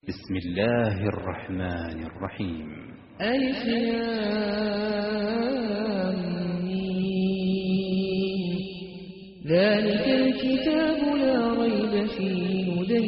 بسم الله الرحمن الرحيم ألف لام ميم. ذلك الكتاب لا ريب فيه هدى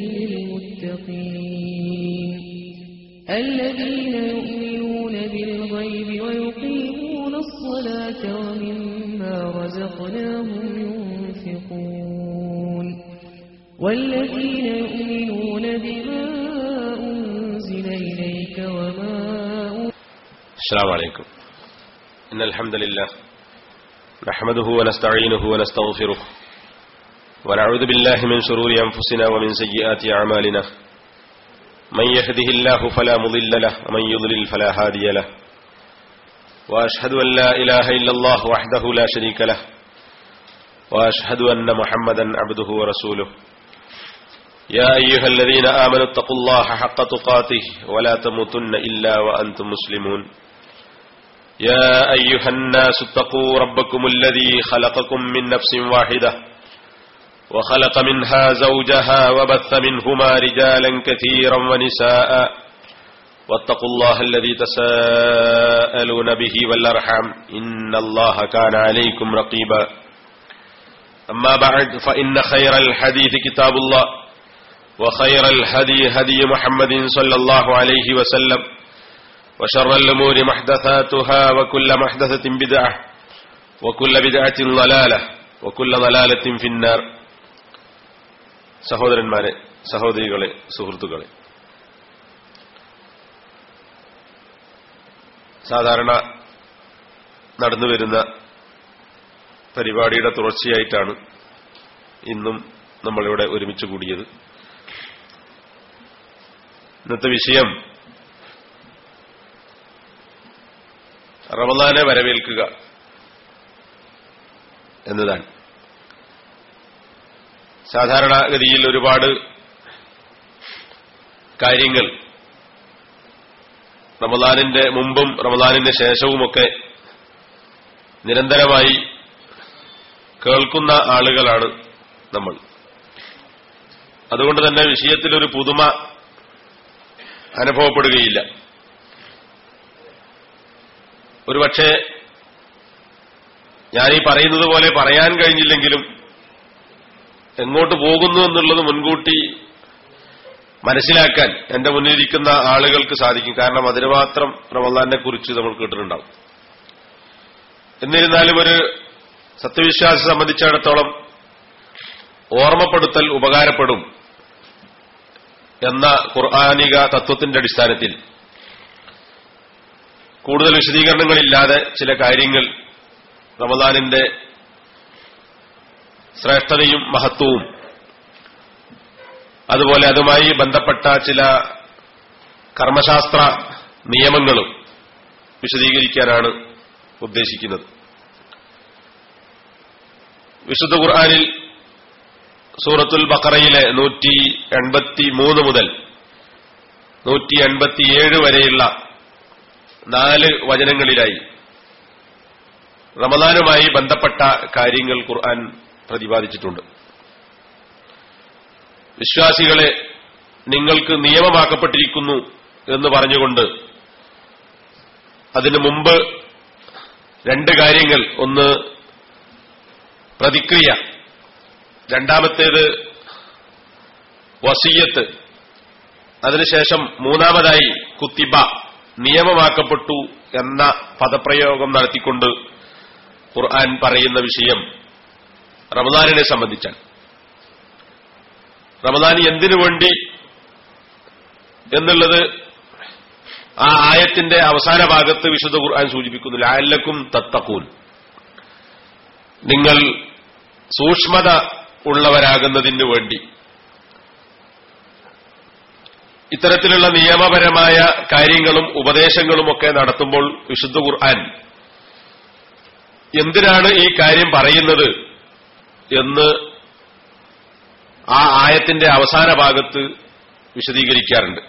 للمتقين الذين يؤمنون بالغيب ويقيمون الصلاة ومما رزقناهم ينفقون والذين يؤمنون بما أنزل إليك وما أنزل السلام عليكم إن الحمد لله نحمده ونستعينه ونستغفره ونعوذ بالله من شرور أنفسنا ومن سيئات أعمالنا من يهده الله فلا مضل له ومن يضلل فلا هادي له وأشهد أن لا إله إلا الله وحده لا شريك له وأشهد أن محمدا عبده ورسوله يا أيها الذين آمنوا اتقوا الله حق تقاته ولا تموتن إلا وأنتم مسلمون يا أيها الناس اتقوا ربكم الذي خلقكم من نفس واحدة وخلق منها زوجها وبث منهما رجالا كثيرا ونساء واتقوا الله الذي تساءلون به والأرحام إن الله كان عليكم رقيبا أما بعد فإن خير الحديث كتاب الله وخير الهدي هدي محمد صلى الله عليه وسلم وشر الأمور محدثاتها وكل محدثة بدعة وكل بدعة ضلالة وكل ضلالة في النار സഹോദരന്മാരെ സഹോദരികളെ സുഹൃത്തുക്കളെ സാധാരണ നടന്നുവരുന്ന പരിപാടിയുടെ തുടർച്ചയായിട്ടാണ് ഇന്നും നമ്മളിവിടെ ഒരുമിച്ച് കൂടിയത് ഇന്നത്തെ വിഷയം റമദാനെ വരവേൽക്കുക എന്നതാണ് സാധാരണഗതിയിൽ ഒരുപാട് കാര്യങ്ങൾ റമദാനിന്റെ മുമ്പും റമദാനിന്റെ ശേഷവുമൊക്കെ നിരന്തരമായി കേൾക്കുന്ന ആളുകളാണ് നമ്മൾ അതുകൊണ്ട് തന്നെ വിഷയത്തിലൊരു പുതുമ അനുഭവപ്പെടുകയില്ല ഒരുപക്ഷെ ഞാനീ പറയുന്നത് പോലെ പറയാൻ കഴിഞ്ഞില്ലെങ്കിലും എങ്ങോട്ട് പോകുന്നു എന്നുള്ളത് മുൻകൂട്ടി മനസ്സിലാക്കാൻ എന്റെ മുന്നിലിരിക്കുന്ന ആളുകൾക്ക് സാധിക്കും കാരണം അതിന് മാത്രം റമദാനെ കുറിച്ച് നമ്മൾ കേട്ടിട്ടുണ്ടാവും എന്നിരുന്നാലും ഒരു സത്യവിശ്വാസി സംബന്ധിച്ചിടത്തോളം ഓർമ്മപ്പെടുത്തൽ ഉപകാരപ്പെടും എന്ന ഖുർആാനിക തത്വത്തിന്റെ അടിസ്ഥാനത്തിൽ കൂടുതൽ വിശദീകരണങ്ങളില്ലാതെ ചില കാര്യങ്ങൾ റമദാനിന്റെ ശ്രേഷ്ഠതയും മഹത്വവും അതുപോലെ അതുമായി ബന്ധപ്പെട്ട ചില കർമ്മശാസ്ത്ര നിയമങ്ങളും വിശദീകരിക്കാനാണ് ഉദ്ദേശിക്കുന്നത് വിശുദ്ധ ഖുർആാനിൽ സൂറത്തുൽ ബക്കറയിലെ നൂറ്റി എൺപത്തി മൂന്ന് മുതൽ നൂറ്റി എൺപത്തിയേഴ് വരെയുള്ള നാല് വചനങ്ങളിലായി റമദാനുമായി ബന്ധപ്പെട്ട കാര്യങ്ങൾ ഖുർആൻ പ്രതിപാദിച്ചിട്ടുണ്ട് വിശ്വാസികളെ നിങ്ങൾക്ക് നിയമമാക്കപ്പെട്ടിരിക്കുന്നു എന്ന് പറഞ്ഞുകൊണ്ട് അതിനു മുമ്പ് രണ്ട് കാര്യങ്ങൾ ഒന്ന് പ്രതിക്രിയ രണ്ടാമത്തേത് വസീയത്ത് അതിനുശേഷം മൂന്നാമതായി കുത്തിബ നിയമമാക്കപ്പെട്ടു എന്ന പദപ്രയോഗം നടത്തിക്കൊണ്ട് ഖുർആൻ പറയുന്ന വിഷയം റമദാനിനെ സംബന്ധിച്ചാണ് റമദാൻ എന്തിനു വേണ്ടി എന്നുള്ളത് ആ ആയത്തിന്റെ അവസാന ഭാഗത്ത് വിശുദ്ധ ഖുർആൻ സൂചിപ്പിക്കുന്നു ലാലക്കും തത്തക്കൂൻ നിങ്ങൾ സൂക്ഷ്മത ഉള്ളവരാകുന്നതിനു വേണ്ടി ഇത്തരത്തിലുള്ള നിയമപരമായ കാര്യങ്ങളും ഉപദേശങ്ങളുമൊക്കെ നടത്തുമ്പോൾ വിശുദ്ധ ഖുർആൻ എന്തിനാണ് ഈ കാര്യം പറയുന്നത് എന്ന് ആ ആയത്തിന്റെ അവസാന ഭാഗത്ത് വിശദീകരിക്കാറുണ്ട്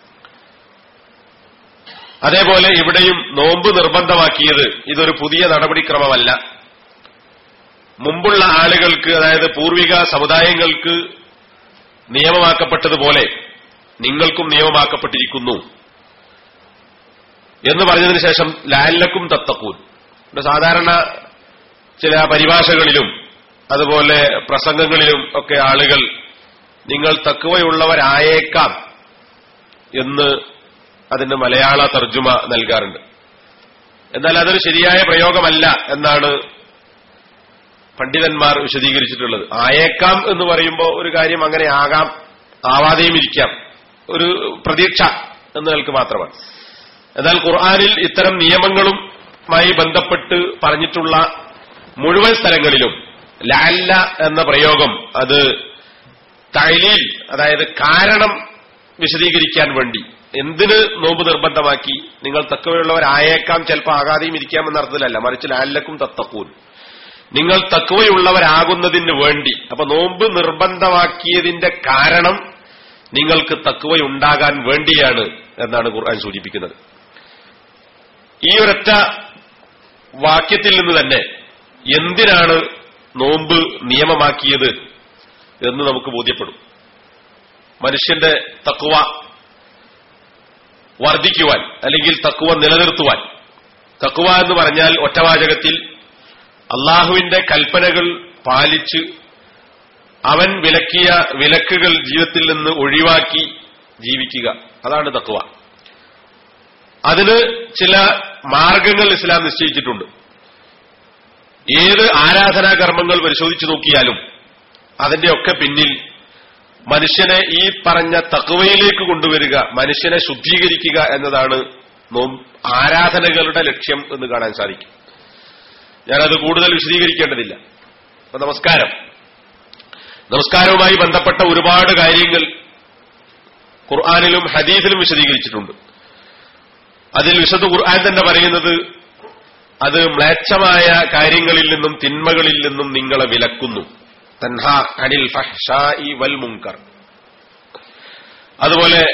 അതേപോലെ ഇവിടെയും നോമ്പ് നിർബന്ധമാക്കിയത് ഇതൊരു പുതിയ നടപടിക്രമമല്ല മുമ്പുള്ള ആളുകൾക്ക് അതായത് പൂർവിക സമുദായങ്ങൾക്ക് നിയമമാക്കപ്പെട്ടതുപോലെ നിങ്ങൾക്കും നിയമമാക്കപ്പെട്ടിരിക്കുന്നു എന്ന് പറഞ്ഞതിന് ശേഷം ലാലക്കും തത്തക്കൂൻ ഇവിടെ സാധാരണ ചില പരിഭാഷകളിലും അതുപോലെ പ്രസംഗങ്ങളിലും ഒക്കെ ആളുകൾ നിങ്ങൾ തക്കുവയുള്ളവരായേക്കാം എന്ന് അതിന് മലയാള തർജുമ നൽകാറുണ്ട് എന്നാൽ അതൊരു ശരിയായ പ്രയോഗമല്ല എന്നാണ് പണ്ഡിതന്മാർ വിശദീകരിച്ചിട്ടുള്ളത് ആയേക്കാം എന്ന് പറയുമ്പോൾ ഒരു കാര്യം അങ്ങനെ ആകാം ആവാതെയും ഇരിക്കാം ഒരു പ്രതീക്ഷ എന്ന നിലക്ക് മാത്രമാണ് എന്നാൽ ഖുർആാനിൽ ഇത്തരം നിയമങ്ങളുമായി ബന്ധപ്പെട്ട് പറഞ്ഞിട്ടുള്ള മുഴുവൻ സ്ഥലങ്ങളിലും ലാല്ല എന്ന പ്രയോഗം അത് തൈലീൽ അതായത് കാരണം വിശദീകരിക്കാൻ വേണ്ടി എന്തിന് നോമ്പ് നിർബന്ധമാക്കി നിങ്ങൾ തക്കവയുള്ളവരായേക്കാം ചിലപ്പോൾ ആകാതെയും ഇരിക്കാം എന്ന അർത്ഥത്തിലല്ല മറിച്ച് ലാലക്കും തത്തക്കൂൻ നിങ്ങൾ തക്കവയുള്ളവരാകുന്നതിന് വേണ്ടി അപ്പൊ നോമ്പ് നിർബന്ധമാക്കിയതിന്റെ കാരണം നിങ്ങൾക്ക് തക്കവയുണ്ടാകാൻ വേണ്ടിയാണ് എന്നാണ് ഖുർആൻ സൂചിപ്പിക്കുന്നത് ഈ ഒരൊറ്റ വാക്യത്തിൽ നിന്ന് തന്നെ എന്തിനാണ് നോമ്പ് നിയമമാക്കിയത് എന്ന് നമുക്ക് ബോധ്യപ്പെടും മനുഷ്യന്റെ തക്കുവ വർദ്ധിക്കുവാൻ അല്ലെങ്കിൽ തക്കുവ നിലനിർത്തുവാൻ തക്കുവ എന്ന് പറഞ്ഞാൽ ഒറ്റവാചകത്തിൽ അള്ളാഹുവിന്റെ കൽപ്പനകൾ പാലിച്ച് അവൻ വിലക്കിയ വിലക്കുകൾ ജീവിതത്തിൽ നിന്ന് ഒഴിവാക്കി ജീവിക്കുക അതാണ് തക്കുവ അതിന് ചില മാർഗങ്ങൾ ഇസ്ലാം നിശ്ചയിച്ചിട്ടുണ്ട് ഏത് ആരാധനാ കർമ്മങ്ങൾ പരിശോധിച്ചു നോക്കിയാലും അതിന്റെയൊക്കെ പിന്നിൽ മനുഷ്യനെ ഈ പറഞ്ഞ തക്കുവയിലേക്ക് കൊണ്ടുവരിക മനുഷ്യനെ ശുദ്ധീകരിക്കുക എന്നതാണ് നോം- ആരാധനകളുടെ ലക്ഷ്യം എന്ന് കാണാൻ സാധിക്കും ഞാനത് കൂടുതൽ വിശദീകരിക്കേണ്ടതില്ല അപ്പൊ നമസ്കാരം നമസ്കാരവുമായി ബന്ധപ്പെട്ട ഒരുപാട് കാര്യങ്ങൾ ഖുർആാനിലും ഹദീസിലും വിശദീകരിച്ചിട്ടുണ്ട് അതിൽ വിശുദ്ധ ഖുർആൻ തന്നെ പറയുന്നത് അത് മ്ലേച്ഛമായ കാര്യങ്ങളിൽ നിന്നും തിന്മകളിൽ നിന്നും നിങ്ങളെ വിലക്കുന്നു തൻഹ അനിൽ ഫഹ്ഷായി വൽ മുങ്കർ അതുപോലെ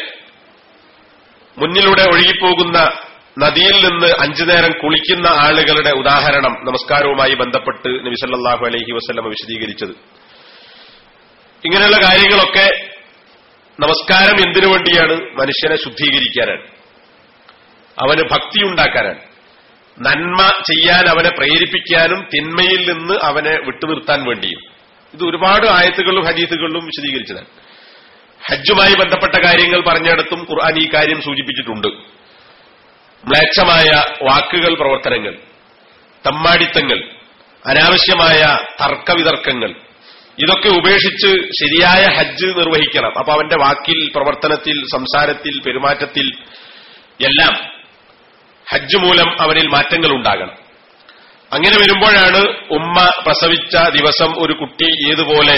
മുന്നിലൂടെ ഒഴുകിപ്പോകുന്ന നദിയിൽ നിന്ന് അഞ്ചു നേരം കുളിക്കുന്ന ആളുകളുടെ ഉദാഹരണം നമസ്കാരവുമായി ബന്ധപ്പെട്ട് നബിസല്ലാഹു അലൈഹി വസ്ലമ വിശദീകരിച്ചത് ഇങ്ങനെയുള്ള കാര്യങ്ങളൊക്കെ നമസ്കാരം എന്തിനു വേണ്ടിയാണ് മനുഷ്യനെ ശുദ്ധീകരിക്കാനാണ് അവന് ഭക്തിയുണ്ടാക്കാനാണ് നന്മ ചെയ്യാൻ അവനെ പ്രേരിപ്പിക്കാനും തിന്മയിൽ നിന്ന് അവനെ വിട്ടുനിർത്താൻ വേണ്ടിയും ഇത് ഒരുപാട് ആയത്തുകളിലും ഹദീസുകളിലും വിശദീകരിച്ചതാണ് ഹജ്ജുമായി ബന്ധപ്പെട്ട കാര്യങ്ങൾ പറഞ്ഞിടത്തും ഖുർആൻ ഈ കാര്യം സൂചിപ്പിച്ചിട്ടുണ്ട് മ്ലേച്ഛമായ വാക്കുകൾ പ്രവർത്തനങ്ങൾ തമ്മാടിത്തങ്ങൾ അനാവശ്യമായ തർക്കവിതർക്കങ്ങൾ ഇതൊക്കെ ഉപേക്ഷിച്ച് ശരിയായ ഹജ്ജ് നിർവഹിക്കണം അപ്പൊ അവന്റെ വാക്കിൽ പ്രവർത്തനത്തിൽ സംസാരത്തിൽ പെരുമാറ്റത്തിൽ എല്ലാം ഹജ്ജ് മൂലം അവനിൽ മാറ്റങ്ങൾ ഉണ്ടാകണം അങ്ങനെ വരുമ്പോഴാണ് ഉമ്മ പ്രസവിച്ച ദിവസം ഒരു കുട്ടി ഏതുപോലെ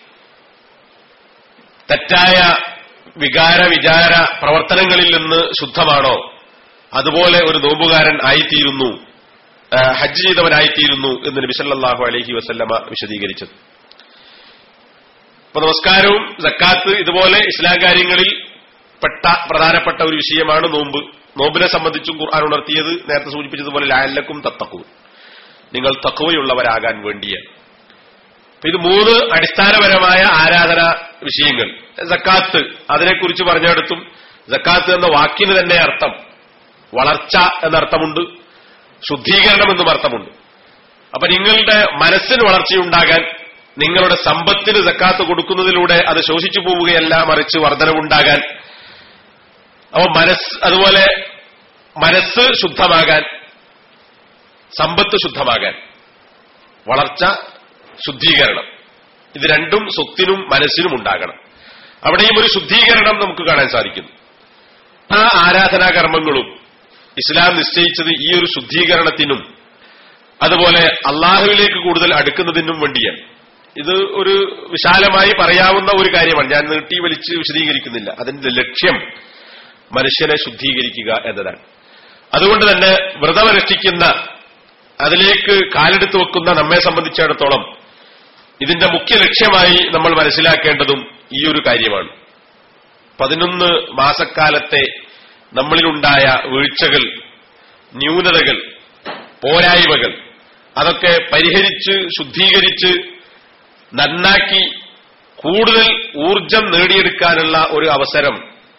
തെറ്റായ വികാര വിചാര പ്രവർത്തനങ്ങളിൽ നിന്ന് ശുദ്ധമാണോ അതുപോലെ ഒരു നോമ്പുകാരൻ ആയിത്തീരുന്നു ആ, ഹജ്ജ് ചെയ്തവനായിത്തീരുന്നു എന്ന് നബി സല്ലല്ലാഹു അലൈഹി വസല്ലമ വിശദീകരിച്ചത് ഇപ്പൊ നമസ്കാരവും സക്കാത്ത് ഇതുപോലെ ഇസ്ലാം കാര്യങ്ങളിൽ പെട്ട പ്രധാനപ്പെട്ട ഒരു വിഷയമാണ് നോമ്പ് നോമ്പിനെ സംബന്ധിച്ചും ഖുർആൻ ഉണർത്തിയത് നേരത്തെ സൂചിപ്പിച്ചതുപോലെ ലാലക്കും തത്തക്കും നിങ്ങൾ തക്കവയുള്ളവരാകാൻ വേണ്ടിയാണ് അപ്പൊ ഇത് മൂന്ന് അടിസ്ഥാനപരമായ ആരാധന വിഷയങ്ങൾ സക്കാത്ത് അതിനെക്കുറിച്ച് പറഞ്ഞിടത്തും സക്കാത്ത് എന്ന വാക്കിന് തന്നെ അർത്ഥം വളർച്ച എന്നർത്ഥമുണ്ട് ശുദ്ധീകരണം എന്നും അർത്ഥമുണ്ട് അപ്പൊ നിങ്ങളുടെ മനസ്സിന് വളർച്ചയുണ്ടാകാൻ നിങ്ങളുടെ സമ്പത്തിന് സക്കാത്ത് കൊടുക്കുന്നതിലൂടെ അത് ശോഷിച്ചു പോവുകയല്ല മറിച്ച് വർധനവുണ്ടാകാൻ അപ്പൊ മനസ്സ് അതുപോലെ മനസ്സ് ശുദ്ധമാകാൻ സമ്പത്ത് ശുദ്ധമാകാൻ വളർച്ച ശുദ്ധീകരണം ഇത് രണ്ടും സ്വത്തിനും മനസ്സിനും ഉണ്ടാകണം അവിടെയും ഒരു ശുദ്ധീകരണം നമുക്ക് കാണാൻ സാധിക്കുന്നു ആ ആരാധനാ കർമ്മങ്ങളും ഇസ്ലാം നിശ്ചയിച്ചത് ഈ ഒരു ശുദ്ധീകരണത്തിനും അതുപോലെ അള്ളാഹുവിലേക്ക് കൂടുതൽ അടുക്കുന്നതിനും വേണ്ടിയാണ് ഇത് ഒരു വിശാലമായി പറയാവുന്ന ഒരു കാര്യമാണ് ഞാൻ നീട്ടി വലിച്ച് വിശദീകരിക്കുന്നില്ല അതിന്റെ ലക്ഷ്യം മനുഷ്യനെ ശുദ്ധീകരിക്കുക എന്നതാണ് അതുകൊണ്ട് തന്നെ വ്രതമനുഷ്ഠിക്കുന്ന അതിലേക്ക് കാലെടുത്ത് വെക്കുന്ന നമ്മെ സംബന്ധിച്ചിടത്തോളം ഇതിന്റെ മുഖ്യ ലക്ഷ്യമായി നമ്മൾ മനസ്സിലാക്കേണ്ടതും ഈ ഒരു കാര്യമാണ് പതിനൊന്ന് മാസക്കാലത്തെ നമ്മളിലുണ്ടായ വീഴ്ചകൾ ന്യൂനതകൾ പോരായ്മകൾ അതൊക്കെ പരിഹരിച്ച് ശുദ്ധീകരിച്ച് നന്നാക്കി കൂടുതൽ ഊർജം നേടിയെടുക്കാനുള്ള ഒരു അവസരം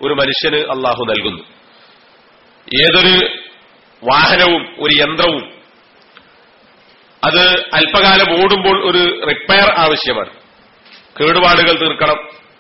ഒരു മനുഷ്യന് അള്ളാഹു നൽകുന്നു ഏതൊരു വാഹനവും ഒരു യന്ത്രവും അത് അല്പകാലം ഓടുമ്പോൾ ഒരു റിപ്പയർ ആവശ്യമാണ് കേടുപാടുകൾ തീർക്കണം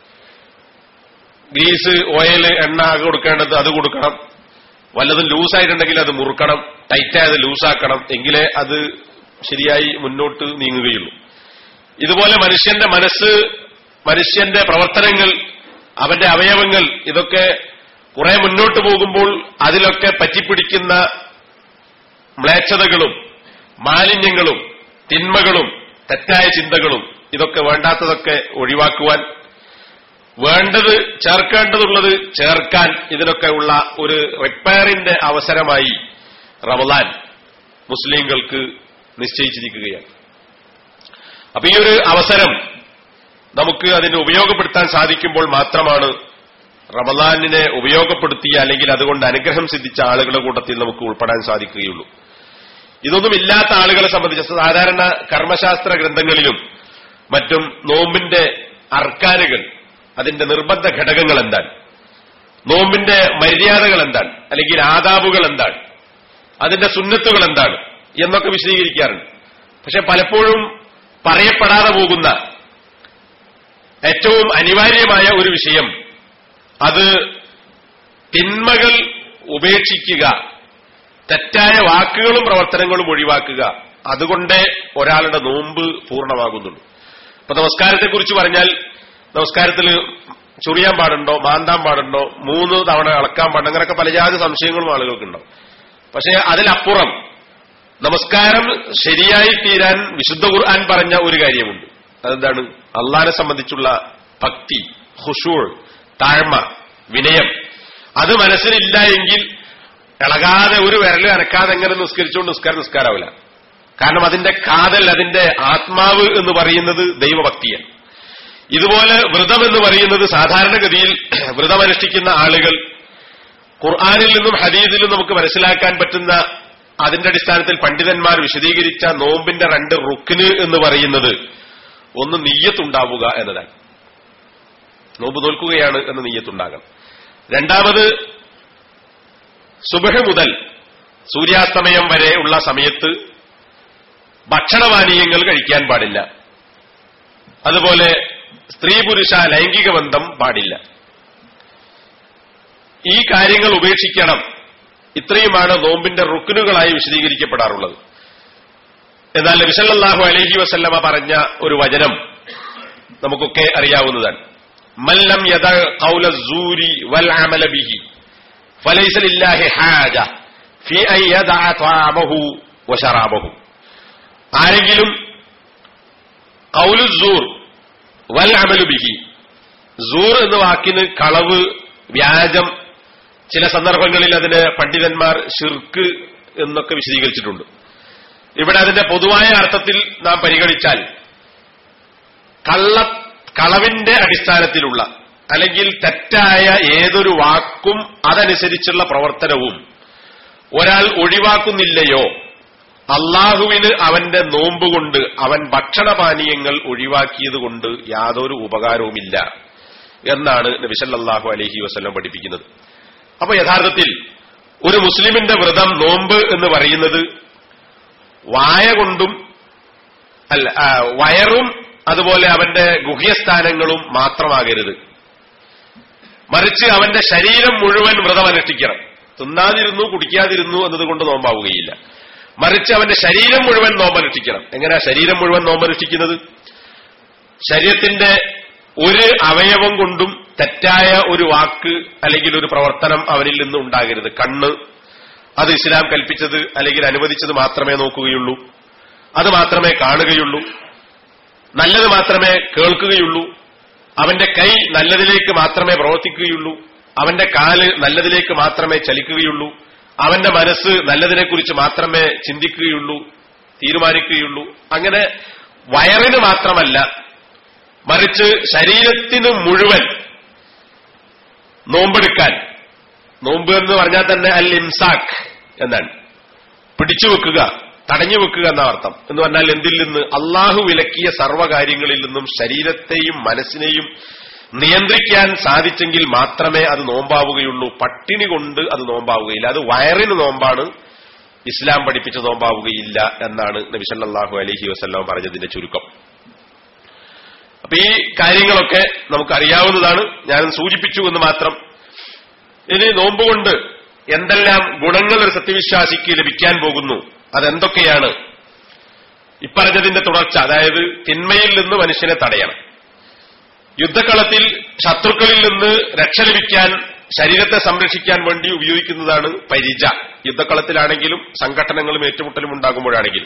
ഗ്രീസ് ഓയിൽ എണ്ണ ആകെ കൊടുക്കേണ്ടത് അത് കൊടുക്കണം വല്ലതും ലൂസായിട്ടുണ്ടെങ്കിൽ അത് മുറുക്കണം ടൈറ്റായത് ലൂസാക്കണം എങ്കിലേ അത് ശരിയായി മുന്നോട്ട് നീങ്ങുകയുള്ളൂ ഇതുപോലെ മനുഷ്യന്റെ മനസ്സ് മനുഷ്യന്റെ പ്രവർത്തനങ്ങൾ അവന്റെ അവയവങ്ങൾ ഇതൊക്കെ കുറെ മുന്നോട്ട് പോകുമ്പോൾ അതിലൊക്കെ പറ്റിപ്പിടിക്കുന്ന മ്ലേച്ഛതകളും മാലിന്യങ്ങളും തിന്മകളും തെറ്റായ ചിന്തകളും ഇതൊക്കെ വേണ്ടാത്തതൊക്കെ ഒഴിവാക്കുവാൻ വേണ്ടത് ചേർക്കേണ്ടതുള്ളത് ചേർക്കാൻ ഇതിനൊക്കെ ഉള്ള ഒരു റിപ്പയറിന്റെ അവസരമായി റമദാൻ മുസ്ലിങ്ങൾക്ക് നിശ്ചയിച്ചിരിക്കുകയാണ് അപ്പൊ ഈ ഒരു അവസരം നമുക്ക് അതിനെ ഉപയോഗപ്പെടുത്താൻ സാധിക്കുമ്പോൾ മാത്രമാണ് റമദാനിനെ ഉപയോഗപ്പെടുത്തിയ അല്ലെങ്കിൽ അതുകൊണ്ട് അനുഗ്രഹം സിദ്ധിച്ച ആളുകളുടെ കൂട്ടത്തിൽ നമുക്ക് ഉൾപ്പെടാൻ സാധിക്കുകയുള്ളൂ ഇതൊന്നും ഇല്ലാത്ത ആളുകളെ സംബന്ധിച്ച് സാധാരണ കർമ്മശാസ്ത്ര ഗ്രന്ഥങ്ങളിലും മറ്റും നോമ്പിന്റെ അർക്കാനുകൾ അതിന്റെ നിർബന്ധ ഘടകങ്ങൾ എന്താണ് നോമ്പിന്റെ മര്യാദകൾ എന്താണ് അല്ലെങ്കിൽ ആദാബുകൾ എന്താണ് അതിന്റെ സുന്നത്തുകൾ എന്താണ് എന്നൊക്കെ വിശദീകരിക്കാറുണ്ട് പക്ഷെ പലപ്പോഴും പറയപ്പെടാതെ പോകുന്ന ഏറ്റവും അനിവാര്യമായ ഒരു വിഷയം അത് തിന്മകൾ ഉപേക്ഷിക്കുക തെറ്റായ വാക്കുകളും പ്രവർത്തനങ്ങളും ഒഴിവാക്കുക അതുകൊണ്ടേ ഒരാളുടെ നോമ്പ് പൂർണ്ണമാകുന്നുള്ളൂ ഇപ്പൊ നമസ്കാരത്തെക്കുറിച്ച് പറഞ്ഞാൽ നമസ്കാരത്തിൽ ചുറിയാൻ പാടുണ്ടോ മാന്താൻ പാടുണ്ടോ മൂന്ന് തവണ അളക്കാൻ പാടുണ്ടോ അങ്ങനെയൊക്കെ പല ജാതി സംശയങ്ങളും ആളുകൾക്കുണ്ടാവും പക്ഷേ അതിലപ്പുറം നമസ്കാരം ശരിയായി തീരാൻ വിശുദ്ധ ഖുർആൻ പറഞ്ഞ ഒരു കാര്യമുണ്ട് അതെന്താണ് അള്ളാഹിനെ സംബന്ധിച്ചുള്ള ഭക്തി ഹുഷൂൾ താഴ്മ വിനയം അത് മനസ്സിലില്ല എങ്കിൽ ഇളകാതെ ഒരു വിരൽ അനക്കാതെ എങ്ങനെ നിസ്കരിച്ചുകൊണ്ട് നിസ്കാരം നിസ്കാരാവില്ല കാരണം അതിന്റെ കാതൽ അതിന്റെ ആത്മാവ് എന്ന് പറയുന്നത് ദൈവഭക്തിയാണ് ഇതുപോലെ വ്രതം എന്ന് പറയുന്നത് സാധാരണഗതിയിൽ വ്രതമനുഷ്ഠിക്കുന്ന ആളുകൾ ഖുർആാനിൽ നിന്നും ഹദീദിലും നമുക്ക് മനസ്സിലാക്കാൻ പറ്റുന്ന അതിന്റെ അടിസ്ഥാനത്തിൽ പണ്ഡിതന്മാർ വിശദീകരിച്ച നോമ്പിന്റെ രണ്ട് റുക്കിന് എന്ന് പറയുന്നത് ഒന്ന് നീയത്തുണ്ടാവുക എന്നതാണ് നോമ്പ് നോൽക്കുകയാണ് എന്ന് നീയത്തുണ്ടാകണം രണ്ടാമത് സുബഹ മുതൽ സൂര്യാസ്തമയം വരെ ഉള്ള സമയത്ത് ഭക്ഷണപാനീയങ്ങൾ കഴിക്കാൻ പാടില്ല അതുപോലെ സ്ത്രീ പുരുഷ ലൈംഗിക ബന്ധം പാടില്ല ഈ കാര്യങ്ങൾ ഉപേക്ഷിക്കണം ഇത്രയുമാണ് നോമ്പിന്റെ റുക്കിനുകളായി വിശദീകരിക്കപ്പെടാറുള്ളത് എന്നാൽ നബിസല്ലാഹു അലഹി വസല്ലമ പറഞ്ഞ ഒരു വചനം നമുക്കൊക്കെ അറിയാവുന്നതാണ് മല്ലം യദ ഖൗല സൂരി വൽ അമല ബിഹി ഫലൈസ ലില്ലാഹി ഹാജ ഫി അൻ യദഅ ത്വാമഹു വശറാബഹു ആരെങ്കിലും ഖൗലു സൂർ വൽ അമലു ബിഹി സൂർ എന്ന വാക്കിന് കളവ് വ്യാജം ചില സന്ദർഭങ്ങളിൽ അതിന് പണ്ഡിതന്മാർ ഷിർക്ക് എന്നൊക്കെ വിശദീകരിച്ചിട്ടുണ്ട് ഇവിടെ അതിന്റെ പൊതുവായ അർത്ഥത്തിൽ നാം പരിഗണിച്ചാൽ കള്ള കളവിന്റെ അടിസ്ഥാനത്തിലുള്ള അല്ലെങ്കിൽ തെറ്റായ ഏതൊരു വാക്കും അതനുസരിച്ചുള്ള പ്രവർത്തനവും ഒരാൾ ഒഴിവാക്കുന്നില്ലയോ അള്ളാഹുവിന് അവന്റെ നോമ്പ് കൊണ്ട് അവൻ ഭക്ഷണപാനീയങ്ങൾ ഒഴിവാക്കിയതുകൊണ്ട് യാതൊരു ഉപകാരവുമില്ല എന്നാണ് നബിസല്ലാഹു അലഹി വസ്ലം പഠിപ്പിക്കുന്നത് അപ്പൊ യഥാർത്ഥത്തിൽ ഒരു മുസ്ലിമിന്റെ വ്രതം നോമ്പ് എന്ന് പറയുന്നത് വായ കൊണ്ടും അല്ല ആ, വയറും അതുപോലെ അവന്റെ ഗുഹ്യസ്ഥാനങ്ങളും മാത്രമാകരുത് മറിച്ച് അവന്റെ ശരീരം മുഴുവൻ വ്രതം അനുഷ്ഠിക്കണം തിന്നാതിരുന്നു കുടിക്കാതിരുന്നു എന്നതുകൊണ്ട് നോമ്പാവുകയില്ല മറിച്ച് അവന്റെ ശരീരം മുഴുവൻ നോമ്പനുഷ്ഠിക്കണം എങ്ങനെയാ ശരീരം മുഴുവൻ നോമ്പനുഷ്ഠിക്കുന്നത് ശരീരത്തിന്റെ ഒരു അവയവം കൊണ്ടും തെറ്റായ ഒരു വാക്ക് അല്ലെങ്കിൽ ഒരു പ്രവർത്തനം അവനിൽ നിന്ന് ഉണ്ടാകരുത് കണ്ണ് അത് ഇസ്ലാം കൽപ്പിച്ചത് അല്ലെങ്കിൽ അനുവദിച്ചത് മാത്രമേ നോക്കുകയുള്ളൂ അത് മാത്രമേ കാണുകയുള്ളൂ നല്ലത് മാത്രമേ കേൾക്കുകയുള്ളൂ അവന്റെ കൈ നല്ലതിലേക്ക് മാത്രമേ പ്രവർത്തിക്കുകയുള്ളൂ അവന്റെ കാല് നല്ലതിലേക്ക് മാത്രമേ ചലിക്കുകയുള്ളൂ അവന്റെ മനസ്സ് നല്ലതിനെക്കുറിച്ച് മാത്രമേ ചിന്തിക്കുകയുള്ളൂ തീരുമാനിക്കുകയുള്ളൂ അങ്ങനെ വയറിന് മാത്രമല്ല മറിച്ച് ശരീരത്തിന് മുഴുവൻ നോമ്പെടുക്കാൻ നോമ്പ് എന്ന് പറഞ്ഞാൽ തന്നെ അൽ ഇംസാഖ് എന്നാണ് പിടിച്ചു വെക്കുക തടഞ്ഞു വെക്കുക എന്ന അർത്ഥം എന്ന് പറഞ്ഞാൽ എന്തിൽ നിന്ന് അള്ളാഹു വിലക്കിയ സർവ്വകാര്യങ്ങളിൽ നിന്നും ശരീരത്തെയും മനസ്സിനെയും നിയന്ത്രിക്കാൻ സാധിച്ചെങ്കിൽ മാത്രമേ അത് നോമ്പാവുകയുള്ളൂ പട്ടിണി കൊണ്ട് അത് നോമ്പാവുകയില്ല അത് വയറിന് നോമ്പാണ് ഇസ്ലാം പഠിപ്പിച്ച നോമ്പാവുകയില്ല എന്നാണ് നബി സല്ലല്ലാഹു അലൈഹി വസല്ലം പറഞ്ഞതിന്റെ ചുരുക്കം അപ്പൊ ഈ കാര്യങ്ങളൊക്കെ നമുക്കറിയാവുന്നതാണ് ഞാൻ സൂചിപ്പിച്ചു എന്ന് മാത്രം ഇനി നോമ്പുകൊണ്ട് എന്തെല്ലാം ഗുണങ്ങൾ ഒരു സത്യവിശ്വാസിക്ക് ലഭിക്കാൻ പോകുന്നു അതെന്തൊക്കെയാണ് ഇപ്പറഞ്ഞതിന്റെ തുടർച്ച അതായത് തിന്മയിൽ നിന്ന് മനുഷ്യനെ തടയണം യുദ്ധക്കളത്തിൽ ശത്രുക്കളിൽ നിന്ന് രക്ഷ ലഭിക്കാൻ ശരീരത്തെ സംരക്ഷിക്കാൻ വേണ്ടി ഉപയോഗിക്കുന്നതാണ് പരിച യുദ്ധക്കളത്തിലാണെങ്കിലും സംഘടനകളും ഏറ്റുമുട്ടലും ഉണ്ടാകുമ്പോഴാണെങ്കിലും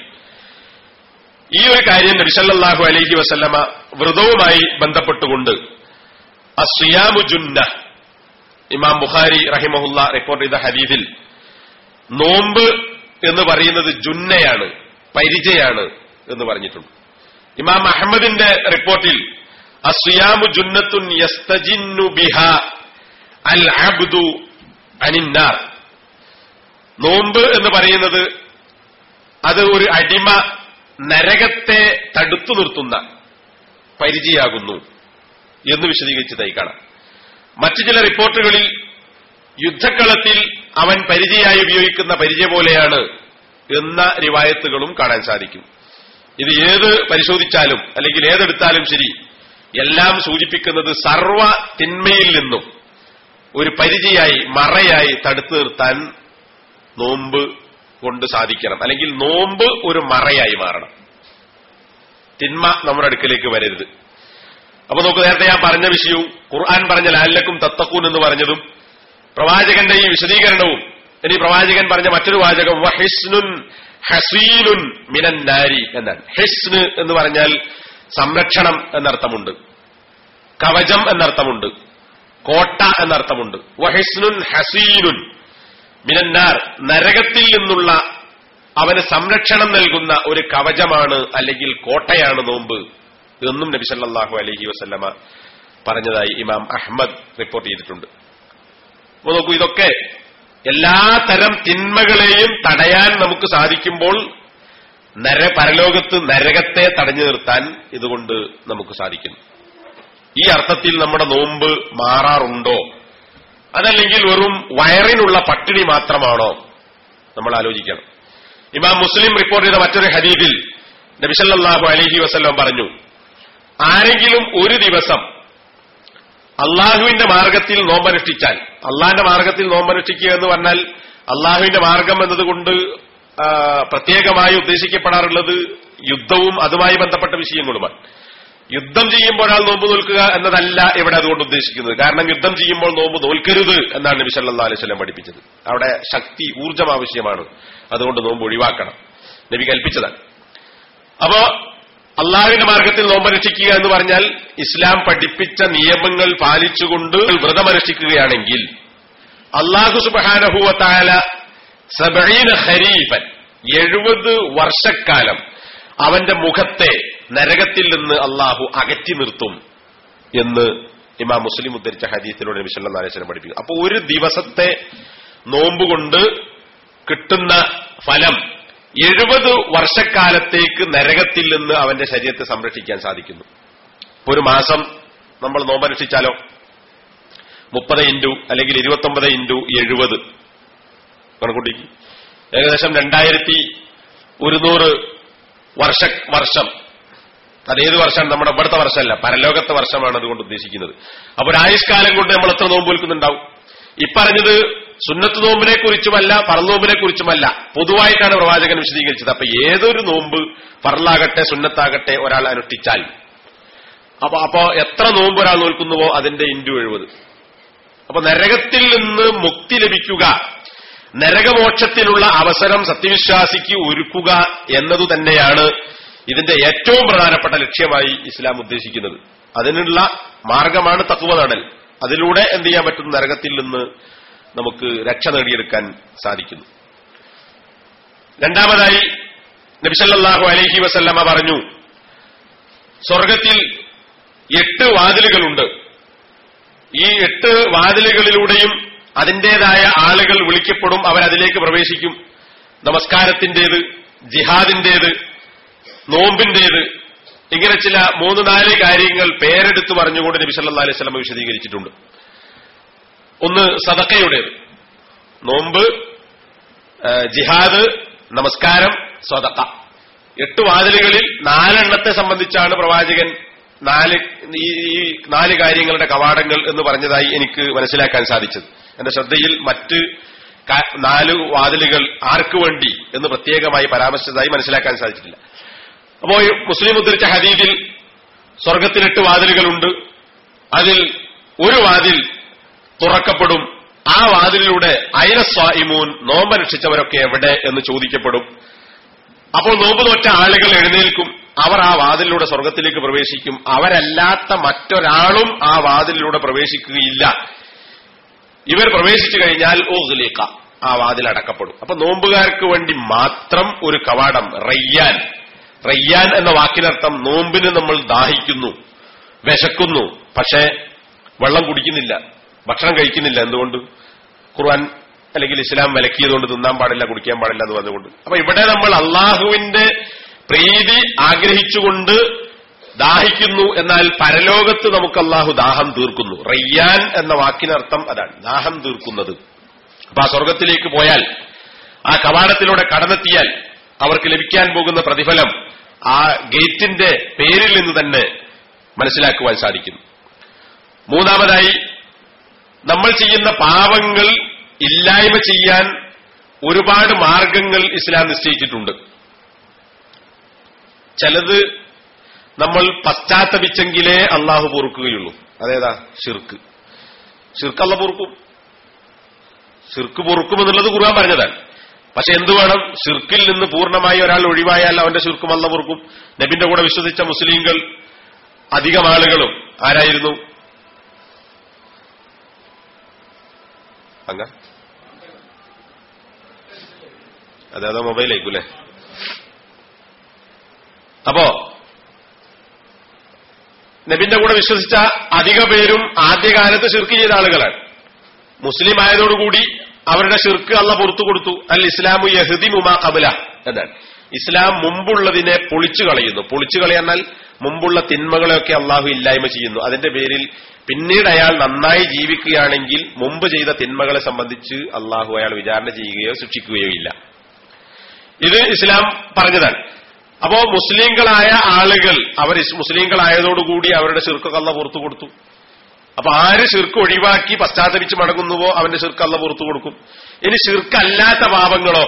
ഈ ഒരു കാര്യം നബിസല്ലാഹു അലൈഹി വസല്ലമ വ്രതവുമായി ബന്ധപ്പെട്ടുകൊണ്ട് അസ്യാമു ജുന്ന ഇമാം ബുഖാരി റഹിമഹുല്ല റിപ്പോർട്ട് ചെയ്ത ഹദീദിൽ നോമ്പ് എന്ന് പറയുന്നത് ജുന്നയാണ് പരിചയാണ് എന്ന് പറഞ്ഞിട്ടുണ്ട് ഇമാം അഹമ്മദിന്റെ റിപ്പോർട്ടിൽ അസ്യാമു ജുന്നത്തുൻ യസ്തജിന്നു ബിഹ അൽ അബ്ദു അനിന്നാർ നോമ്പ് എന്ന് പറയുന്നത് അത് ഒരു അടിമ നരകത്തെ തടുത്തു നിർത്തുന്ന പരിചയാകുന്നു എന്ന് വിശദീകരിച്ചതായി കാണാം മറ്റു ചില റിപ്പോർട്ടുകളിൽ യുദ്ധക്കളത്തിൽ അവൻ പരിചയായി ഉപയോഗിക്കുന്ന പരിചയ പോലെയാണ് എന്ന റിവായത്തുകളും കാണാൻ സാധിക്കും ഇത് ഏത് പരിശോധിച്ചാലും അല്ലെങ്കിൽ ഏതെടുത്താലും ശരി എല്ലാം സൂചിപ്പിക്കുന്നത് സർവ തിന്മയിൽ നിന്നും ഒരു പരിചയായി മറയായി തടുത്തു നിർത്താൻ നോമ്പ് കൊണ്ട് സാധിക്കണം അല്ലെങ്കിൽ നോമ്പ് ഒരു മറയായി മാറണം തിന്മ നമ്മുടെ അടുക്കലേക്ക് വരരുത് അപ്പൊ നമുക്ക് നേരത്തെ ഞാൻ പറഞ്ഞ വിഷയവും ഖുർആൻ പറഞ്ഞ ലാലക്കും തത്തക്കൂൻ എന്ന് പറഞ്ഞതും പ്രവാചകന്റെ ഈ വിശദീകരണവും ഇനി പ്രവാചകൻ പറഞ്ഞ മറ്റൊരു വാചകം വഹിസ്നുൻ ഹസീനുൻ മിനൻ നാരി എന്നാണ് ഹിസ്ന് എന്ന് പറഞ്ഞാൽ സംരക്ഷണം എന്നർത്ഥമുണ്ട് കവചം എന്നർത്ഥമുണ്ട് കോട്ട എന്നർത്ഥമുണ്ട് വഹിസ്നുൻ ഹസീനുൻ മിനന്നാർ നരകത്തിൽ നിന്നുള്ള അവന് സംരക്ഷണം നൽകുന്ന ഒരു കവചമാണ് അല്ലെങ്കിൽ കോട്ടയാണ് നോമ്പ് എന്നും നബി സല്ലല്ലാഹു അലൈഹി വസല്ലമ പറഞ്ഞതായി ഇമാം അഹ്മദ് റിപ്പോർട്ട് ചെയ്തിട്ടുണ്ട് അപ്പൊ നോക്കൂ ഇതൊക്കെ എല്ലാ തരം തിന്മകളെയും തടയാൻ നമുക്ക് സാധിക്കുമ്പോൾ നര പരലോകത്ത് നരകത്തെ തടഞ്ഞു നിർത്താൻ ഇതുകൊണ്ട് നമുക്ക് സാധിക്കുന്നു ഈ അർത്ഥത്തിൽ നമ്മുടെ നോമ്പ് മാറാറുണ്ടോ അതല്ലെങ്കിൽ വെറും വയറിനുള്ള പട്ടിണി മാത്രമാണോ നമ്മൾ ആലോചിക്കണം ഇമാം മുസ്ലിം റിപ്പോർട്ട് ചെയ്ത മറ്റൊരു ഹദീദിൽ നബിസല്ലാഹു അലഹി വസ്ല്ലാം പറഞ്ഞു ആരെങ്കിലും ഒരു ദിവസം അള്ളാഹുവിന്റെ മാർഗത്തിൽ നോമ്പനുഷ്ഠിച്ചാൽ അള്ളാഹിന്റെ മാർഗത്തിൽ നോമ്പനുഷ്ഠിക്കുക എന്ന് പറഞ്ഞാൽ അള്ളാഹുവിന്റെ മാർഗം എന്നതുകൊണ്ട് ആ, പ്രത്യേകമായി ഉദ്ദേശിക്കപ്പെടാറുള്ളത് യുദ്ധവും അതുമായി ബന്ധപ്പെട്ട വിഷയങ്ങളുമാണ് യുദ്ധം ചെയ്യുമ്പോൾ ഒരാൾ നോമ്പ് നോൽക്കുക എന്നതല്ല ഇവിടെ അതുകൊണ്ട് ഉദ്ദേശിക്കുന്നത് കാരണം യുദ്ധം ചെയ്യുമ്പോൾ നോമ്പ് നോൽക്കരുത് എന്നാണ് നബി സല്ലല്ലാഹു അലൈഹി വസല്ലം പഠിപ്പിച്ചത് അവിടെ ശക്തി ഊർജം ആവശ്യമാണ് അതുകൊണ്ട് നോമ്പ് ഒഴിവാക്കണം നബി കൽപ്പിച്ചതാണ് അപ്പോ അള്ളാഹുവിന്റെ മാർഗത്തിൽ നോമ്പനുഷ്ഠിക്കുക എന്ന് പറഞ്ഞാൽ ഇസ്ലാം പഠിപ്പിച്ച നിയമങ്ങൾ പാലിച്ചുകൊണ്ട് വ്രതമനുഷ്ഠിക്കുകയാണെങ്കിൽ അള്ളാഹു സുബാനഹുവത്തായ സബീന ഖരീഫൻ എഴുപത് വർഷക്കാലം അവന്റെ മുഖത്തെ നരകത്തിൽ നിന്ന് അള്ളാഹു അകറ്റി നിർത്തും എന്ന് ഇമാം മുസ്ലിം ഉദ്ധരിച്ച ഹദീസിലൂടെ നബി സല്ലല്ലാഹു അലൈഹി വസല്ലം പഠിപ്പിക്കും അപ്പോൾ ഒരു ദിവസത്തെ നോമ്പ് കൊണ്ട് കിട്ടുന്ന ഫലം എഴുപത് വർഷക്കാലത്തേക്ക് നരകത്തിൽ നിന്ന് അവന്റെ ശരീരത്തെ സംരക്ഷിക്കാൻ സാധിക്കുന്നു ഇപ്പൊ ഒരു മാസം നമ്മൾ നോമ്പനുഷ്ഠിച്ചാലോ മുപ്പത് ഇൻറ്റു അല്ലെങ്കിൽ ഇരുപത്തൊമ്പത് ഇൻറ്റു എഴുപത് കണക്കൂട്ടിക്ക് ഏകദേശം രണ്ടായിരത്തി ഒരുന്നൂറ് വർഷ വർഷം അതേത് വർഷമാണ് നമ്മുടെ ഇവിടുത്തെ വർഷമല്ല പരലോകത്തെ വർഷമാണ് അതുകൊണ്ട് ഉദ്ദേശിക്കുന്നത് അപ്പൊ ഒരു ആയുഷ്കാലം കൊണ്ട് നമ്മൾ എത്ര നോമ്പ് വിൽക്കുന്നുണ്ടാവും ഇപ്പറഞ്ഞത് സുന്നത്ത് നോമ്പിനെ കുറിച്ചുമല്ല പറന്നോമ്പിനെ കുറിച്ചുമല്ല പൊതുവായിട്ടാണ് പ്രവാചകൻ വിശദീകരിച്ചത് അപ്പൊ ഏതൊരു നോമ്പ് പറലാകട്ടെ സുന്നത്താകട്ടെ ഒരാൾ അനുഷ്ഠിച്ചാൽ അപ്പൊ അപ്പോ എത്ര നോമ്പ് ഒരാൾ നോൽക്കുന്നുവോ അതിന്റെ ഇൻഡു എഴുപത് അപ്പൊ നരകത്തിൽ നിന്ന് മുക്തി ലഭിക്കുക നരകമോക്ഷത്തിനുള്ള അവസരം സത്യവിശ്വാസിക്ക് ഒരുക്കുക എന്നതു തന്നെയാണ് ഇതിന്റെ ഏറ്റവും പ്രധാനപ്പെട്ട ലക്ഷ്യമായി ഇസ്ലാം ഉദ്ദേശിക്കുന്നത് അതിനുള്ള മാർഗമാണ് തത്വ നടൽ അതിലൂടെ എന്ത് ചെയ്യാൻ പറ്റും നരകത്തിൽ നിന്ന് നമുക്ക് രക്ഷ നേടിയെടുക്കാൻ സാധിക്കുന്നു രണ്ടാമതായി നബിസല്ലാഹു അലൈഹി വസല്ലമ പറഞ്ഞു സ്വർഗത്തിൽ എട്ട് വാതിലുകളുണ്ട് ഈ എട്ട് വാതിലുകളിലൂടെയും അതിന്റേതായ ആളുകൾ വിളിക്കപ്പെടും അവരതിലേക്ക് പ്രവേശിക്കും നമസ്കാരത്തിന്റേത് ജിഹാദിന്റേത് നോമ്പിന്റേത് ഇങ്ങനെ ചില മൂന്ന് നാല് കാര്യങ്ങൾ പേരെടുത്ത് പറഞ്ഞുകൊണ്ട് നബി സല്ലാ അലൈഹി സ്വലമ വിശദീകരിച്ചിട്ടുണ്ട് ഒന്ന് സദക്കയുടേത് നോമ്പ് ആ, ജിഹാദ് നമസ്കാരം സ്വതക്ക എട്ട് വാതിലുകളിൽ നാലെണ്ണത്തെ സംബന്ധിച്ചാണ് പ്രവാചകൻ നാല് ഈ ഈ നാല് കാര്യങ്ങളുടെ കവാടങ്ങൾ എന്ന് പറഞ്ഞതായി എനിക്ക് മനസ്സിലാക്കാൻ സാധിച്ചത് എന്റെ ശ്രദ്ധയിൽ മറ്റ് ക- നാല് വാതിലുകൾ ആർക്കു വേണ്ടി എന്ന് പ്രത്യേകമായി പരാമർശിച്ചതായി മനസ്സിലാക്കാൻ സാധിച്ചിട്ടില്ല അപ്പോ ഈ മുസ്ലിം ഉദ്ധരിച്ച ഹദീദിൽ സ്വർഗത്തിൽ എട്ട് വാതിലുകളുണ്ട് അതിൽ ഒരു വാതിൽ തുറക്കപ്പെടും ആ വാതിലിലൂടെ അയന സ്വായിമൂൻ നോമ്പ് രക്ഷിച്ചവരൊക്കെ എവിടെ എന്ന് ചോദിക്കപ്പെടും അപ്പോൾ നോമ്പ് നോറ്റ ആളുകൾ എഴുന്നേൽക്കും അവർ ആ വാതിലിലൂടെ സ്വർഗത്തിലേക്ക് പ്രവേശിക്കും അവരല്ലാത്ത മറ്റൊരാളും ആ വാതിലിലൂടെ പ്രവേശിക്കുകയില്ല ഇവർ പ്രവേശിച്ചു കഴിഞ്ഞാൽ ഓഹ്ലേക്ക ആ വാതിൽ അടക്കപ്പെടും അപ്പൊ നോമ്പുകാർക്ക് വേണ്ടി മാത്രം ഒരു കവാടം റയ്യാൻ റയ്യാൻ എന്ന വാക്കിനർത്ഥം നോമ്പിന് നമ്മൾ ദാഹിക്കുന്നു വിശക്കുന്നു പക്ഷേ വെള്ളം കുടിക്കുന്നില്ല ഭക്ഷണം കഴിക്കുന്നില്ല എന്തുകൊണ്ട് ഖുർആൻ അല്ലെങ്കിൽ ഇസ്ലാം വിലക്കിയതുകൊണ്ട് തിന്നാൻ പാടില്ല കുടിക്കാൻ പാടില്ല എന്ന് പറഞ്ഞുകൊണ്ട് അപ്പൊ ഇവിടെ നമ്മൾ അള്ളാഹുവിന്റെ പ്രീതി ആഗ്രഹിച്ചുകൊണ്ട് ദാഹിക്കുന്നു എന്നാൽ പരലോകത്ത് നമുക്ക് അള്ളാഹു ദാഹം തീർക്കുന്നു റയ്യാൻ എന്ന വാക്കിനർത്ഥം അതാണ് ദാഹം തീർക്കുന്നത് അപ്പൊ ആ സ്വർഗത്തിലേക്ക് പോയാൽ ആ കവാടത്തിലൂടെ കടന്നെത്തിയാൽ അവർക്ക് ലഭിക്കാൻ പോകുന്ന പ്രതിഫലം ആ ഗേറ്റിന്റെ പേരിൽ നിന്ന് തന്നെ മനസ്സിലാക്കുവാൻ സാധിക്കുന്നു മൂന്നാമതായി നമ്മൾ ചെയ്യുന്ന പാവങ്ങൾ ഇല്ലായ്മ ചെയ്യാൻ ഒരുപാട് മാർഗങ്ങൾ ഇസ്ലാം നിശ്ചയിച്ചിട്ടുണ്ട് ചിലത് നമ്മൾ പശ്ചാത്തപിച്ചെങ്കിലേ അള്ളാഹു പൊറുക്കുകയുള്ളൂ അതേതാ ഷിർക്ക് ഷിർക്ക് അല്ല പൊറുക്കും ഷിർക്ക് പൊറുക്കുമെന്നുള്ളത് ഖുർആൻ പറഞ്ഞതാണ് പക്ഷെ എന്തു വേണം ഷിർക്കിൽ നിന്ന് പൂർണ്ണമായി ഒരാൾ ഒഴിവായാൽ അവന്റെ ഷിർക്കും അല്ല പൊറുക്കും നബിന്റെ കൂടെ വിശ്വസിച്ച മുസ്ലിങ്ങൾ അധികം ആളുകളും ആരായിരുന്നു അങ്ങ അതെ അതോ മൊബൈലായിരിക്കും അല്ലേ അപ്പോ നബിന്റെ കൂടെ വിശ്വസിച്ച അധിക പേരും ആദ്യകാലത്ത് ഷിർക്ക് ചെയ്ത ആളുകളാണ് മുസ്ലിം ആയതോടുകൂടി അവരുടെ ഷിർക്ക് അല്ല പുറത്തു കൊടുത്തു അൽ ഇസ്ലാമു യഹദി മുമാ കബല എന്നാണ് ഇസ്ലാം മുമ്പുള്ളതിനെ പൊളിച്ചു കളയുന്നു പൊളിച്ചു കളയാൽ മുമ്പുള്ള തിന്മകളെയൊക്കെ അള്ളാഹു ഇല്ലായ്മ ചെയ്യുന്നു അതിന്റെ പേരിൽ പിന്നീട് അയാൾ നന്നായി ജീവിക്കുകയാണെങ്കിൽ മുമ്പ് ചെയ്ത തിന്മകളെ സംബന്ധിച്ച് അള്ളാഹു അയാൾ വിചാരണ ചെയ്യുകയോ ശിക്ഷിക്കുകയോ ഇല്ല ഇത് ഇസ്ലാം പറഞ്ഞതാണ് അപ്പോ മുസ്ലിങ്ങളായ ആളുകൾ അവർ ഇസ് മുസ്ലിങ്ങളായതോടുകൂടി അവരുടെ ശിർക്കൊക്കെ അല്ല പുറത്തു കൊടുത്തു അപ്പൊ ആര് ശിർക്ക് ഒഴിവാക്കി പശ്ചാത്തപിച്ച് മടങ്ങുന്നുവോ അവന്റെ ശിർക്ക് അല്ല പുറത്തു കൊടുക്കും ഇനി ശിർക്കല്ലാത്ത പാപങ്ങളോ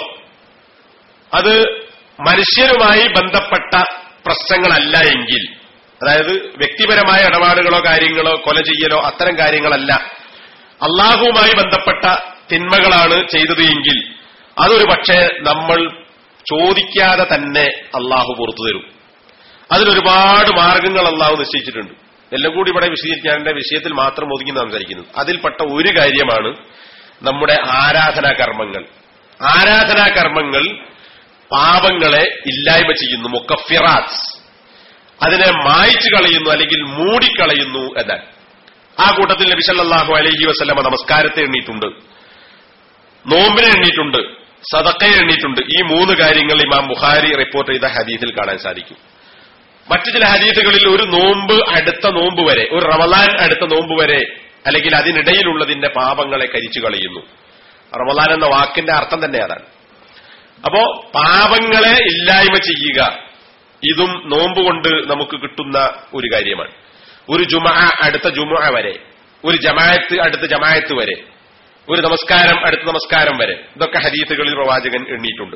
അത് മനുഷ്യരുമായി ബന്ധപ്പെട്ട പ്രശ്നങ്ങളല്ല എങ്കിൽ അതായത് വ്യക്തിപരമായ ഇടപാടുകളോ കാര്യങ്ങളോ കൊല ചെയ്യലോ അത്തരം കാര്യങ്ങളല്ല അള്ളാഹുവുമായി ബന്ധപ്പെട്ട തിന്മകളാണ് ചെയ്തത് എങ്കിൽ അതൊരു പക്ഷേ നമ്മൾ ചോദിക്കാതെ തന്നെ അള്ളാഹു പുറത്തു തരും അതിനൊരുപാട് മാർഗങ്ങൾ അള്ളാഹു നിശ്ചയിച്ചിട്ടുണ്ട് എല്ലാം കൂടി ഇവിടെ വിശദീകരിക്കാൻ എന്റെ വിഷയത്തിൽ മാത്രം ഒതുങ്ങി സംസാരിക്കുന്നത് അതിൽപ്പെട്ട ഒരു കാര്യമാണ് നമ്മുടെ ആരാധനാ കർമ്മങ്ങൾ ആരാധനാ കർമ്മങ്ങൾ പാപങ്ങളെ ഇല്ലായ്മ ചെയ്യുന്നു മുക്കഫിറാത്ത് അതിനെ മായ്ച്ചു കളയുന്നു അല്ലെങ്കിൽ മൂടിക്കളയുന്നു എന്നാണ് ആ കൂട്ടത്തിൽ നബി സല്ലല്ലാഹു അലൈഹി വസല്ലമ നമസ്കാരത്തെ എണ്ണീട്ടുണ്ട് നോമ്പിനെ എണ്ണീട്ടുണ്ട് സദക്കയെ എണ്ണീട്ടുണ്ട് ഈ മൂന്ന് കാര്യങ്ങൾ ഇമാം ബുഖാരി റിപ്പോർട്ട് ചെയ്ത ഹദീസിൽ കാണാൻ സാധിക്കും മറ്റു ചില ഹദീസുകളിൽ ഒരു നോമ്പ് അടുത്ത നോമ്പ് വരെ ഒരു റമലാൻ അടുത്ത നോമ്പ് വരെ അല്ലെങ്കിൽ അതിനിടയിലുള്ളതിന്റെ പാപങ്ങളെ കരിച്ചു കളയുന്നു റമലാൻ എന്ന വാക്കിന്റെ അർത്ഥം തന്നെ അതാണ് അപ്പോ പാപങ്ങളെ ഇല്ലായ്മ ചെയ്യുക ഇതും നോമ്പ് കൊണ്ട് നമുക്ക് കിട്ടുന്ന ഒരു കാര്യമാണ് ഒരു ജുമ അടുത്ത ജുമ വരെ ഒരു ജമായത്ത് അടുത്ത ജമായത്ത് വരെ ഒരു നമസ്കാരം അടുത്ത നമസ്കാരം വരെ ഇതൊക്കെ ഹദീസുകളിൽ പ്രവാചകൻ എണ്ണിയിട്ടുണ്ട്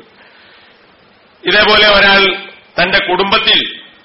ഇതേപോലെ ഒരാൾ തന്റെ കുടുംബത്തിൽ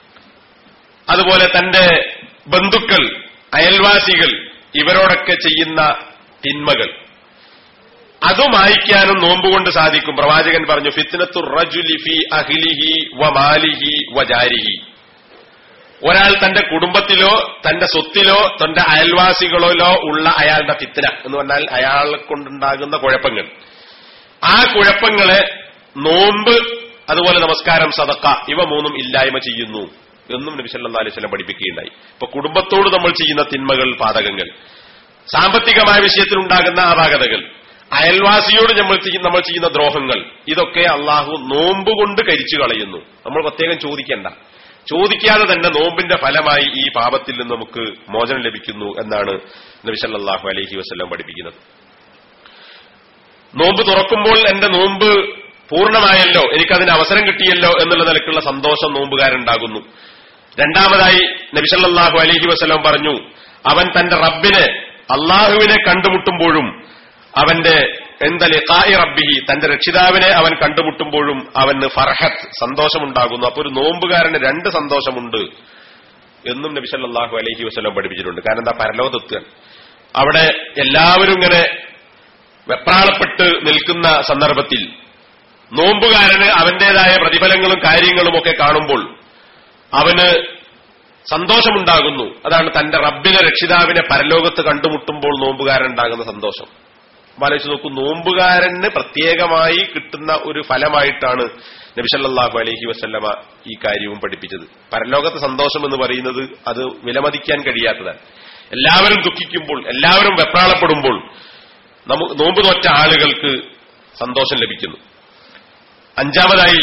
അതുപോലെ തന്റെ ബന്ധുക്കൾ അയൽവാസികൾ ഇവരോടൊക്കെ ചെയ്യുന്ന തിന്മകൾ അത് മായ്ക്കാനും നോമ്പുകൊണ്ട് സാധിക്കും പ്രവാചകൻ പറഞ്ഞു ഫിത്നത്തു റജുലി ഫി അഹ്ലിഹി വ മാലിഹി വ ജാരിഹി ഒരാൾ തന്റെ കുടുംബത്തിലോ തന്റെ സ്വത്തിലോ തന്റെ അയൽവാസികളിലോ ഉള്ള അയാളുടെ ഫിത്ന എന്ന് പറഞ്ഞാൽ അയാളെ കൊണ്ടുണ്ടാകുന്ന കുഴപ്പങ്ങൾ ആ കുഴപ്പങ്ങളെ നോമ്പ് അതുപോലെ നമസ്കാരം സതക്ക ഇവ മൂന്നും ഇല്ലായ്മ ചെയ്യുന്നു എന്നും നബി സല്ലല്ലാഹു അലൈഹി വസല്ലം പഠിപ്പിക്കുകയുണ്ടായി ഇപ്പൊ കുടുംബത്തോട് നമ്മൾ ചെയ്യുന്ന തിന്മകൾ പാതകങ്ങൾ സാമ്പത്തികമായ വിഷയത്തിലുണ്ടാകുന്ന അപാകതകൾ അയൽവാസിയോട് നമ്മൾ ചെയ്യുന്ന നമ്മൾ ചെയ്യുന്ന ദ്രോഹങ്ങൾ ഇതൊക്കെ അള്ളാഹു നോമ്പ് കൊണ്ട് കരിച്ചു കളയുന്നു നമ്മൾ പ്രത്യേകം ചോദിക്കേണ്ട ചോദിക്കാതെ തന്നെ നോമ്പിന്റെ ഫലമായി ഈ പാപത്തിൽ നിന്ന് നമുക്ക് മോചനം ലഭിക്കുന്നു എന്നാണ് നബി സല്ലല്ലാഹു അലൈഹി വസല്ലം പഠിപ്പിക്കുന്നത് നോമ്പ് തുറക്കുമ്പോൾ എന്റെ നോമ്പ് പൂർണ്ണമായല്ലോ എനിക്കതിന് അവസരം കിട്ടിയല്ലോ എന്നുള്ള നിലക്കുള്ള സന്തോഷം നോമ്പുകാരുണ്ടാകുന്നു രണ്ടാമതായി നബിസല്ലാഹു അലഹി വസ്ലം പറഞ്ഞു അവൻ തന്റെ റബ്ബിനെ അള്ളാഹുവിനെ കണ്ടുമുട്ടുമ്പോഴും അവന്റെ എന്ത ലിഖായി റബ്ബിഹി തന്റെ രക്ഷിതാവിനെ അവൻ കണ്ടുമുട്ടുമ്പോഴും അവന് ഫർഹത്ത് സന്തോഷമുണ്ടാകുന്നു അപ്പൊ ഒരു നോമ്പുകാരന് രണ്ട് സന്തോഷമുണ്ട് എന്നും നബി സല്ലല്ലാഹു അലൈഹി വസല്ലം പഠിപ്പിച്ചിട്ടുണ്ട് കാരണം എന്താ പരലോകത്തെത്തുക അവിടെ എല്ലാവരും ഇങ്ങനെ വെപ്രാളപ്പെട്ട് നിൽക്കുന്ന സന്ദർഭത്തിൽ നോമ്പുകാരന് അവന്റേതായ പ്രതിഫലങ്ങളും കാര്യങ്ങളും ഒക്കെ കാണുമ്പോൾ അവന് സന്തോഷമുണ്ടാകുന്നു അതാണ് തന്റെ റബ്ബിനെ രക്ഷിതാവിനെ പരലോകത്ത് കണ്ടുമുട്ടുമ്പോൾ നോമ്പുകാരൻ ഉണ്ടാകുന്ന സന്തോഷം ആലോചിച്ച് നോക്കൂ നോമ്പുകാരന് പ്രത്യേകമായി കിട്ടുന്ന ഒരു ഫലമായിട്ടാണ് നബിസല്ലാഹു അലഹി വസ്ല്ലമ ഈ കാര്യവും പഠിപ്പിച്ചത് പരലോകത്തെ സന്തോഷം എന്ന് പറയുന്നത് അത് വിലമതിക്കാൻ കഴിയാത്തതാണ് എല്ലാവരും ദുഃഖിക്കുമ്പോൾ എല്ലാവരും വെപ്രാളപ്പെടുമ്പോൾ നമുക്ക് നോമ്പ് നോറ്റ ആളുകൾക്ക് സന്തോഷം ലഭിക്കുന്നു അഞ്ചാമതായി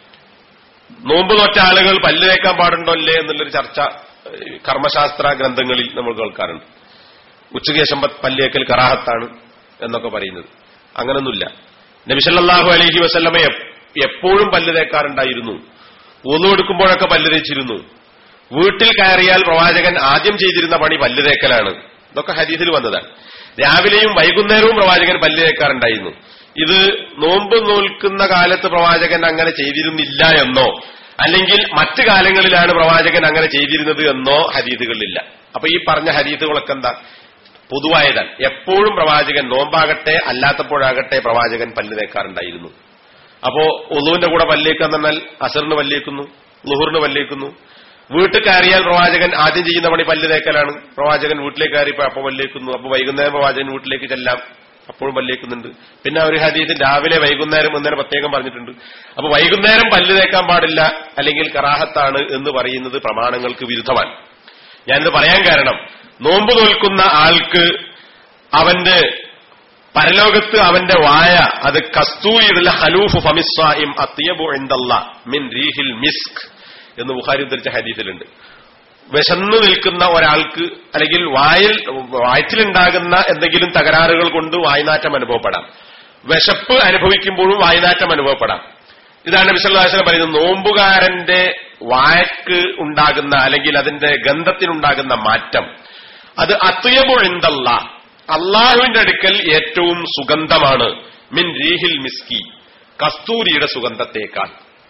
നോമ്പ് നോറ്റ ആളുകൾ പല്ല് തേക്കാൻ പാടുണ്ടോ അല്ലേ എന്നുള്ളൊരു ചർച്ച ഏഹ്, കർമ്മശാസ്ത്ര ഗ്രന്ഥങ്ങളിൽ നമ്മൾ കേൾക്കാറുണ്ട് ഉച്ചകേശം പല്ലേക്കൽ കറാഹത്താണ് എന്നൊക്കെ പറയുന്നത് അങ്ങനൊന്നുമില്ല നബിസല്ലാഹു അലൈഹി വസല്ലമ എപ്- എപ്പോഴും പല്ല് തേക്കാറുണ്ടായിരുന്നു ഒന്നു എടുക്കുമ്പോഴൊക്കെ പല്ല് തേച്ചിരുന്നു വീട്ടിൽ കയറിയാൽ പ്രവാചകൻ ആദ്യം ചെയ്തിരുന്ന പണി പല്ല് തേക്കലാണ് ഇതൊക്കെ ഹദീസിൽ വന്നതാണ് രാവിലെയും വൈകുന്നേരവും പ്രവാചകൻ പല്ല് തേക്കാറുണ്ടായിരുന്നു ഇത് നോമ്പ് നോൽക്കുന്ന കാലത്ത് പ്രവാചകൻ അങ്ങനെ ചെയ്തിരുന്നില്ല എന്നോ അല്ലെങ്കിൽ മറ്റു കാലങ്ങളിലാണ് പ്രവാചകൻ അങ്ങനെ ചെയ്തിരുന്നത് എന്നോ ഹദീസുകളിലില്ല അപ്പൊ ഈ പറഞ്ഞ ഹദീസുകളൊക്കെ എന്താ പൊതുവായതാണ് എപ്പോഴും പ്രവാചകൻ നോമ്പാകട്ടെ അല്ലാത്തപ്പോഴാകട്ടെ പ്രവാചകൻ പല്ല് തേക്കാറുണ്ടായിരുന്നു അപ്പോ ഒന്നുവിന്റെ കൂടെ പല്ലേക്കാന്ന് പറഞ്ഞാൽ അസറിന് പല്ലേക്കുന്നു ലുഹറിന് പല്ലേക്കുന്നു വീട്ടിൽ കയറിയാൽ പ്രവാചകൻ ആദ്യം ചെയ്യുന്ന പണി പല്ല് തേക്കലാണ് പ്രവാചകൻ വീട്ടിലേക്ക് കയറിയപ്പോ അപ്പൊ പല്ലേക്കുന്നു അപ്പൊ വൈകുന്നേരം പ്രവാചകൻ വീട്ടിലേക്ക് ചെല്ലാം അപ്പോഴും പല്ലേക്കുന്നുണ്ട് പിന്നെ ഒരു ഹദീസിൽ രാവിലെ വൈകുന്നേരം എന്നേരം പ്രത്യേകം പറഞ്ഞിട്ടുണ്ട് അപ്പൊ വൈകുന്നേരം പല്ല് തേക്കാൻ പാടില്ല അല്ലെങ്കിൽ കറാഹത്താണ് എന്ന് പറയുന്നത് പ്രമാണങ്ങൾക്ക് വിരുദ്ധമാണ് ഞാനിത് പറയാൻ കാരണം നോമ്പ് നോൽക്കുന്ന ആൾക്ക് അവന്റെ പരലോകത്ത് അവന്റെ വായ അത് കസ്തൂരിയുടെ ഹലൂഫ് ഫമിസ്വാഹിം അത്തിയബു എന്തല്ല മിൻ റീഹിൽ മിസ്ക് എന്ന് ബുഖാരി ഉദ്ധരിച്ച ഹദീസിലുണ്ട് വിശന്നു നിൽക്കുന്ന ഒരാൾക്ക് അല്ലെങ്കിൽ വായിൽ വയറ്റിലുണ്ടാകുന്ന എന്തെങ്കിലും തകരാറുകൾ കൊണ്ട് വായ്നാറ്റം അനുഭവപ്പെടാം വിശപ്പ് അനുഭവിക്കുമ്പോഴും വായ്നാറ്റം അനുഭവപ്പെടാം ഇതാണ് വിശ്വലാസനം പറയുന്നത് നോമ്പുകാരന്റെ വായക്ക് ഉണ്ടാകുന്ന അല്ലെങ്കിൽ അതിന്റെ ഗന്ധത്തിനുണ്ടാകുന്ന മാറ്റം അത് അത്യബുഴന്തല്ല അള്ളാഹുവിന്റെ അടുക്കൽ ഏറ്റവും സുഗന്ധമാണ് മിൻ റീഹിൽ മിസ്കി കസ്തൂരിയുടെ സുഗന്ധത്തേക്കാൾ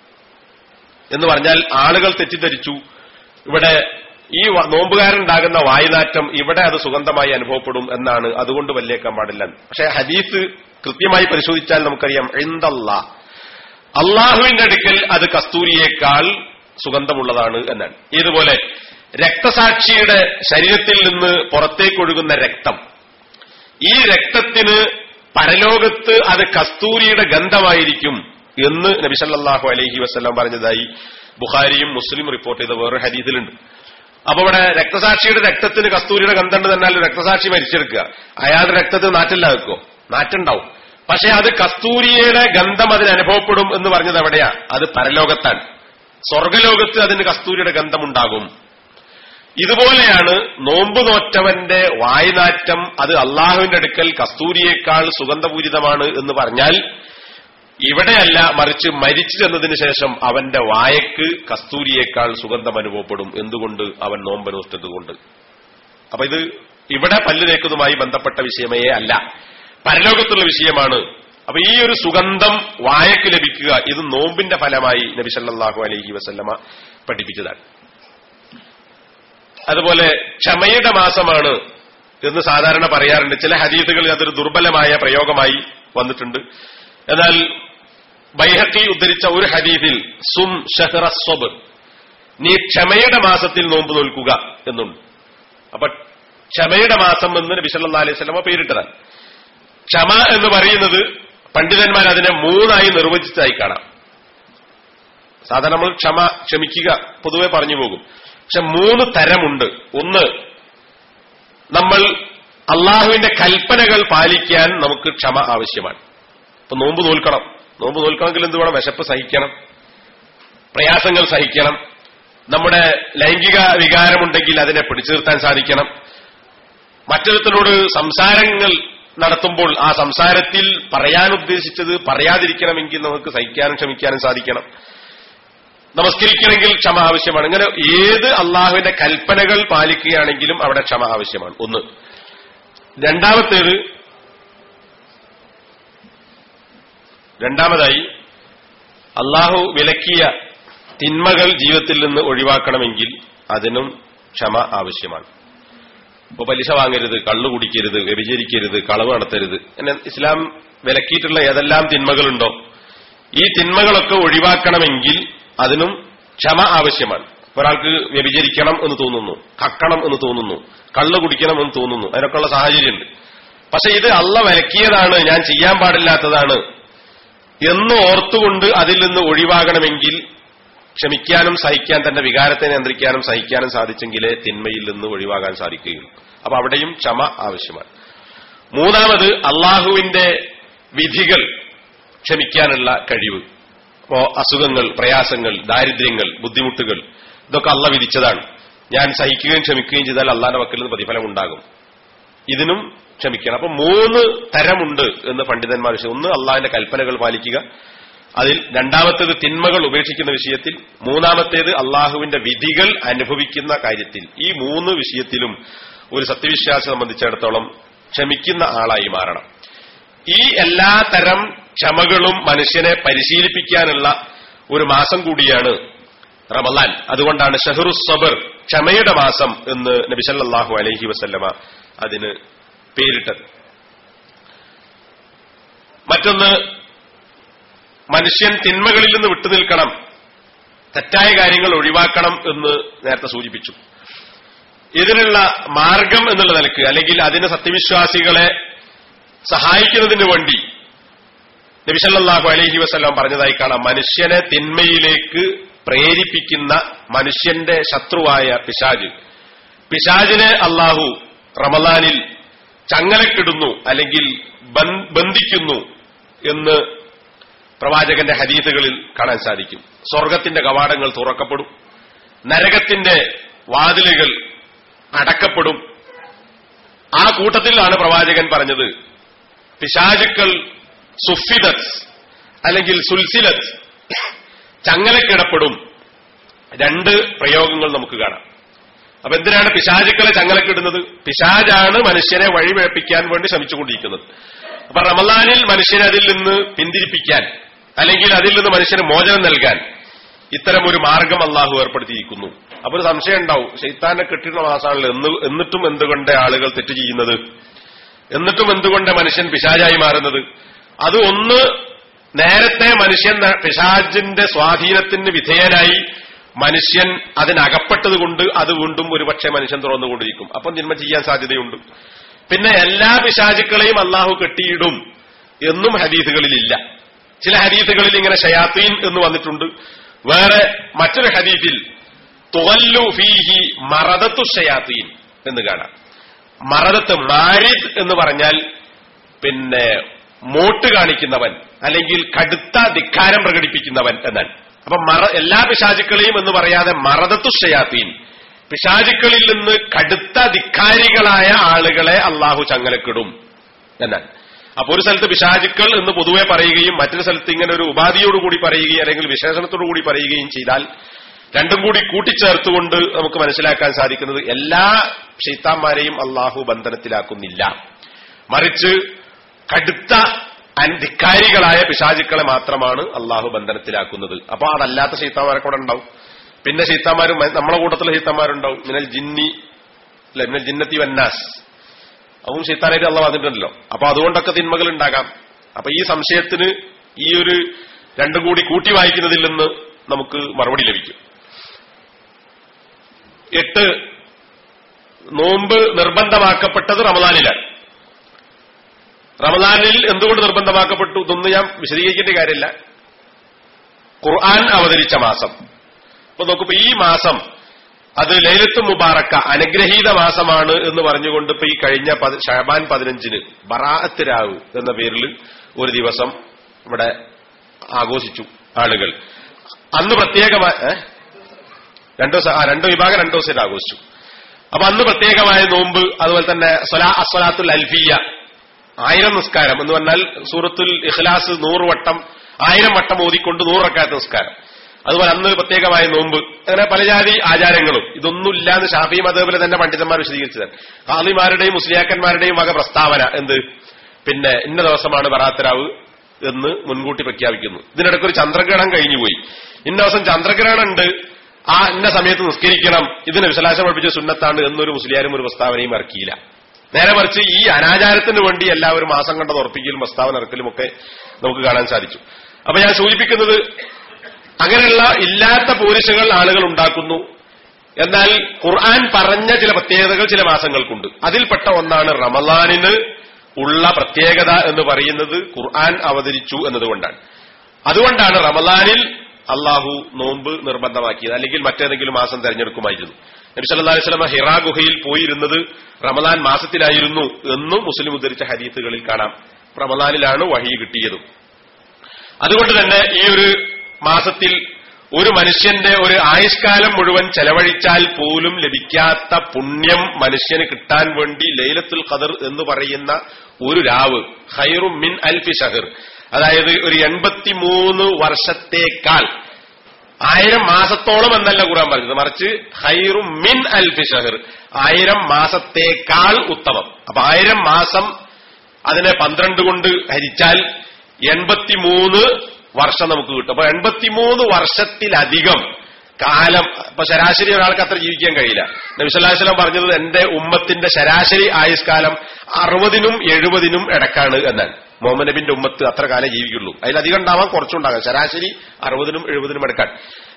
എന്ന് പറഞ്ഞാൽ ആളുകൾ തെറ്റിദ്ധരിച്ചു ഇവിടെ ഈ വ- നോമ്പുകാരനുണ്ടാകുന്ന വായുനാറ്റം ഇവിടെ അത് സുഗന്ധമായി അനുഭവപ്പെടും എന്നാണ് അതുകൊണ്ട് വല്യേക്കാൻ പാടില്ല പക്ഷെ ഹദീസ് കൃത്യമായി പരിശോധിച്ചാൽ നമുക്കറിയാം എന്തല്ല അള്ളാഹുവിന്റെ അടുക്കൽ അത് കസ്തൂരിയേക്കാൾ സുഗന്ധമുള്ളതാണ് എന്നാണ് ഇതുപോലെ രക്തസാക്ഷിയുടെ ശരീരത്തിൽ നിന്ന് പുറത്തേക്കൊഴുകുന്ന രക്തം ഈ രക്തത്തിന് പരലോകത്ത് അത് കസ്തൂരിയുടെ ഗന്ധമായിരിക്കും എന്ന് നബിസല്ലാഹു അലൈഹി വസ്ല്ലാം പറഞ്ഞതായി ബുഖാരിയും മുസ്ലിം റിപ്പോർട്ട് ചെയ്ത വേറൊരു ഹദീസിലുണ്ട് അപ്പൊ ഇവിടെ രക്തസാക്ഷിയുടെ രക്തത്തിന് കസ്തൂരിയുടെ ഗന്ധമുണ്ട് തന്നാൽ രക്തസാക്ഷി മരിച്ചെടുക്കുക അയാളുടെ രക്തത്തിന് നാറ്റില്ലാതെക്കോ നാറ്റുണ്ടാവും പക്ഷെ അത് കസ്തൂരിയുടെ ഗന്ധം അതിന് അനുഭവപ്പെടും എന്ന് പറഞ്ഞത് എവിടെയാ അത് പരലോകത്താണ് സ്വർഗലോകത്ത് അതിന് കസ്തൂരിയുടെ ഗന്ധമുണ്ടാകും ഇതുപോലെയാണ് നോമ്പ് നോറ്റവന്റെ വായ്നാറ്റം അത് അള്ളാഹുവിന്റെ അടുക്കൽ കസ്തൂരിയേക്കാൾ സുഗന്ധപൂരിതമാണ് എന്ന് പറഞ്ഞാൽ ഇവിടെയല്ല മറിച്ച് മരിച്ചു ചെന്നതിന് ശേഷം അവന്റെ വായക്ക് കസ്തൂരിയേക്കാൾ സുഗന്ധം അനുഭവപ്പെടും എന്തുകൊണ്ട് അവൻ നോമ്പ് നോറ്റതുകൊണ്ട് അപ്പൊ ഇത് ഇവിടെ പല്ല് തേക്കുന്നതുമായി ബന്ധപ്പെട്ട വിഷയമേ അല്ല പരലോകത്തുള്ള വിഷയമാണ് അപ്പൊ ഈ ഒരു സുഗന്ധം വായക്ക് ലഭിക്കുക ഇത് നോമ്പിന്റെ ഫലമായി നബി സല്ലല്ലാഹു അലൈഹി വസല്ലമ പഠിപ്പിച്ചതാണ് അതുപോലെ ക്ഷമയുടെ മാസമാണ് എന്ന് സാധാരണ പറയാറുണ്ട് ചില ഹദീസുകളിൽ അതൊരു ദുർബലമായ പ്രയോഗമായി വന്നിട്ടുണ്ട് എന്നാൽ ബൈഹക്കി ഉദ്ധരിച്ച ഒരു ഹദീസിൽ സും ഷഹ്റ സ്വബ് നീ ക്ഷമയുടെ മാസത്തിൽ നോമ്പ് നോൽക്കുക എന്നുണ്ട് അപ്പൊ ക്ഷമയുടെ മാസം എന്ന് നബി സല്ലല്ലാഹു അലൈഹി വസല്ലമ പേരിട്ടതാണ് ക്ഷമ എന്ന് പറയുന്നത് പണ്ഡിതന്മാർ അതിനെ മൂന്നായി നിർവചിച്ചതായി കാണാം സാധാരണ നമ്മൾ ക്ഷമ ക്ഷമിക്കുക പൊതുവെ പറഞ്ഞു പോകും പക്ഷെ മൂന്ന് തരമുണ്ട് ഒന്ന് നമ്മൾ അള്ളാഹുവിന്റെ കൽപ്പനകൾ പാലിക്കാൻ നമുക്ക് ക്ഷമ ആവശ്യമാണ് ഇപ്പൊ നോമ്പ് നോൽക്കണം നോമ്പ് നോൽക്കണമെങ്കിൽ എന്ത് വേണം വിശപ്പ് സഹിക്കണം പ്രയാസങ്ങൾ സഹിക്കണം നമ്മുടെ ലൈംഗിക വികാരമുണ്ടെങ്കിൽ അതിനെ പിടിച്ചു നിർത്താൻ സാധിക്കണം മറ്റൊരുത്തരോട് സംസാരങ്ങൾ നടത്തുമ്പോൾ ആ സംസാരത്തിൽ പറയാൻ ഉദ്ദേശിച്ചത് പറയാതിരിക്കണമെങ്കിൽ നമുക്ക് സഹിക്കാനും ക്ഷമിക്കാനും സാധിക്കണം നമസ്കരിക്കണമെങ്കിൽ ക്ഷമ ആവശ്യമാണ് ഇങ്ങനെ ഏത് അള്ളാഹുവിന്റെ കൽപ്പനകൾ പാലിക്കുകയാണെങ്കിലും അവിടെ ക്ഷമ ആവശ്യമാണ് ഒന്ന് രണ്ടാമത്തേത് രണ്ടാമതായി അള്ളാഹു വിലക്കിയ തിന്മകൾ ജീവിതത്തിൽ നിന്ന് ഒഴിവാക്കണമെങ്കിൽ അതിനും ക്ഷമ ആവശ്യമാണ് ഇപ്പൊ പലിശ വാങ്ങരുത് കള്ളു കുടിക്കരുത് വ്യഭിചരിക്കരുത് കളവ് നടത്തരുത് അങ്ങനെ ഇസ്ലാം വിലക്കിയിട്ടുള്ള ഏതെല്ലാം തിന്മകളുണ്ടോ ഈ തിന്മകളൊക്കെ ഒഴിവാക്കണമെങ്കിൽ അതിനും ക്ഷമ ആവശ്യമാണ് ഒരാൾക്ക് വ്യഭിചരിക്കണം എന്ന് തോന്നുന്നു കക്കണം എന്ന് തോന്നുന്നു കള്ളു കുടിക്കണം എന്ന് തോന്നുന്നു അതിനൊക്കെയുള്ള സാഹചര്യമുണ്ട് പക്ഷെ ഇത് അള്ള വിലക്കിയതാണ് ഞാൻ ചെയ്യാൻ പാടില്ലാത്തതാണ് എന്ന് ഓർത്തുകൊണ്ട് അതിൽ നിന്ന് ഒഴിവാകണമെങ്കിൽ ക്ഷമിക്കാനും സഹിക്കാൻ തന്റെ വികാരത്തെ നിയന്ത്രിക്കാനും സഹിക്കാനും സാധിച്ചെങ്കിലേ തിന്മയിൽ നിന്ന് ഒഴിവാകാൻ സാധിക്കുകയുള്ളൂ അപ്പൊ അവിടെയും ക്ഷമ ആവശ്യമാണ് മൂന്നാമത് അള്ളാഹുവിന്റെ വിധികൾ ക്ഷമിക്കാനുള്ള കഴിവ് ഇപ്പോ അസുഖങ്ങൾ പ്രയാസങ്ങൾ ദാരിദ്ര്യങ്ങൾ ബുദ്ധിമുട്ടുകൾ ഇതൊക്കെ അള്ള വിധിച്ചതാണ് ഞാൻ സഹിക്കുകയും ക്ഷമിക്കുകയും ചെയ്താൽ അള്ളാന്റെ വക്കിൽ നിന്ന് പ്രതിഫലം ഉണ്ടാകും ഇതിനും ക്ഷമിക്കണം അപ്പൊ മൂന്ന് തരമുണ്ട് എന്ന് പണ്ഡിതന്മാർ വിഷയം ഒന്ന് അള്ളാഹിന്റെ കൽപ്പനകൾ പാലിക്കുക അതിൽ രണ്ടാമത്തേത് തിന്മകൾ ഉപേക്ഷിക്കുന്ന വിഷയത്തിൽ മൂന്നാമത്തേത് അള്ളാഹുവിന്റെ വിധികൾ അനുഭവിക്കുന്ന കാര്യത്തിൽ ഈ മൂന്ന് വിഷയത്തിലും ഒരു സത്യവിശ്വാസം സംബന്ധിച്ചിടത്തോളം ക്ഷമിക്കുന്ന ആളായി മാറണം ഈ എല്ലാ തരം ക്ഷമകളും മനുഷ്യനെ പരിശീലിപ്പിക്കാനുള്ള ഒരു മാസം കൂടിയാണ് റമലാൻ അതുകൊണ്ടാണ് ഷഹറു സബർ ക്ഷമയുടെ മാസം എന്ന് നബിസല്ലാഹു അലൈഹി വസല്ലമ അതിന് പേരിട്ടത് മറ്റൊന്ന് മനുഷ്യൻ തിന്മകളിൽ നിന്ന് വിട്ടുനിൽക്കണം തെറ്റായ കാര്യങ്ങൾ ഒഴിവാക്കണം എന്ന് നേരത്തെ സൂചിപ്പിച്ചു ഇതിനുള്ള മാർഗം എന്നുള്ള നിലക്ക് അല്ലെങ്കിൽ അതിന് സത്യവിശ്വാസികളെ സഹായിക്കുന്നതിന് വേണ്ടി നബിസല്ലാഹു അലഹി വസ്ലാം പറഞ്ഞതായി കാണാം മനുഷ്യനെ തിന്മയിലേക്ക് പ്രേരിപ്പിക്കുന്ന മനുഷ്യന്റെ ശത്രുവായ പിശാജ് പിശാജിനെ അള്ളാഹു റമലാനിൽ ചങ്ങലക്കിടുന്നു അല്ലെങ്കിൽ ബന്ധിക്കുന്നു എന്ന് പ്രവാചകന്റെ ഹദീസുകളിൽ കാണാൻ സാധിക്കും സ്വർഗത്തിന്റെ കവാടങ്ങൾ തുറക്കപ്പെടും നരകത്തിന്റെ വാതിലുകൾ അടക്കപ്പെടും ആ കൂട്ടത്തിലാണ് പ്രവാചകൻ പറഞ്ഞത് പിശാചുക്കൾ സുഫിദത്ത് അല്ലെങ്കിൽ സുൽസിലത്ത് ചങ്ങലക്കിടപ്പെടും രണ്ട് പ്രയോഗങ്ങൾ നമുക്ക് കാണാം അപ്പൊ എന്തിനാണ് പിശാചുക്കളെ ചങ്ങലക്കിടുന്നത് പിശാജാണ് മനുഷ്യനെ വഴിപിഴപ്പിക്കാൻ വേണ്ടി ശ്രമിച്ചുകൊണ്ടിരിക്കുന്നത് അപ്പൊ റമലാനിൽ മനുഷ്യനെ അതിൽ നിന്ന് പിന്തിരിപ്പിക്കാൻ അല്ലെങ്കിൽ അതിൽ നിന്ന് മനുഷ്യന് മോചനം നൽകാൻ ഇത്തരം ഒരു മാർഗം അള്ളാഹു ഏർപ്പെടുത്തിയിരിക്കുന്നു അപ്പൊ ഒരു സംശയം ഉണ്ടാവും ശൈത്താനെ കെട്ടിടുന്ന മാസമാണല്ലോ എന്ന് എന്നിട്ടും എന്തുകൊണ്ട് ആളുകൾ തെറ്റ് ചെയ്യുന്നത് എന്നിട്ടും എന്തുകൊണ്ട് മനുഷ്യൻ പിശാചായി മാറുന്നത് അത് ഒന്ന് നേരത്തെ മനുഷ്യൻ പിശാജിന്റെ സ്വാധീനത്തിന് വിധേയനായി മനുഷ്യൻ അതിനകപ്പെട്ടതുകൊണ്ട് അത് വീണ്ടും ഒരുപക്ഷെ മനുഷ്യൻ തുറന്നുകൊണ്ടിരിക്കും അപ്പം തിന്മ ചെയ്യാൻ സാധ്യതയുണ്ട് പിന്നെ എല്ലാ പിശാചുക്കളെയും അള്ളാഹു കെട്ടിയിടും എന്നും ഹദീസുകളിലില്ല ചില ഹദീസുകളിൽ ഇങ്ങനെ ഷയാത്തീൻ എന്ന് വന്നിട്ടുണ്ട് വേറെ മറ്റൊരു ഹദീസിൽ തുവല്ലു ഫീഹി മറദത്തു ഷയാത്തീൻ എന്ന് കാണാം മറദത്ത് മാരിദ് എന്ന് പറഞ്ഞാൽ പിന്നെ മോട്ട് കാണിക്കുന്നവൻ അല്ലെങ്കിൽ കടുത്ത ധിക്കാരം പ്രകടിപ്പിക്കുന്നവൻ എന്നാണ് അപ്പൊ മറ എല്ലാ പിശാചുക്കളെയും എന്ന് പറയാതെ മറദത്തു ഷയാത്തീൻ പിശാചുക്കളിൽ നിന്ന് കടുത്ത ധിക്കാരികളായ ആളുകളെ അള്ളാഹു ചങ്ങലക്കിടും എന്നാണ് അപ്പൊ ഒരു സ്ഥലത്ത് പിശാചുക്കൾ എന്ന് പൊതുവെ പറയുകയും മറ്റൊരു സ്ഥലത്ത് ഇങ്ങനെ ഒരു ഉപാധിയോടുകൂടി പറയുകയും അല്ലെങ്കിൽ വിശേഷണത്തോടു കൂടി പറയുകയും ചെയ്താൽ രണ്ടും കൂടി കൂട്ടിച്ചേർത്തുകൊണ്ട് നമുക്ക് മനസ്സിലാക്കാൻ സാധിക്കുന്നത് എല്ലാ ഷെയ്ത്താന്മാരെയും അള്ളാഹു ബന്ധനത്തിലാക്കുന്നില്ല മറിച്ച് കടുത്ത ധിക്കാരികളായ പിശാചുക്കളെ മാത്രമാണ് അള്ളാഹു ബന്ധനത്തിലാക്കുന്നത് അപ്പൊ അതല്ലാത്ത ഷെയ്ത്താന്മാരെ കൂടെ ഉണ്ടാവും പിന്നെ ഷെയ്ത്താന്മാരും നമ്മളെ കൂട്ടത്തിലെ ഷെയ്ത്താന്മാരുണ്ടാവും മിനൽ ജിന്നി അല്ലെ മിനൽ ജിന്നത്തി വന്നാസ് അതും ഷെയ്ത്താനായിട്ട് അള്ള വന്നിട്ടുണ്ടല്ലോ അപ്പൊ അതുകൊണ്ടൊക്കെ തിന്മകൾ ഉണ്ടാകാം അപ്പൊ ഈ സംശയത്തിന് ഈ ഒരു രണ്ടും കൂടി കൂട്ടി വായിക്കുന്നതിൽ നിന്ന് നമുക്ക് മറുപടി ലഭിക്കും എട്ട് നോമ്പ് നിർബന്ധമാക്കപ്പെട്ടത് റമദാനിലാണ് റമദാനിൽ എന്തുകൊണ്ട് നിർബന്ധമാക്കപ്പെട്ടു ഇതൊന്നും ഞാൻ വിശദീകരിക്കേണ്ട കാര്യമില്ല ഖുർആൻ അവതരിച്ച മാസം അപ്പൊ നോക്കുമ്പോ ഈ മാസം അത് ലൈലത്ത് മുബാറക്ക അനുഗ്രഹീത മാസമാണ് എന്ന് പറഞ്ഞുകൊണ്ട് ഇപ്പൊ ഈ കഴിഞ്ഞ ഷഹബാൻ പതിനഞ്ചിന് ബറാഅത്ത് രാവ് എന്ന പേരിൽ ഒരു ദിവസം ഇവിടെ ആഘോഷിച്ചു ആളുകൾ അന്ന് പ്രത്യേകമായി രണ്ടു ദിവസം ആ രണ്ടു വിഭാഗം രണ്ടു ദിവസം ആഘോഷിച്ചു അപ്പൊ അന്ന് പ്രത്യേകമായ നോമ്പ് അതുപോലെ തന്നെ സ്വലാ അസ്വലാത്തുൽ അൽഫിയ ആയിരം നിസ്കാരം എന്ന് പറഞ്ഞാൽ സൂറത്തുൽ ഇഖ്ലാസ് നൂറ് വട്ടം ആയിരം വട്ടം ഓതിക്കൊണ്ട് നൂറക്കാത്ത നിസ്കാരം അതുപോലെ അന്ന് പ്രത്യേകമായ നോമ്പ് അങ്ങനെ പല ജാതി ആചാരങ്ങളും ഇതൊന്നും ഇല്ലാന്ന് ഷാഫി മതേപോലെ തന്നെ പണ്ഡിതന്മാർ വിശദീകരിച്ചത് ഖാദിമാരുടെയും മുസ്ലിയാക്കന്മാരുടെയും വക പ്രസ്താവന എന്ത് പിന്നെ ഇന്ന ദിവസമാണ് ബറാത്തരാവ് എന്ന് മുൻകൂട്ടി പ്രഖ്യാപിക്കുന്നു ഇതിനിടയ്ക്ക് ഒരു ചന്ദ്രഗ്രഹണം കഴിഞ്ഞുപോയി ഇന്ന ദിവസം ചന്ദ്രഗ്രഹണം ഉണ്ട് ആ ഇന്ന സമയത്ത് നിസ്കരിക്കണം ഇതിന് വിശലാശം പഠിപ്പിച്ച സുന്നത്താണ് എന്നൊരു മുസ്ലിയാരും ഒരു പ്രസ്താവനയും ഇറക്കിയില്ല നേരെ മറിച്ച് ഈ അനാചാരത്തിന് വേണ്ടി എല്ലാവരും മാസം കണ്ടത് ഉറപ്പിക്കലും പ്രസ്താവന ഇറക്കലും ഒക്കെ നമുക്ക് കാണാൻ സാധിച്ചു അപ്പൊ ഞാൻ സൂചിപ്പിക്കുന്നത് അങ്ങനെയുള്ള ഇല്ലാത്ത പോരിശകൾ ആളുകൾ ഉണ്ടാക്കുന്നു എന്നാൽ ഖുർആൻ പറഞ്ഞ ചില പ്രത്യേകതകൾ ചില മാസങ്ങൾക്കുണ്ട് അതിൽപ്പെട്ട ഒന്നാണ് റമലാനിന് ഉള്ള പ്രത്യേകത എന്ന് പറയുന്നത് ഖുർആൻ അവതരിച്ചു എന്നതുകൊണ്ടാണ് അതുകൊണ്ടാണ് റമലാനിൽ അള്ളാഹു നോമ്പ് നിർബന്ധമാക്കിയത് അല്ലെങ്കിൽ മറ്റേതെങ്കിലും മാസം തെരഞ്ഞെടുക്കുമായിരുന്നു നബി സല്ലല്ലാഹു അലൈഹി വസല്ലം ഹിറാ ഗുഹയിൽ പോയിരുന്നത് റമലാൻ മാസത്തിലായിരുന്നു എന്നും മുസ്ലിം ഉദ്ധരിച്ച ഹദീസുകളിൽ കാണാം റമലാനിലാണ് വഹി കിട്ടിയതും അതുകൊണ്ട് തന്നെ ഈ ഒരു മാസത്തിൽ ഒരു മനുഷ്യന്റെ ഒരു ആയുഷ്കാലം മുഴുവൻ ചെലവഴിച്ചാൽ പോലും ലഭിക്കാത്ത പുണ്യം മനുഷ്യന് കിട്ടാൻ വേണ്ടി ലൈലത്തുൽ ഖദർ എന്ന് പറയുന്ന ഒരു രാവ് ഹൈറു മിൻ അൽഫി ഷഹർ അതായത് ഒരു എൺപത്തിമൂന്ന് വർഷത്തേക്കാൾ ആയിരം മാസത്തോളം എന്നല്ല ഖുറാൻ പറഞ്ഞത് മറിച്ച് ഹൈറു മിൻ അൽഫി ഷഹർ ആയിരം മാസത്തേക്കാൾ ഉത്തമം അപ്പൊ ആയിരം മാസം അതിനെ പന്ത്രണ്ട് കൊണ്ട് ഹരിച്ചാൽ എൺപത്തിമൂന്ന് വർഷം നമുക്ക് കിട്ടും അപ്പൊ എൺപത്തിമൂന്ന് വർഷത്തിലധികം കാലം ഇപ്പൊ ശരാശരി ഒരാൾക്ക് അത്ര ജീവിക്കാൻ കഴിയില്ല നബിസ്വല്ലാസ്ലം പറഞ്ഞത് എന്റെ ഉമ്മത്തിന്റെ ശരാശരി ആയുഷ്കാലം അറുപതിനും എഴുപതിനും ഇടക്കാണ് എന്നാണ് മുഹമ്മദ് നബിന്റെ ഉമ്മത്ത് അത്ര കാലം ജീവിക്കുള്ളൂ അതിലധികം ഉണ്ടാവാൻ കുറച്ചുണ്ടാകാം ശരാശരി അറുപതിനും എഴുപതിനും എടുക്കാൻ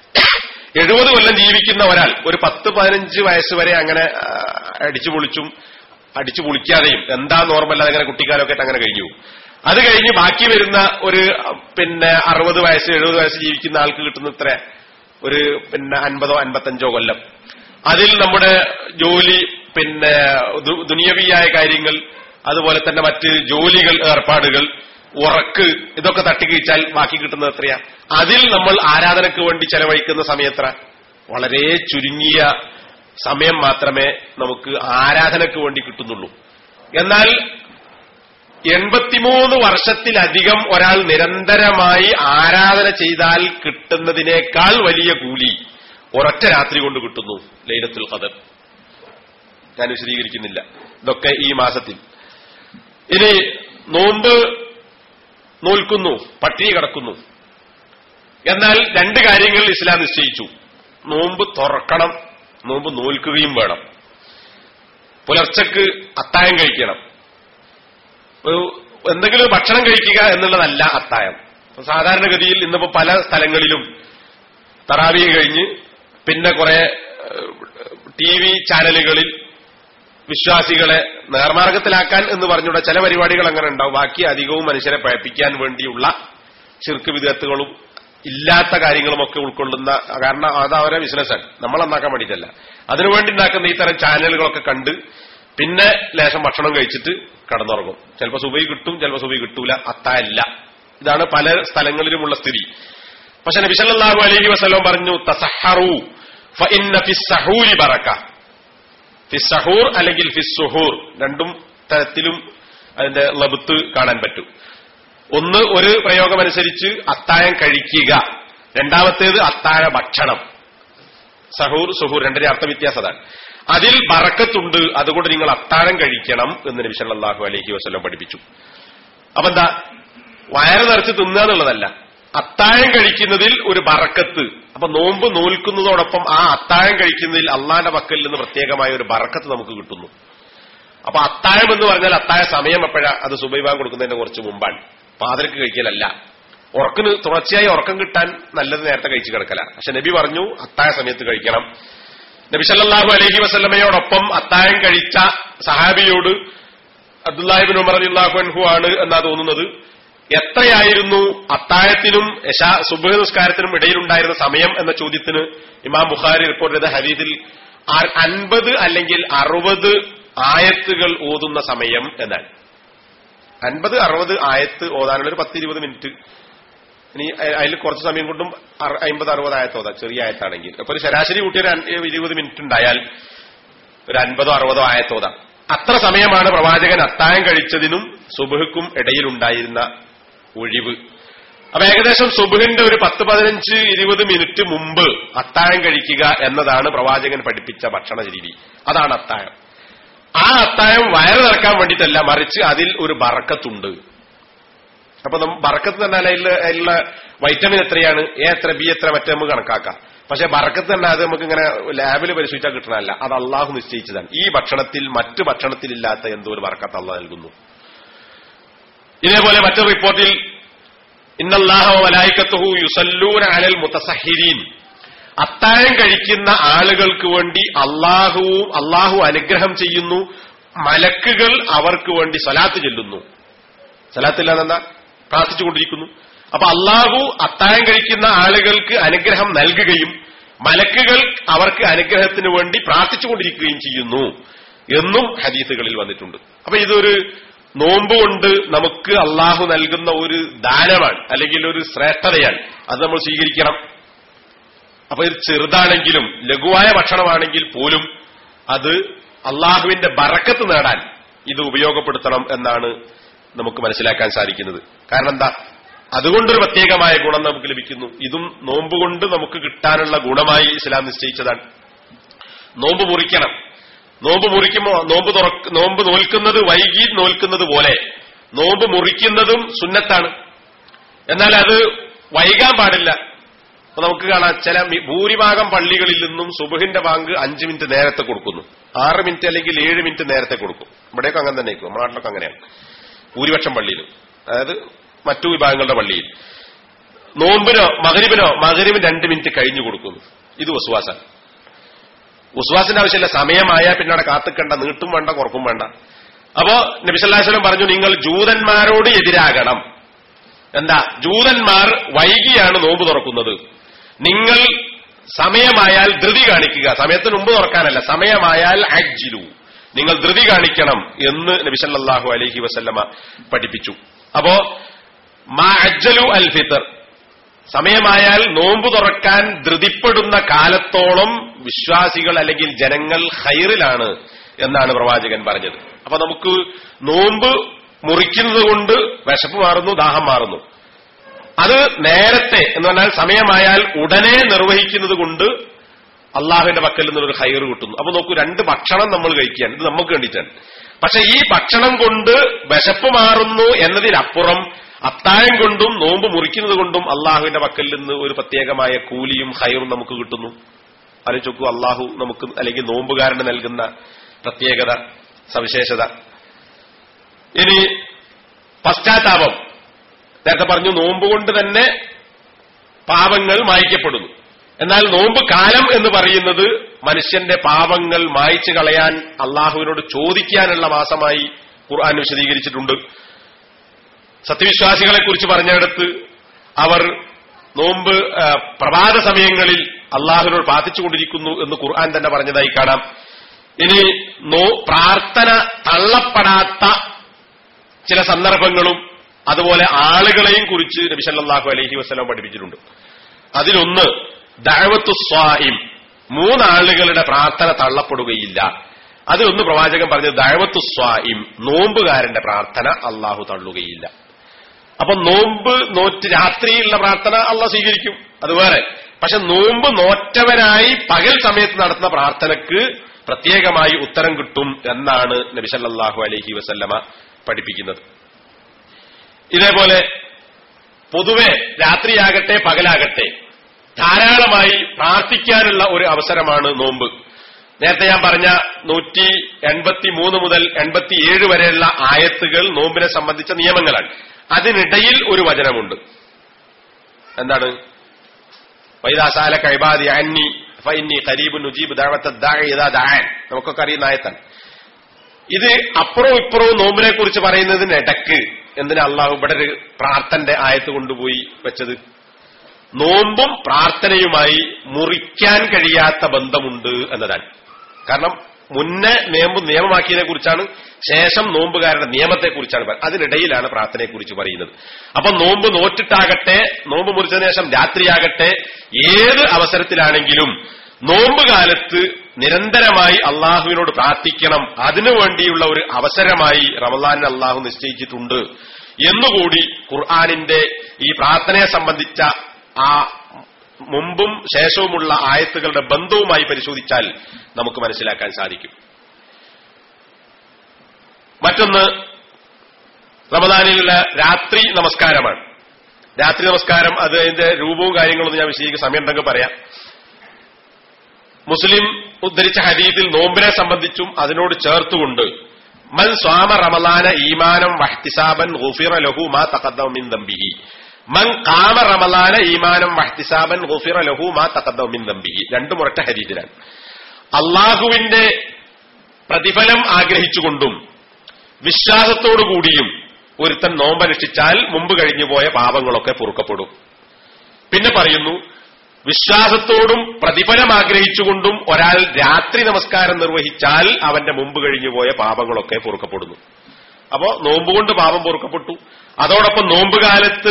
എഴുപത് കൊല്ലം ജീവിക്കുന്ന ഒരാൾ ഒരു പത്ത് പതിനഞ്ച് വയസ്സ് വരെ അങ്ങനെ ആ, അടിച്ചു പൊളിച്ചും അടിച്ചു പൊളിക്കാതെയും എന്താ നോർമൽ അങ്ങനെ കുട്ടിക്കാലമൊക്കെ ആയിട്ട് അങ്ങനെ കഴിഞ്ഞു പോകും. അത് കഴിഞ്ഞ് ബാക്കി വരുന്ന ഒരു പിന്നെ അറുപത് വയസ്സ് എഴുപത് വയസ്സ് ജീവിക്കുന്ന ആൾക്ക് കിട്ടുന്ന ഇത്ര ഒരു പിന്നെ അൻപതോ അൻപത്തഞ്ചോ കൊല്ലം അതിൽ നമ്മുടെ ജോലി പിന്നെ ദു- ദുനിയവിയായ കാര്യങ്ങൾ അതുപോലെ തന്നെ മറ്റ് ജോലികൾ ഏർപ്പാടുകൾ ഉറക്ക് ഇതൊക്കെ തട്ടിക്കഴിച്ചാൽ ബാക്കി കിട്ടുന്നത് എത്രയാ അതിൽ നമ്മൾ ആരാധനയ്ക്ക് വേണ്ടി ചെലവഴിക്കുന്ന സമയത്ര വളരെ ചുരുങ്ങിയ സമയം മാത്രമേ നമുക്ക് ആരാധനയ്ക്ക് വേണ്ടി കിട്ടുന്നുള്ളൂ എന്നാൽ എൺപത്തിമൂന്ന് വർഷത്തിലധികം ഒരാൾ നിരന്തരമായി ആരാധന ചെയ്താൽ കിട്ടുന്നതിനേക്കാൾ വലിയ കൂലി ഒരൊറ്റ രാത്രി കൊണ്ട് കിട്ടുന്നു ലൈലത്തുൽ ഖദർ ഞാൻ വിശദീകരിക്കുന്നില്ല ഇതൊക്കെ ഈ മാസത്തിൽ ഇനി നോമ്പ് നോൽക്കുന്നു പട്ടിണി കിടക്കുന്നു എന്നാൽ രണ്ട് കാര്യങ്ങൾ ഇസ്ലാം നിശ്ചയിച്ചു നോമ്പ് തുറക്കണം നോമ്പ് നോൽക്കുകയും വേണം പുലർച്ചക്ക് അത്തായം കഴിക്കണം ഒരു എന്തെങ്കിലും ഭക്ഷണം കഴിക്കുക എന്നുള്ളതല്ല അത്തായം സാധാരണഗതിയിൽ ഇന്നിപ്പോ പല സ്ഥലങ്ങളിലും തറാവി കഴിഞ്ഞ് പിന്നെ കുറെ ടി വി ചാനലുകളിൽ വിശ്വാസികളെ നേർമാർഗത്തിലാക്കാൻ എന്ന് പറഞ്ഞുകൂടെ ചില പരിപാടികൾ അങ്ങനെ ഉണ്ടാവും ബാക്കി അധികവും മനുഷ്യരെ പഴപ്പിക്കാൻ വേണ്ടിയുള്ള ചെറുക്ക് വിദഗ്ധകളും ഇല്ലാത്ത കാര്യങ്ങളുമൊക്കെ ഉൾക്കൊള്ളുന്ന കാരണം അത് അവരെ ബിസിനസ്സാണ് നമ്മൾ നന്നാക്കാൻ വേണ്ടിയിട്ടല്ല അതിനുവേണ്ടി ഉണ്ടാക്കുന്ന ഇത്തരം ചാനലുകളൊക്കെ കണ്ട് പിന്നെ ലേശം ഭക്ഷണം കഴിച്ചിട്ട് കടന്നുറങ്ങും ചിലപ്പോൾ സുബൈ കിട്ടും ചിലപ്പോൾ സുബൈ കിട്ടൂല അത്തായല്ല ഇതാണ് പല സ്ഥലങ്ങളിലുമുള്ള സ്ഥിതി പക്ഷെ നബിസല്ലാഹു അലൈഹി വസ്ലം പറഞ്ഞു തസഹറു ഫഇന്ന ഫിസ്സഹൂരി ബറക്ക ഫിസ്സഹൂർ അല്ലെങ്കിൽ ഫിസ്സുഹൂർ രണ്ടും തരത്തിലും അതിന്റെ ലബുത്ത് കാണാൻ പറ്റും ഒന്ന് ഒരു പ്രയോഗമനുസരിച്ച് അത്താഴം കഴിക്കുക രണ്ടാമത്തേത് അത്താഴ ഭക്ഷണം സഹൂർ സുഹൂർ രണ്ടിന്റെ അർത്ഥ വ്യത്യാസം അതാണ് അതിൽ ബറക്കത്തുണ്ട് അതുകൊണ്ട് നിങ്ങൾ അത്താഴം കഴിക്കണം എന്ന് നബി സല്ലല്ലാഹു അലൈഹി വസല്ലം പഠിപ്പിച്ചു അപ്പൊ എന്താ വയറ് നിറച്ച് തിന്നുക എന്നുള്ളതല്ല അത്താഴം കഴിക്കുന്നതിൽ ഒരു ബറക്കത്ത് അപ്പൊ നോമ്പ് നോൽക്കുന്നതോടൊപ്പം ആ അത്താഴം കഴിക്കുന്നതിൽ അള്ളാന്റെ പക്കൽ നിന്ന് പ്രത്യേകമായ ഒരു ബറക്കത്ത് നമുക്ക് കിട്ടുന്നു അപ്പൊ അത്താഴം എന്ന് പറഞ്ഞാൽ അത്താഴ സമയം എപ്പോഴാ അത് സുബൈബാൻ കൊടുക്കുന്നതിന്റെ കുറച്ച് മുമ്പാണ് പാതിരക്ക് കഴിക്കലല്ല ഉറക്കിന് തുടർച്ചയായി ഉറക്കം കിട്ടാൻ നല്ലത് നേരത്തെ കഴിച്ചു കിടക്കല പക്ഷെ നബി പറഞ്ഞു അത്താഴ സമയത്ത് കഴിക്കണം നബി സല്ലല്ലാഹു അലൈഹി വസല്ലമയോടൊപ്പം അത്താഴം കഴിച്ച സഹാബിയോട് അബ്ദുല്ലാഹിബിൻ ഉമർ അലിള്ളാഹു അൻഹു ആണ് എന്നാ തോന്നുന്നത് എത്രയായിരുന്നു അത്താഴത്തിനും യശാ സുബഹ നിസ്കാരത്തിനും ഇടയിലുണ്ടായിരുന്ന സമയം എന്ന ചോദ്യത്തിന് ഇമാം ബുഖാരി റിപ്പോർട്ട് ചെയ്ത ഹരീതിൽ അൻപത് അല്ലെങ്കിൽ അറുപത് ആയത്തുകൾ ഓതുന്ന സമയം എന്നാണ് അൻപത് അറുപത് ആയത്ത് ഓതാനുള്ള ഒരു പത്ത് ഇരുപത് മിനിറ്റ് ഇനി അതിൽ കുറച്ച് സമയം കൊണ്ടും അറ- അമ്പത് അറുപത് ആയത്തോതാ ചെറിയ ആയത്താണെങ്കിൽ അപ്പൊ ഒരു ശരാശരി കൂട്ടി ഒരു അൻ- ഇരുപത് മിനിറ്റ് ഉണ്ടായാൽ ഒരു അൻപതോ അറുപതോ ആയത്തോതാം അത്ര സമയമാണ് പ്രവാചകൻ അത്തായം കഴിച്ചതിനും സുബഹുക്കും ഇടയിലുണ്ടായിരുന്ന ഒഴിവ് അപ്പൊ ഏകദേശം സുബഹിന്റെ ഒരു പത്ത് പതിനഞ്ച് ഇരുപത് മിനിറ്റ് മുമ്പ് അത്താഴം കഴിക്കുക എന്നതാണ് പ്രവാചകൻ പഠിപ്പിച്ച ഭക്ഷണ രീതി അതാണ് അത്താഴം ആ അത്താഴം വയറ് നിറക്കാൻ വേണ്ടിയിട്ടല്ല മറിച്ച് അതിൽ ഒരു ബറക്കത്തുണ്ട് അപ്പൊ നമ്മ ബറക്കത്ത് തന്നെ അതിൽ അതിലുള്ള വൈറ്റമിൻ എത്രയാണ് എ എത്ര ബി എത്ര മറ്റേ നമുക്ക് കണക്കാക്കാം പക്ഷെ ബറക്കത്ത് തന്നെ അത് നമുക്ക് ഇങ്ങനെ ലാബിൽ പരിശോധിച്ചാൽ കിട്ടണമല്ല അത് അള്ളാഹു നിശ്ചയിച്ചതാണ് ഈ ഭക്ഷണത്തിൽ മറ്റു ഭക്ഷണത്തിലില്ലാത്ത എന്തോ ഒരു ബറക്കത്ത് അള്ളാഹ് നൽകുന്നു ഇതേപോലെ മറ്റൊരു റിപ്പോർട്ടിൽ ഇന്നല്ലാഹ വലായിക്കത്തുഹു യുസല്ലൂന അലൽ മുത്തസഹിരീൻ അത്താഴം കഴിക്കുന്ന ആളുകൾക്ക് വേണ്ടി അള്ളാഹുവും അള്ളാഹു അനുഗ്രഹം ചെയ്യുന്നു മലക്കുകൾ അവർക്ക് വേണ്ടി സ്വലാത്ത് ചെല്ലുന്നു സ്വലാത്തില്ലാതെന്താ പ്രാർത്ഥിച്ചുകൊണ്ടിരിക്കുന്നു അപ്പൊ അള്ളാഹു അത്താഴം കഴിക്കുന്ന ആളുകൾക്ക് അനുഗ്രഹം നൽകുകയും മലക്കുകൾ അവർക്ക് അനുഗ്രഹത്തിന് വേണ്ടി പ്രാർത്ഥിച്ചുകൊണ്ടിരിക്കുകയും ചെയ്യുന്നു എന്നും ഹദീസുകളിൽ വന്നിട്ടുണ്ട് അപ്പൊ ഇതൊരു നോമ്പ് കൊണ്ട് നമുക്ക് അള്ളാഹു നൽകുന്ന ഒരു ദാനമാണ് അല്ലെങ്കിൽ ഒരു ശ്രേഷ്ഠതയാണ് അത് നമ്മൾ സ്വീകരിക്കണം അപ്പൊ ഇത് ചെറുതാണെങ്കിലും ലഘുവായ ഭക്ഷണമാണെങ്കിൽ പോലും അത് അള്ളാഹുവിന്റെ ബറക്കത്ത് നേടാൻ ഇത് ഉപയോഗപ്പെടുത്തണം എന്നാണ് നമുക്ക് മനസ്സിലാക്കാൻ സാധിക്കുന്നത് കാരണം എന്താ അതുകൊണ്ടൊരു പ്രത്യേകമായ ഗുണം നമുക്ക് ലഭിക്കുന്നു ഇതും നോമ്പ് കൊണ്ട് നമുക്ക് കിട്ടാനുള്ള ഗുണമായി ഇസ്ലാം നിശ്ചയിച്ചതാണ് നോമ്പ് മുറിക്കണം നോമ്പ് മുറിക്കുമ്പോ നോമ്പ് തുറക്ക് നോമ്പ് നോൽക്കുന്നത് വൈകി നോൽക്കുന്നത് പോലെ നോമ്പ് മുറിക്കുന്നതും സുന്നത്താണ് എന്നാൽ അത് വൈകാൻ പാടില്ല അപ്പൊ നമുക്ക് കാണാം ചില മി- ഭൂരിഭാഗം പള്ളികളിൽ നിന്നും സുബഹിന്റെ ബാങ്ക് അഞ്ച് മിനിറ്റ് നേരത്തെ കൊടുക്കുന്നു ആറ് മിനിറ്റ് അല്ലെങ്കിൽ ഏഴ് മിനിറ്റ് നേരത്തെ കൊടുക്കും ഇവിടെയൊക്കെ അങ്ങനെ തന്നെ ആയിരിക്കും നമ്മുടെ നാട്ടിലൊക്കെ അങ്ങനെയാണ് ഭൂരിപക്ഷം പള്ളിയിലും അതായത് മറ്റു വിഭാഗങ്ങളുടെ പള്ളിയിൽ നോമ്പിനോ മകരിബിനോ മകരിബിന് രണ്ട് മിനിറ്റ് കഴിഞ്ഞു കൊടുക്കുന്നു ഇത് വസുവാസാണ് ഉസ്വാസിന്റെ ആവശ്യമില്ല സമയമായാൽ പിന്നെ അവിടെ കാത്തിക്കണ്ട നീട്ടും വേണ്ട കുറക്കും വേണ്ട അപ്പോ നബിസല്ലാസ്ലം പറഞ്ഞു നിങ്ങൾ ജൂതന്മാരോട് എതിരാകണം എന്താ ജൂതന്മാർ വൈകിയാണ് നോമ്പ് തുറക്കുന്നത് നിങ്ങൾ സമയമായാൽ ധൃതി കാണിക്കുക സമയത്തിന് മുമ്പ് തുറക്കാനല്ല സമയമായാൽ അജ്ജിലു നിങ്ങൾ ധൃതി കാണിക്കണം എന്ന് നബിസല്ലാഹു അലഹി വസല്ലമ പഠിപ്പിച്ചു അപ്പോ മാ അജ്ജലു അൽ ഫിത്തർ സമയമായാൽ നോമ്പ് തുറക്കാൻ ധൃതിപ്പെടുന്ന കാലത്തോളം വിശ്വാസികൾ അല്ലെങ്കിൽ ജനങ്ങൾ ഹൈറിലാണ് എന്നാണ് പ്രവാചകൻ പറഞ്ഞത് അപ്പൊ നമുക്ക് നോമ്പ് മുറിക്കുന്നത് കൊണ്ട് വിശപ്പ് മാറുന്നു ദാഹം മാറുന്നു അത് നേരത്തെ എന്ന് പറഞ്ഞാൽ സമയമായാൽ ഉടനെ നിർവഹിക്കുന്നത് കൊണ്ട് അള്ളാഹുവിന്റെ പക്കൽ നിന്നൊരു ഹൈർ കിട്ടുന്നു അപ്പൊ നോക്കൂ രണ്ട് ഭക്ഷണം നമ്മൾ കഴിക്കുകയാണ് ഇത് നമുക്ക് വേണ്ടിയിട്ടാണ് പക്ഷെ ഈ ഭക്ഷണം കൊണ്ട് വിശപ്പ് മാറുന്നു എന്നതിനപ്പുറം അത്താഴം കൊണ്ടും നോമ്പ് മുറിക്കുന്നത് കൊണ്ടും അള്ളാഹുവിന്റെ പക്കൽ നിന്ന് ഒരു പ്രത്യേകമായ കൂലിയും ഹൈറും നമുക്ക് കിട്ടുന്നു ആലോചിച്ചു അള്ളാഹു നമുക്ക് അല്ലെങ്കിൽ നോമ്പുകാരന് നൽകുന്ന പ്രത്യേകത സവിശേഷത ഇനി പശ്ചാത്താപം നേരത്തെ പറഞ്ഞു നോമ്പ് കൊണ്ട് തന്നെ പാപങ്ങൾ മായ്ക്കപ്പെടുന്നു എന്നാൽ നോമ്പ് കാലം എന്ന് പറയുന്നത് മനുഷ്യന്റെ പാപങ്ങൾ മായ്ച്ചു കളയാൻ അള്ളാഹുവിനോട് ചോദിക്കാനുള്ള മാസമായി ഖുർആൻ വിശദീകരിച്ചിട്ടുണ്ട് സത്യവിശ്വാസികളെ കുറിച്ച് പറഞ്ഞിടത്ത് അവർ നോമ്പ് ആ, പ്രഭാത സമയങ്ങളിൽ അള്ളാഹുവിനോട് പ്രാർത്ഥിച്ചുകൊണ്ടിരിക്കുന്നു എന്ന് ഖുർആൻ തന്നെ പറഞ്ഞതായി കാണാം ഇനി നോ പ്രാർത്ഥന തള്ളപ്പെടാത്ത ചില സന്ദർഭങ്ങളും അതുപോലെ ആളുകളെയും കുറിച്ച് നബി സല്ലല്ലാഹു അലൈഹി വസല്ലം പഠിപ്പിച്ചിട്ടുണ്ട് അതിലൊന്ന് ദഅവത്തു സ്വാഹിം മൂന്നാളുകളുടെ പ്രാർത്ഥന തള്ളപ്പെടുകയില്ല അതിലൊന്ന് പ്രവാചകൻ പറഞ്ഞത് ദഅവത്തു സ്വാഹിം നോമ്പുകാരന്റെ പ്രാർത്ഥന അള്ളാഹു തള്ളുകയില്ല അപ്പൊ നോമ്പ് നോറ്റ് രാത്രിയിലുള്ള പ്രാർത്ഥന അള്ളാഹ് സ്വീകരിക്കും അത് വേറെ പക്ഷെ നോമ്പ് നോറ്റവനായി പകൽ സമയത്ത് നടത്തുന്ന പ്രാർത്ഥനക്ക് പ്രത്യേകമായി ഉത്തരം കിട്ടും എന്നാണ് നബി സല്ലല്ലാഹു അലൈഹി വസല്ലമ പഠിപ്പിക്കുന്നത് ഇതേപോലെ പൊതുവെ രാത്രിയാകട്ടെ പകലാകട്ടെ ധാരാളമായി പ്രാർത്ഥിക്കാനുള്ള ഒരു അവസരമാണ് നോമ്പ് നേരത്തെ ഞാൻ പറഞ്ഞ നൂറ്റി എൺപത്തി മൂന്ന് മുതൽ എൺപത്തിയേഴ് വരെയുള്ള ആയത്തുകൾ നോമ്പിനെ സംബന്ധിച്ച നിയമങ്ങളാണ് അതിനിടയിൽ ഒരു വചനമുണ്ട് എന്താണ് വൈദാസാല കൈബാദി അന്നി ഫൈന്നി ഖരീബ് നുജീബ് ദഅവത്ത ദാഇ ഇദാ ദഅൻ നമുക്കൊക്കെ അറിയുന്ന ആയത്താണ് ഇത് അപ്പുറവും ഇപ്പുറവും നോമ്പിനെ കുറിച്ച് പറയുന്നതിനിടക്ക് എന്തിനാ അള്ളാഹു ഇവിടെ ഒരു പ്രാർത്ഥന്റെ ആയത്ത് കൊണ്ടുപോയി വെച്ചത് നോമ്പും പ്രാർത്ഥനയുമായി മുറിക്കാൻ കഴിയാത്ത ബന്ധമുണ്ട് എന്നതാണ് കാരണം മുന്നേ നിയമം നിയമമാക്കിയതിനെ കുറിച്ചാണ് ശേഷം നോമ്പുകാരുടെ നിയമത്തെ കുറിച്ചാണ് പറയുന്നത് അതിനിടയിലാണ് പ്രാർത്ഥനയെ കുറിച്ച് പറയുന്നത് അപ്പൊ നോമ്പ് നോറ്റിട്ടാകട്ടെ നോമ്പ് മുറിച്ചതിന് ശേഷം രാത്രിയാകട്ടെ ഏത് അവസരത്തിലാണെങ്കിലും നോമ്പ് കാലത്ത് നിരന്തരമായി അള്ളാഹുവിനോട് പ്രാർത്ഥിക്കണം അതിനു വേണ്ടിയുള്ള ഒരു അവസരമായി റമദാൻ അള്ളാഹു നിശ്ചയിച്ചിട്ടുണ്ട് എന്നുകൂടി ഖുർആാനിന്റെ ഈ പ്രാർത്ഥനയെ സംബന്ധിച്ച ആ മുമ്പും ശേഷവുമുള്ള ആയത്തുകളുടെ ബന്ധവുമായി പരിശോധിച്ചാൽ നമുക്ക് മനസ്സിലാക്കാൻ സാധിക്കും മറ്റൊന്ന് റമദാനിലുള്ള രാത്രി നമസ്കാരമാണ് രാത്രി നമസ്കാരം അത് അതിന്റെ രൂപവും കാര്യങ്ങളൊന്നും ഞാൻ വിശദീകരിക്കുന്ന സമയം ഉണ്ടെങ്കിൽ പറയാം മുസ്ലിം ഉദ്ധരിച്ച ഹദീദിൽ നോമ്പിനെ സംബന്ധിച്ചും അതിനോട് ചേർത്തുകൊണ്ട് മൻ സ്വാമ റമലാന ഈമാനം വഹ്തിസാബൻ ഗുഫിറ ലഹു മാ തഖദ്ദമ മിൻ ദംബിഹി മൻ കാമ റമലാന ഈമാനം വഹ്തിസാബൻ ഗുഫിറ ലഹു മാ തഖദ്ദമ മിൻ ദംബിഹി രണ്ടും ഒരൊറ്റ ഹദീദിലാണ് അള്ളാഹുവിന്റെ പ്രതിഫലം ആഗ്രഹിച്ചുകൊണ്ടും വിശ്വാസത്തോടുകൂടിയും ഒരുത്തൻ നോമ്പനുഷ്ഠിച്ചാൽ മുമ്പ് കഴിഞ്ഞുപോയ പാപങ്ങളൊക്കെ പൊറുക്കപ്പെടും പിന്നെ പറയുന്നു വിശ്വാസത്തോടും പ്രതിഫലം ആഗ്രഹിച്ചുകൊണ്ടും ഒരാൾ രാത്രി നമസ്കാരം നിർവഹിച്ചാൽ അവന്റെ മുമ്പ് കഴിഞ്ഞുപോയ പാപങ്ങളൊക്കെ പൊറുക്കപ്പെടുന്നു അപ്പോ നോമ്പുകൊണ്ട് പാപം പൊറുക്കപ്പെട്ടു അതോടൊപ്പം നോമ്പ് കാലത്ത്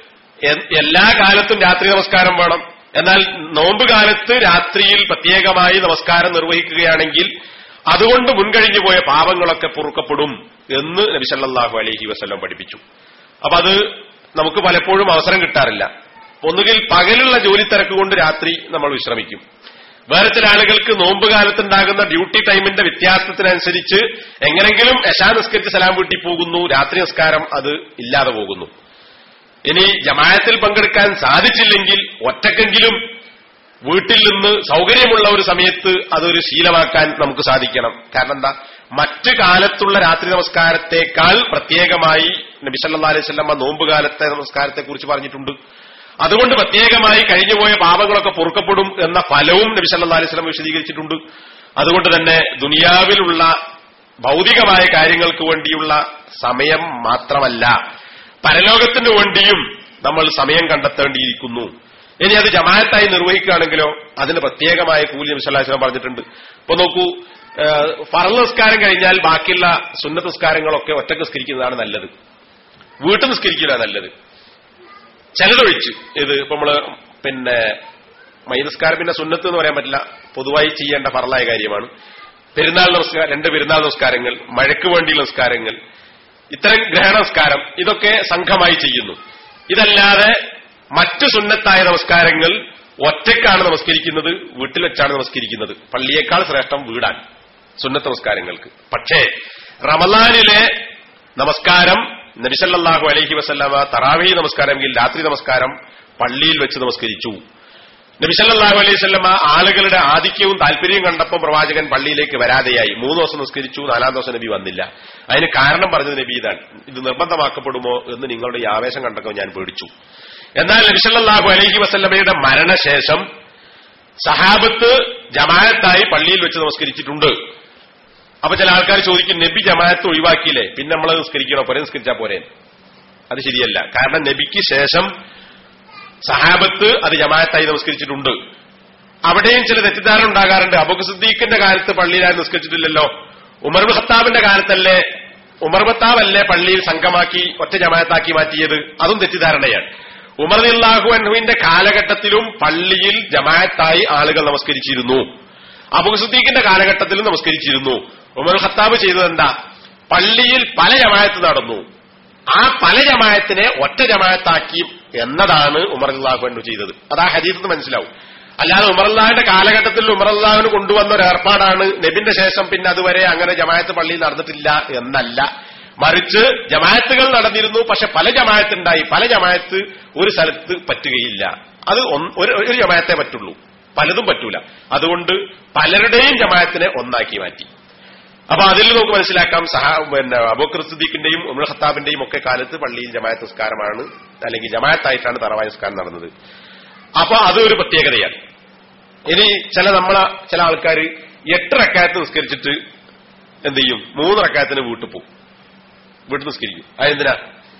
എ- എല്ലാ കാലത്തും രാത്രി നമസ്കാരം വേണം എന്നാൽ നോമ്പ് കാലത്ത് രാത്രിയിൽ പ്രത്യേകമായി നമസ്കാരം നിർവഹിക്കുകയാണെങ്കിൽ അതുകൊണ്ട് മുൻകഴിഞ്ഞു പോയ പാപങ്ങളൊക്കെ പൊറുക്കപ്പെടും എന്ന് നബി സല്ലല്ലാഹു അലൈഹി വസല്ലം പഠിപ്പിച്ചു അപ്പൊ അത് നമുക്ക് പലപ്പോഴും അവസരം കിട്ടാറില്ല ഒന്നുകിൽ പകലുള്ള ജോലി തിരക്ക് കൊണ്ട് രാത്രി നമ്മൾ വിശ്രമിക്കും വേറെ ചില ആളുകൾക്ക് നോമ്പ് കാലത്തുണ്ടാകുന്ന ഡ്യൂട്ടി ടൈമിന്റെ വ്യത്യാസത്തിനനുസരിച്ച് എങ്ങനെങ്കിലും യശാ നിസ്കരിച്ച് സലാം വീട്ടി പോകുന്നു രാത്രി നിസ്കാരം അത് ഇല്ലാതെ പോകുന്നു ഇനി ജമായത്തിൽ പങ്കെടുക്കാൻ സാധിച്ചില്ലെങ്കിൽ ഒറ്റക്കെങ്കിലും വീട്ടിൽ നിന്ന് സൗകര്യമുള്ള ഒരു സമയത്ത് അതൊരു ശീലമാക്കാൻ നമുക്ക് സാധിക്കണം കാരണം എന്താ മറ്റു കാലത്തുള്ള രാത്രി നമസ്കാരത്തെക്കാൾ പ്രത്യേകമായി നബി സല്ലല്ലാഹു അലൈഹി വസല്ലമ നോമ്പ് കാലത്തെ നമസ്കാരത്തെ കുറിച്ച് പറഞ്ഞിട്ടുണ്ട് അതുകൊണ്ട് പ്രത്യേകമായി കഴിഞ്ഞുപോയ പാപങ്ങളൊക്കെ പൊറുക്കപ്പെടും എന്ന ഫലവും നബി സല്ലല്ലാഹു അലൈഹി വസല്ലം വിശദീകരിച്ചിട്ടുണ്ട് അതുകൊണ്ട് തന്നെ ദുനിയാവിലുള്ള ഭൗതികമായ കാര്യങ്ങൾക്ക് വേണ്ടിയുള്ള സമയം മാത്രമല്ല പരലോകത്തിന് വേണ്ടിയും നമ്മൾ സമയം കണ്ടെത്തേണ്ടിയിരിക്കുന്നു ഇനി അത് ജമാഅത്തായി നിർവഹിക്കുകയാണെങ്കിലോ അതിന് പ്രത്യേകമായ കൂലി നബി സല്ലല്ലാഹു അലൈഹി വസല്ലം പറഞ്ഞിട്ടുണ്ട് ഇപ്പൊ നോക്കൂ ഏഹ്, ഫറള് നിസ്കാരം കഴിഞ്ഞാൽ ബാക്കിയുള്ള സുന്നത്ത് നിസ്കാരങ്ങളൊക്കെ ഒറ്റക്ക് നിസ്കരിക്കുന്നതാണ് നല്ലത് വീട്ടിൽ നിസ്കരിക്കുന്നതാണ് നല്ലത് ചിലതൊഴിച്ച് ഇത് ഇപ്പൊ നമ്മള് പിന്നെ മൈനസ്കാരം പിന്നെ സുന്നത്ത് എന്ന് പറയാൻ പറ്റില്ല പൊതുവായി ചെയ്യേണ്ട ഫറലായ കാര്യമാണ് പെരുന്നാൾ നമസ്കാരം രണ്ട് പെരുന്നാൾ നമസ്കാരങ്ങൾ മഴയ്ക്ക് വേണ്ടിയുള്ള നമസ്കാരങ്ങൾ ഇത്തരം ഗ്രഹണ നമസ്കാരം ഇതൊക്കെ സംഘമായി ചെയ്യുന്നു ഇതല്ലാതെ മറ്റു സുന്നത്തായ നമസ്കാരങ്ങൾ ഒറ്റക്കാണ് നമസ്കരിക്കുന്നത് വീട്ടിൽ വെച്ചാണ് നമസ്കരിക്കുന്നത് പള്ളിയേക്കാൾ ശ്രേഷ്ഠം വീടാണ് സുന്നത്ത് നമസ്കാരങ്ങൾക്ക് പക്ഷേ റമലാനിലെ നമസ്കാരം നബിസല്ലാഹു അലൈഹി വസല്ലമ തറാവി നമസ്കാരമെങ്കിൽ രാത്രി നമസ്കാരം പള്ളിയിൽ വെച്ച് നമസ്കരിച്ചു നബിസല്ലാഹു അലൈഹി വസല്ലമ ആളുകളുടെ ആധിക്യവും താല്പര്യവും കണ്ടപ്പോൾ പ്രവാചകൻ പള്ളിയിലേക്ക് വരാതെയായി മൂന്ന് ദിവസം നിസ്കരിച്ചു നാലാം ദിവസം നബി വന്നില്ല അതിന് കാരണം പറഞ്ഞത് നബി ഇതാണ് ഇത് നിർബന്ധമാക്കപ്പെടുമോ എന്ന് നിങ്ങളുടെ ഈ ആവേശം കണ്ടപ്പോൾ ഞാൻ പേടിച്ചു എന്നാൽ നബിസല്ലാഹു അലൈഹി വസല്ലമയുടെ മരണശേഷം സഹാബത്ത് ജമാഅത്തായി പള്ളിയിൽ വെച്ച് നമസ്കരിച്ചിട്ടുണ്ട് അപ്പൊ ചില ആൾക്കാർ ചോദിക്കും നബി ജമാഅത്ത് ഒഴിവാക്കിയില്ലേ പിന്നെ നമ്മൾ നിസ്കരിക്കണോ പോരെ നിസ്കരിച്ചാ പോരെ അത് ശരിയല്ല കാരണം നബിക്ക് ശേഷം സഹാബത്ത് അത് ജമാഅത്തായി നമസ്കരിച്ചിട്ടുണ്ട് അവിടെയും ചില തെറ്റിദ്ധാരണ ഉണ്ടാകാറുണ്ട് അബുഖ് സിദ്ദീഖിന്റെ കാലത്ത് പള്ളിയിലായി നിസ്കരിച്ചിട്ടില്ലല്ലോ ഉമർ ബിൻ ഖത്താബിന്റെ കാലത്തല്ലേ ഉമർ ബത്താബല്ലേ പള്ളിയിൽ സംഘമാക്കി ഒറ്റ ജമാഅത്താക്കി മാറ്റിയത് അതും തെറ്റിദ്ധാരണയാണ് ഉമർ അള്ളാഹു അൻഹുവിന്റെ കാലഘട്ടത്തിലും പള്ളിയിൽ ജമാഅത്തായി ആളുകൾ നമസ്കരിച്ചിരുന്നു അബുഖ് സിദ്ദീഖിന്റെ കാലഘട്ടത്തിലും നമസ്കരിച്ചിരുന്നു ഉമർ ഖത്താബ് ചെയ്തത് എന്താ പള്ളിയിൽ പല ജമാഅത്ത് നടന്നു ആ പല ജമായത്തിനെ ഒറ്റ ജമായത്താക്കി എന്നതാണ് ഉമർ അള്ളാഹു അൻഹു ചെയ്തത് അത് ആ ഹദീസ് മനസ്സിലാവും അല്ലാതെ ഉമർ അള്ളാഹിന്റെ കാലഘട്ടത്തിൽ ഉമർ അള്ളാഹുവിന് കൊണ്ടുവന്ന ഒരു ഏർപ്പാടാണ് നബിന്റെ ശേഷം പിന്നെ അതുവരെ അങ്ങനെ ജമായത്ത് പള്ളിയിൽ നടന്നിട്ടില്ല എന്നല്ല മറിച്ച് ജമായത്തുകൾ നടന്നിരുന്നു പക്ഷെ പല ജമായത്തുണ്ടായി പല ജമായത്ത് ഒരു സ്ഥലത്ത് പറ്റുകയില്ല അത് ഒന്ന്- ഒരു ഒരു ജമായത്തെ പറ്റുള്ളൂ പലതും പറ്റൂല അതുകൊണ്ട് പലരുടെയും ജമായത്തിനെ ഒന്നാക്കി മാറ്റി അപ്പൊ അതിൽ നമുക്ക് മനസ്സിലാക്കാം സഹ പിന്നെ അബൂക്കർ സിദ്ദീഖിന്റെയും ഉമർ ഖത്താബിന്റെയും ഒക്കെ കാലത്ത് പള്ളിയിൽ ജമാഅത്ത് നിസ്കാരമാണ് അല്ലെങ്കിൽ ജമാഅത്തായിട്ടാണ് തറവായ നിസ്കാരം നടന്നത് അപ്പൊ അത് ഒരു പ്രത്യേകതയാണ് ഇനി ചില നമ്മളെ ചില ആൾക്കാർ എട്ട് റക്കായത്ത് നിസ്കരിച്ചിട്ട് എന്ത് ചെയ്യും മൂന്ന് റക്കായത്തിന് വീട്ടിൽ പോകും വീട്ടിൽ നിസ്കരിക്കും അതെന്തിനാ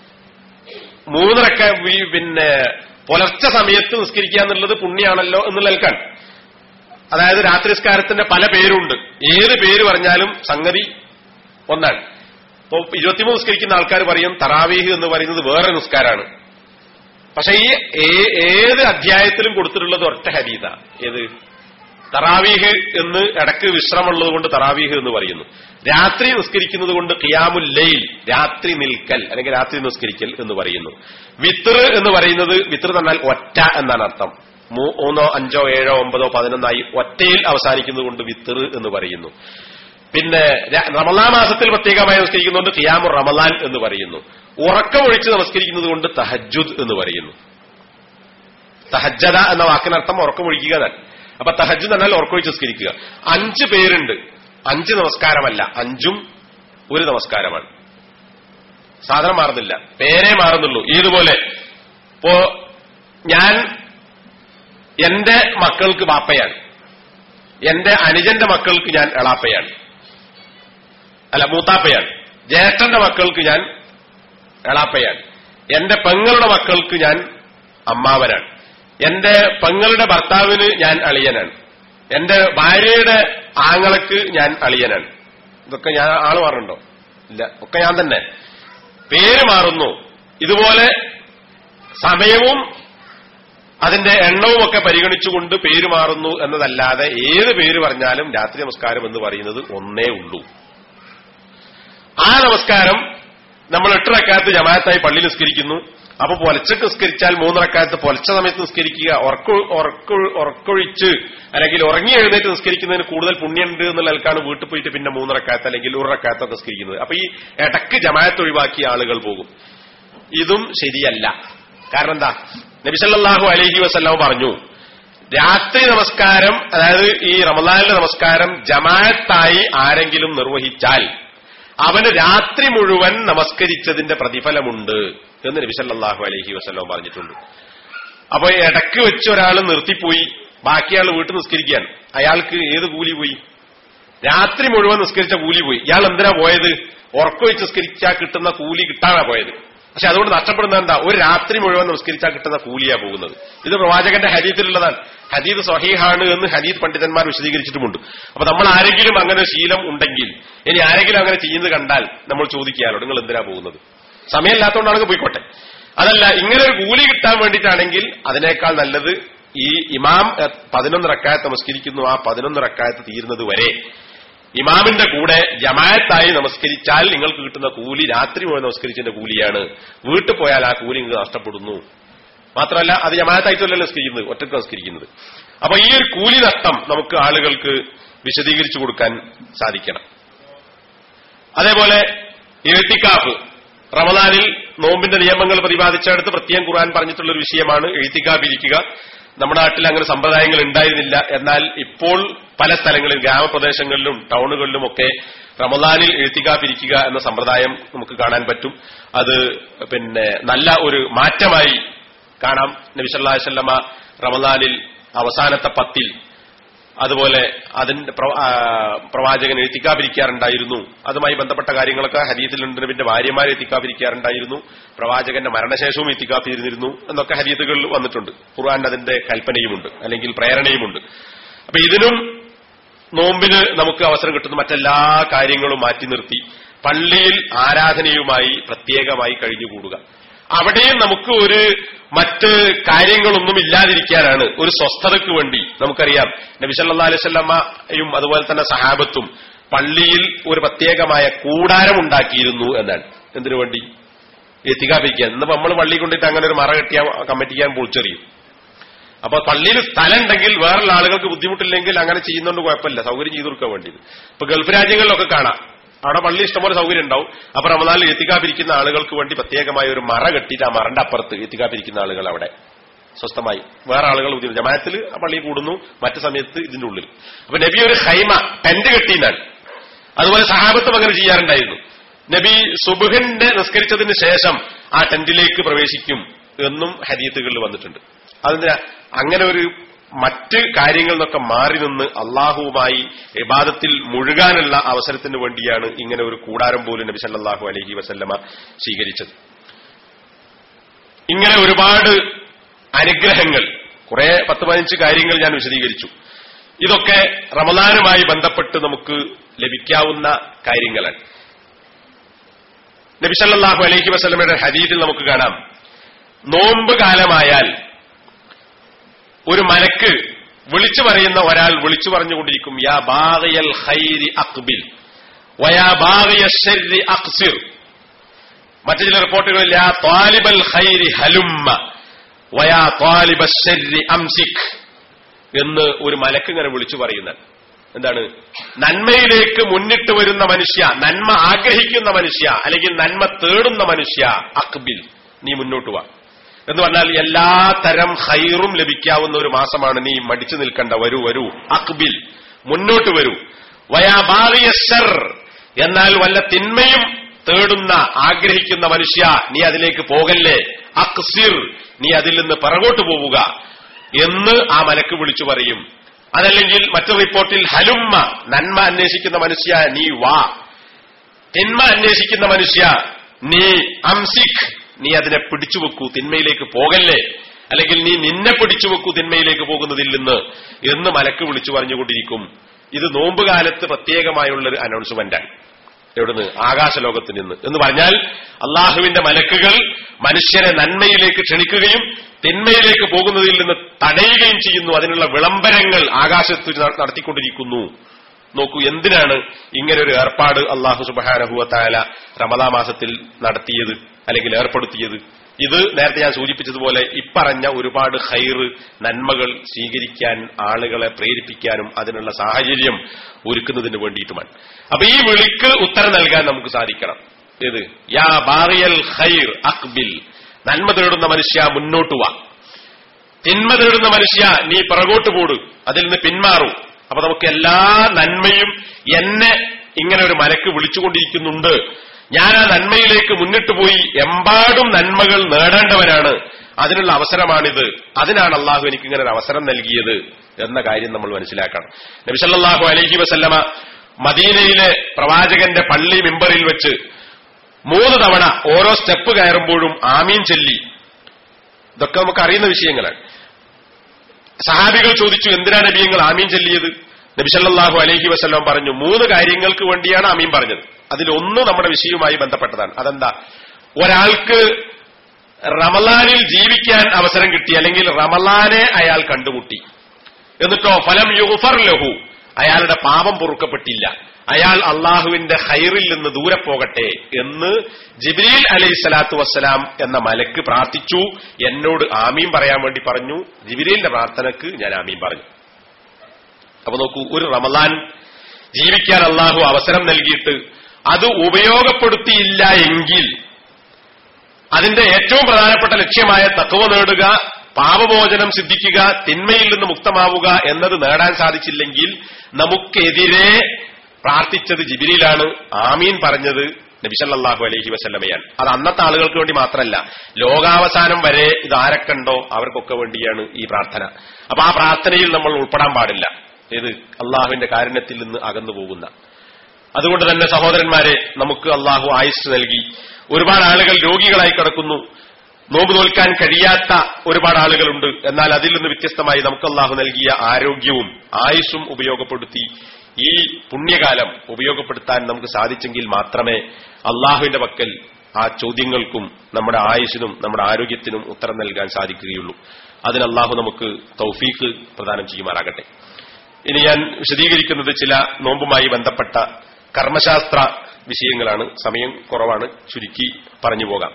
മൂന്ന് റക്ക വി- പിന്നെ പുലർച്ചെ സമയത്ത് നിസ്കരിക്കുക എന്നുള്ളത് പുണ്യാണല്ലോ എന്നുള്ള നിൽക്കാൻ അതായത് രാത്രി നിസ്കാരത്തിന്റെ പല പേരുണ്ട് ഏത് പേര് പറഞ്ഞാലും സംഗതി ഒന്നാണ് ഇപ്പൊ ഇരുപത്തിമൂന്ന് നിസ്കരിക്കുന്ന ആൾക്കാർ പറയും തറാവീഹ് എന്ന് പറയുന്നത് വേറെ നിസ്കാരമാണ് പക്ഷെ ഈ ഏ- ഏത് അധ്യായത്തിലും കൊടുത്തിട്ടുള്ളത് ഒറ്റ ഹരീത ഏത് തറാവീഹ് എന്ന് ഇടക്ക് വിശ്രമമുള്ളത് കൊണ്ട് തറാവീഹ് എന്ന് പറയുന്നു രാത്രി നിസ്കരിക്കുന്നത് കൊണ്ട് ഖിയാമുൽ ലൈൽ രാത്രി നിൽക്കൽ അല്ലെങ്കിൽ രാത്രി നിസ്കരിക്കൽ എന്ന് പറയുന്നു വിത്തർ എന്ന് പറയുന്നത് വിത്തർ എന്നാൽ ഒറ്റ എന്നാണ് അർത്ഥം മൂ- മൂന്നോ അഞ്ചോ ഏഴോ ഒമ്പതോ പതിനൊന്നായി ഒറ്റയിൽ അവസാനിക്കുന്നത് കൊണ്ട് വിത്തർ എന്ന് പറയുന്നു പിന്നെ ര- റമലാൻ മാസത്തിൽ പ്രത്യേകമായി നമസ്കരിക്കുന്നതുകൊണ്ട് ഖിയാമു റമലാൻ എന്ന് പറയുന്നു ഉറക്കമൊഴിച്ച് നമസ്കരിക്കുന്നത് കൊണ്ട് തഹജുദ് എന്ന് പറയുന്നു തഹജ്ജത എന്ന വാക്കിനർത്ഥം ഉറക്കമൊഴിക്കുക എന്നാണ് അപ്പൊ തഹജുദ് എന്നാൽ ഉറക്കമൊഴിച്ച് നമസ്കരിക്കുക അഞ്ച് പേരുണ്ട് അഞ്ച് നമസ്കാരമല്ല അഞ്ചും ഒരു നമസ്കാരമാണ് സാധനം മാറുന്നില്ല പേരേ മാറുന്നുള്ളൂ ഇതുപോലെ ഇപ്പോ ഞാൻ എന്റെ മക്കൾക്ക് ബാപ്പയാണ് എന്റെ അനുജന്റെ മക്കൾക്ക് ഞാൻ എളാപ്പയാണ് അല്ല മൂത്താപ്പയാണ് ജ്യേഷ്ഠന്റെ മക്കൾക്ക് ഞാൻ എളാപ്പയാണ് എന്റെ പെങ്ങളുടെ മക്കൾക്ക് ഞാൻ അമ്മാവനാണ് എന്റെ പെങ്ങളുടെ ഭർത്താവിന് ഞാൻ അളിയനാണ് എന്റെ ഭാര്യയുടെ ആങ്ങളക്ക് ഞാൻ അളിയനാണ് ഇതൊക്കെ ഞാൻ ആള് മാറുന്നുണ്ടോ ഇല്ല ഒക്കെ ഞാൻ തന്നെ പേര് മാറുന്നു ഇതുപോലെ സമയവും അതിന്റെ എണ്ണവും ഒക്കെ പരിഗണിച്ചുകൊണ്ട് പേര് മാറുന്നു എന്നതല്ലാതെ ഏത് പേര് പറഞ്ഞാലും രാത്രി നമസ്കാരം എന്ന് പറയുന്നത് ഒന്നേ ഉള്ളൂ ആ നമസ്കാരം നമ്മൾ എട്ട് റക്കാത്ത് ജമാഅത്തായി പള്ളി നിസ്കരിക്കുന്നു അപ്പൊ പൊലച്ചക്ക് നിസ്കരിച്ചാൽ മൂന്ന് റക്കാത്ത് പൊലച്ച സമയത്ത് നിസ്കരിക്കുക ഉറക്ക ഉറക്ക ഉറക്കൊഴിച്ച് അല്ലെങ്കിൽ ഉറങ്ങി എഴുന്നേറ്റ് നിസ്കരിക്കുന്നതിന് കൂടുതൽ പുണ്യമുണ്ട് എന്നുള്ള ആൾക്കാണ് വീട്ടിൽ പോയിട്ട് പിന്നെ മൂന്ന് റക്കാത്ത് അല്ലെങ്കിൽ ഒരു റക്കാത്തൊക്കെ നിസ്കരിക്കുന്നത് അപ്പൊ ഈ ഇടക്ക് ജമാഅത്ത് ഒഴിവാക്കിയ ആളുകൾ പോകും ഇതും ശരിയല്ല കാരണം എന്താ നബിസല്ലാഹു അലഹി വസ്ലാം പറഞ്ഞു രാത്രി നമസ്കാരം അതായത് ഈ റമദാനിലെ നമസ്കാരം ജമാഅത്തായി ആരെങ്കിലും നിർവഹിച്ചാൽ അവന് രാത്രി മുഴുവൻ നമസ്കരിച്ചതിന്റെ പ്രതിഫലമുണ്ട് എന്ന് നബിസല്ലാഹു അലഹി വസ്ലാം പറഞ്ഞിട്ടുണ്ട് അപ്പൊ ഇടക്ക് വെച്ച് ഒരാൾ നിർത്തിപ്പോയി ബാക്കിയാൾ വീട്ടിൽ നിസ്കരിക്കുകയാണ് അയാൾക്ക് ഏത് കൂലി പോയി രാത്രി മുഴുവൻ നിസ്കരിച്ച കൂലി പോയി ഇയാൾ എന്തിനാ പോയത് ഉറക്കൊഴിച്ച് നിസ്കരിച്ചാൽ കിട്ടുന്ന കൂലി കിട്ടാനാ പോയത് പക്ഷെ അതുകൊണ്ട് നഷ്ടപ്പെടുന്നത് എന്താ ഒരു രാത്രി മുഴുവൻ നിസ്കരിച്ചാൽ കിട്ടുന്ന കൂലിയാ പോകുന്നത് ഇത് പ്രവാചകന്റെ ഹരീത്തിലുള്ളതാണ് ഹദീദ് സ്വഹീഹാണ് എന്ന് ഹദീദ് പണ്ഡിതന്മാർ വിശദീകരിച്ചിട്ടുമുണ്ട് അപ്പൊ നമ്മൾ ആരെങ്കിലും അങ്ങനെ ഒരു ശീലം ഉണ്ടെങ്കിൽ ഇനി ആരെങ്കിലും അങ്ങനെ ചെയ്യുന്നത് കണ്ടാൽ നമ്മൾ ചോദിക്കാനോ നിങ്ങൾ എന്തിനാ പോകുന്നത് സമയമില്ലാത്തതുകൊണ്ടാണെങ്കിൽ പോയിക്കോട്ടെ അതല്ല ഇങ്ങനെ ഒരു കൂലി കിട്ടാൻ വേണ്ടിയിട്ടാണെങ്കിൽ അതിനേക്കാൾ നല്ലത് ഈ ഇമാം എ, പതിനൊന്ന് റക്കായത്ത് നമസ്കരിക്കുന്നു ആ പതിനൊന്ന് റക്കായത്ത് തീരുന്നത് വരെ ഇമാമിന്റെ കൂടെ ജമായത്തായി നമസ്കരിച്ചാൽ നിങ്ങൾക്ക് കിട്ടുന്ന കൂലി രാത്രി മുഴുവൻ നമസ്കരിച്ചതിന്റെ കൂലിയാണ് വീട്ടിൽ പോയാൽ ആ കൂലി നിങ്ങൾക്ക് നഷ്ടപ്പെടുന്നു മാത്രമല്ല അത് ജമായത്തായിട്ടല്ലല്ലോ നമസ്കരിക്കുന്നത് ഒറ്റക്ക് നമസ്കരിക്കുന്നത് അപ്പൊ ഈ ഒരു കൂലി നഷ്ടം നമുക്ക് ആളുകൾക്ക് വിശദീകരിച്ചു കൊടുക്കാൻ സാധിക്കണം അതേപോലെ എഴുത്തിക്കാഫ് റമദാനിൽ നോമ്പിന്റെ നിയമങ്ങൾ പ്രതിപാദിച്ചെടുത്ത് പ്രത്യേകം ഖുർആൻ പറഞ്ഞിട്ടുള്ള ഒരു വിഷയമാണ് എഴുത്തിക്കാഫ് ഇരിക്കുക നമ്മുടെ നാട്ടിൽ അങ്ങനെ സമ്പ്രദായങ്ങൾ ഉണ്ടായിരുന്നില്ല എന്നാൽ ഇപ്പോൾ പല സ്ഥലങ്ങളിൽ ഗ്രാമപ്രദേശങ്ങളിലും ടൗണുകളിലും ഒക്കെ റമദാനിൽ എഴുത്തിക്കാഫ് ഇരിക്കുക എന്ന സമ്പ്രദായം നമുക്ക് കാണാൻ പറ്റും അത് പിന്നെ നല്ല ഒരു മാറ്റമായി കാണാം നബി സല്ലല്ലാഹു അലൈഹി വസല്ലമ റമദാനിൽ അവസാനത്തെ പത്തിൽ അതുപോലെ അതിന്റെ പ്ര- ആ, പ്രവാചകൻ എത്തിക്കാതിരിക്കാറുണ്ടായിരുന്നു അതുമായി ബന്ധപ്പെട്ട കാര്യങ്ങളൊക്കെ ഹദീത്തിലുണ്ട് നബിന്റെ ഭാര്യമാരെ എത്തിക്കാതിരിക്കാറുണ്ടായിരുന്നു പ്രവാചകന്റെ മരണശേഷവും എത്തിക്കാത്തിരുന്നിരുന്നു എന്നൊക്കെ ഹദീത്തുകളിൽ വന്നിട്ടുണ്ട് ഖുർആൻ അതിന്റെ കൽപ്പനയുമുണ്ട് അല്ലെങ്കിൽ പ്രേരണയുമുണ്ട് അപ്പൊ ഇതിനും നോമ്പിന് നമുക്ക് അവസരം കിട്ടുന്ന മറ്റെല്ലാ കാര്യങ്ങളും മാറ്റി നിർത്തി പള്ളിയിൽ ആരാധനയുമായി പ്രത്യേകമായി കഴിഞ്ഞുകൂടുക അവിടെയും നമുക്ക് ഒരു മറ്റ് കാര്യങ്ങളൊന്നും ഇല്ലാതിരിക്കാനാണ് ഒരു സ്വസ്ഥതയ്ക്ക് വേണ്ടി നമുക്കറിയാം നബിസല്ലാ അലൈവല്ലമ്മയും അതുപോലെ തന്നെ സഹാബത്തും പള്ളിയിൽ ഒരു പ്രത്യേകമായ കൂടാരം ഉണ്ടാക്കിയിരുന്നു എന്നാണ് എന്തിനു വേണ്ടി എത്തിക്കാതിരിക്കാൻ ഇന്നിപ്പോ നമ്മൾ പള്ളി കൊണ്ടിട്ട് അങ്ങനെ ഒരു മറ കെട്ടിയാൽ കമ്മിറ്റിക്കാൻ പൊളിച്ചെറിയും അപ്പൊ പള്ളിയിൽ സ്ഥലം ഉണ്ടെങ്കിൽ വേറുള്ള ആളുകൾക്ക് ബുദ്ധിമുട്ടില്ലെങ്കിൽ അങ്ങനെ ചെയ്യുന്നതുകൊണ്ട് കുഴപ്പമില്ല സൗകര്യം ചെയ്തു കൊടുക്കാൻ വേണ്ടിയത് ഇപ്പൊ ഗൾഫ് രാജ്യങ്ങളിലൊക്കെ കാണാം അവിടെ പള്ളി ഇഷ്ടംപോലെ സൗകര്യം ഉണ്ടാവും അപ്പൊ റമദാനിൽ എത്തിക്കാതിരിക്കുന്ന ആളുകൾക്ക് വേണ്ടി പ്രത്യേകമായ ഒരു മറ കെട്ടിയിട്ട് ആ മറന്റെ അപ്പുറത്ത് എത്തിക്കാതിരിക്കുന്ന ആളുകൾ അവിടെ സ്വസ്ഥമായി വേറെ ആളുകൾ ബുദ്ധിമുട്ട് ജമാഅത്തിൽ ആ പള്ളി കൂടുന്നു മറ്റു സമയത്ത് ഇതിന്റെ ഉള്ളിൽ അപ്പൊ നബി ഒരു ഹൈമ ടെന്റ് കെട്ടിയെന്നാണ് അതുപോലെ സഹാബത്തും അങ്ങനെ ചെയ്യാറുണ്ടായിരുന്നു നബി സുബുഹിന്റെ നിസ്കരിച്ചതിന് ശേഷം ആ ടെന്റിലേക്ക് പ്രവേശിക്കും എന്നും ഹദീത്തുകളിൽ വന്നിട്ടുണ്ട് അതെന്തിനാ അങ്ങനെ ഒരു മറ്റ് കാര്യങ്ങളിൽ നിന്നൊക്കെ മാറി നിന്ന് അള്ളാഹുവുമായി ഇബാദത്തിൽ മുഴുകാനുള്ള അവസരത്തിന് വേണ്ടിയാണ് ഇങ്ങനെ ഒരു കൂടാരം പോലും നബി സല്ലല്ലാഹു അലൈഹി വസല്ലമ സ്വീകരിച്ചത് ഇങ്ങനെ ഒരുപാട് അനുഗ്രഹങ്ങൾ കുറെ പത്ത് പതിനഞ്ച് കാര്യങ്ങൾ ഞാൻ വിശദീകരിച്ചു ഇതൊക്കെ റമദാനുമായി ബന്ധപ്പെട്ട് നമുക്ക് ലഭിക്കാവുന്ന കാര്യങ്ങളാണ് നബിസല്ലാഹു അലൈഹി വസ്ലമയുടെ ഹദീദിൽ നമുക്ക് കാണാം നോമ്പ് കാലമായാൽ ഒരു മലക്ക് വിളിച്ചു പറയുന്ന ഒരാൾ വിളിച്ചു പറഞ്ഞുകൊണ്ടിരിക്കും യാ ബാഗയൽ ഖൈരി അക്ബിൽ വയാ ബാഗയ ശരി അക്സിർ മറ്റു ചില റിപ്പോർട്ടുകളിൽ യാ താലിബൽ ഖൈരി ഹലുമ്മ വയാ താലിബ ശരി അംസിഖ് എന്ന് ഒരു മലക്ക് ഇങ്ങനെ വിളിച്ചു പറയുന്നത് എന്താണ് നന്മയിലേക്ക് മുന്നിട്ട് വരുന്ന മനുഷ്യ നന്മ ആഗ്രഹിക്കുന്ന മനുഷ്യ അല്ലെങ്കിൽ നന്മ തേടുന്ന മനുഷ്യ അക്ബിൽ നീ മുന്നോട്ട് വാ എന്ന് പറഞ്ഞാൽ എല്ലാ തരം ഹൈറും ലഭിക്കാവുന്ന ഒരു മാസമാണ് നീ മടിച്ചു നിൽക്കണ്ട വരൂ വരൂ അക്ബിൽ മുന്നോട്ട് വരൂ വയാബാറിയസർ എന്നാൽ വല്ല തിന്മയും തേടുന്ന ആഗ്രഹിക്കുന്ന മനുഷ്യ നീ അതിലേക്ക് പോകല്ലേ അക്സിർ നീ അതിൽ നിന്ന് പിറകോട്ട് പോവുക എന്ന് ആ മലക്ക് വിളിച്ചു പറയും അതല്ലെങ്കിൽ മറ്റൊരു റിപ്പോർട്ടിൽ ഹലുമ്മ നന്മ അന്വേഷിക്കുന്ന മനുഷ്യ നീ വാ തിന്മ അന്വേഷിക്കുന്ന മനുഷ്യ നീ അംസിഖ് നീ അതിനെ പിടിച്ചു വെക്കൂ തിന്മയിലേക്ക് പോകല്ലേ അല്ലെങ്കിൽ നീ നിന്നെ പിടിച്ചു വെക്കൂ തിന്മയിലേക്ക് പോകുന്നതിൽ നിന്ന് എന്ന് മലക്ക് വിളിച്ചു പറഞ്ഞുകൊണ്ടിരിക്കും ഇത് നോമ്പുകാലത്ത് പ്രത്യേകമായുള്ളൊരു അനൗൺസ്മെന്റാണ് എവിടുന്ന് ആകാശലോകത്ത് നിന്ന് എന്ന് പറഞ്ഞാൽ അള്ളാഹുവിന്റെ മലക്കുകൾ മനുഷ്യരെ നന്മയിലേക്ക് ക്ഷണിക്കുകയും തിന്മയിലേക്ക് പോകുന്നതിൽ നിന്ന് തടയുകയും ചെയ്യുന്നു അതിനുള്ള വിളംബരങ്ങൾ ആകാശത്ത് ന- നടത്തിക്കൊണ്ടിരിക്കുന്നു നോക്കൂ എന്തിനാണ് ഇങ്ങനെ ഒരു ഏർപ്പാട് അള്ളാഹു സുബാനഹുവത്തായ റമദാ മാസത്തിൽ നടത്തിയത് അല്ലെങ്കിൽ ഏർപ്പെടുത്തിയത് ഇത് നേരത്തെ ഞാൻ സൂചിപ്പിച്ചതുപോലെ ഇപ്പറഞ്ഞ ഒരുപാട് ഹൈറ് നന്മകൾ സ്വീകരിക്കാൻ ആളുകളെ പ്രേരിപ്പിക്കാനും അതിനുള്ള സാഹചര്യം ഒരുക്കുന്നതിന് വേണ്ടിയിട്ടുമാണ് അപ്പൊ ഈ വിളിക്ക് ഉത്തരം നൽകാൻ നമുക്ക് സാധിക്കണം ഏത് യാ ബാറിയൽ ഖൈർ അക്ബിൽ നന്മ തേടുന്ന മനുഷ്യ മുന്നോട്ട് വാ തിന്മ തേടുന്ന മനുഷ്യ നീ പിറകോട്ട് പോടു അതിൽ നിന്ന് പിന്മാറൂ അപ്പൊ നമുക്ക് എല്ലാ നന്മയും എന്നെ ഇങ്ങനെ ഒരു മലക്ക് വിളിച്ചുകൊണ്ടിരിക്കുന്നുണ്ട് ഞാൻ ആ നന്മയിലേക്ക് മുന്നിട്ട് പോയി എമ്പാടും നന്മകൾ നേടേണ്ടവരാണ് അതിനുള്ള അവസരമാണിത് അതിനാണ് അള്ളാഹു എനിക്ക് ഇങ്ങനെ ഒരു അവസരം നൽകിയത് എന്ന കാര്യം നമ്മൾ മനസ്സിലാക്കണം നബിസല്ലാഹു അലഹി വസല്ലമ മദീനയിലെ പ്രവാചകന്റെ പള്ളി മിമ്പറിൽ വെച്ച് മൂന്ന് തവണ ഓരോ സ്റ്റെപ്പ് കയറുമ്പോഴും ആമീൻ ചൊല്ലി ഇതൊക്കെ നമുക്ക് അറിയുന്ന വിഷയങ്ങളാണ് സഹാബികൾ ചോദിച്ചു എന്തിനാണ് നബിയങ്ങൾ ആമീൻ ചൊല്ലിയത് നബിസല്ലാഹു അലൈഹി വസ്ലാം പറഞ്ഞു മൂന്ന് കാര്യങ്ങൾക്ക് വേണ്ടിയാണ് ആമീൻ പറഞ്ഞത് അതിലൊന്ന് നമ്മുടെ വിഷയവുമായി ബന്ധപ്പെട്ടതാണ് അതെന്താ ഒരാൾക്ക് റമലാനിൽ ജീവിക്കാൻ അവസരം കിട്ടി അല്ലെങ്കിൽ റമലാനെ അയാൾ കണ്ടുമുട്ടി എന്നിട്ടോ ഫലം യുഫർ ലഹു അയാളുടെ പാപം പൊറുക്കപ്പെട്ടില്ല അയാൾ അള്ളാഹുവിന്റെ ഹൈറിൽ നിന്ന് ദൂരെ പോകട്ടെ എന്ന് ജിബ്രീൽ അലൈഹി സ്വലാത്തു വസ്സലാം എന്ന മലക്ക് പ്രാർത്ഥിച്ചു എന്നോട് ആമീൻ പറയാൻ വേണ്ടി പറഞ്ഞു ജിബ്രീലിന്റെ പ്രാർത്ഥനക്ക് ഞാൻ ആമീൻ പറഞ്ഞു അപ്പൊ നോക്കൂ ഒരു റമലാൻ ജീവിക്കാൻ അള്ളാഹു അവസരം നൽകിയിട്ട് അത് ഉപയോഗപ്പെടുത്തിയില്ല എങ്കിൽ അതിന്റെ ഏറ്റവും പ്രധാനപ്പെട്ട ലക്ഷ്യമായ തത്വ നേടുക പാപമോചനം സിദ്ധിക്കുക തിന്മയിൽ നിന്ന് മുക്തമാവുക എന്നത് നേടാൻ സാധിച്ചില്ലെങ്കിൽ നമുക്കെതിരെ പ്രാർത്ഥിച്ചത് ജിബിരിയിലാണ് ആമീൻ പറഞ്ഞത് നബിസല്ലാഹു അലൈഹി വസല്ലമയാണ് അത് അന്നത്തെ ആളുകൾക്ക് വേണ്ടി മാത്രമല്ല ലോകാവസാനം വരെ ഇത് ആരൊക്കെണ്ടോ അവർക്കൊക്കെ വേണ്ടിയാണ് ഈ പ്രാർത്ഥന അപ്പൊ ആ പ്രാർത്ഥനയിൽ നമ്മൾ ഉൾപ്പെടാൻ പാടില്ല ഏത് അള്ളാഹുവിന്റെ കാരുണ്യത്തിൽ നിന്ന് അകന്നു പോകുന്ന അതുകൊണ്ട് തന്നെ സഹോദരന്മാരെ നമുക്ക് അള്ളാഹു ആയുസ് നൽകി ഒരുപാട് ആളുകൾ രോഗികളായി കിടക്കുന്നു നോമ്പ് നോൽക്കാൻ കഴിയാത്ത ഒരുപാട് ആളുകളുണ്ട് എന്നാൽ അതിൽ നിന്ന് വ്യത്യസ്തമായി നമുക്ക് അള്ളാഹു നൽകിയ ആരോഗ്യവും ആയുസ്സും ഉപയോഗപ്പെടുത്തി ഈ പുണ്യകാലം ഉപയോഗപ്പെടുത്താൻ നമുക്ക് സാധിച്ചെങ്കിൽ മാത്രമേ അള്ളാഹുവിന്റെ പക്കൽ ആ ചോദ്യങ്ങൾക്കും നമ്മുടെ ആയുസ്സിനും നമ്മുടെ ആരോഗ്യത്തിനും ഉത്തരം നൽകാൻ സാധിക്കുകയുള്ളൂ അതിന് അള്ളാഹു നമുക്ക് തൗഫീഖ് പ്രദാനം ചെയ്യുമാറാകട്ടെ ഇനി ഞാൻ വിശദീകരിക്കുന്നത് ചില നോമ്പുമായി ബന്ധപ്പെട്ട കർമ്മശാസ്ത്ര വിഷയങ്ങളാണ് സമയം കുറവാണ് ചുരുക്കി പറഞ്ഞു പോകാം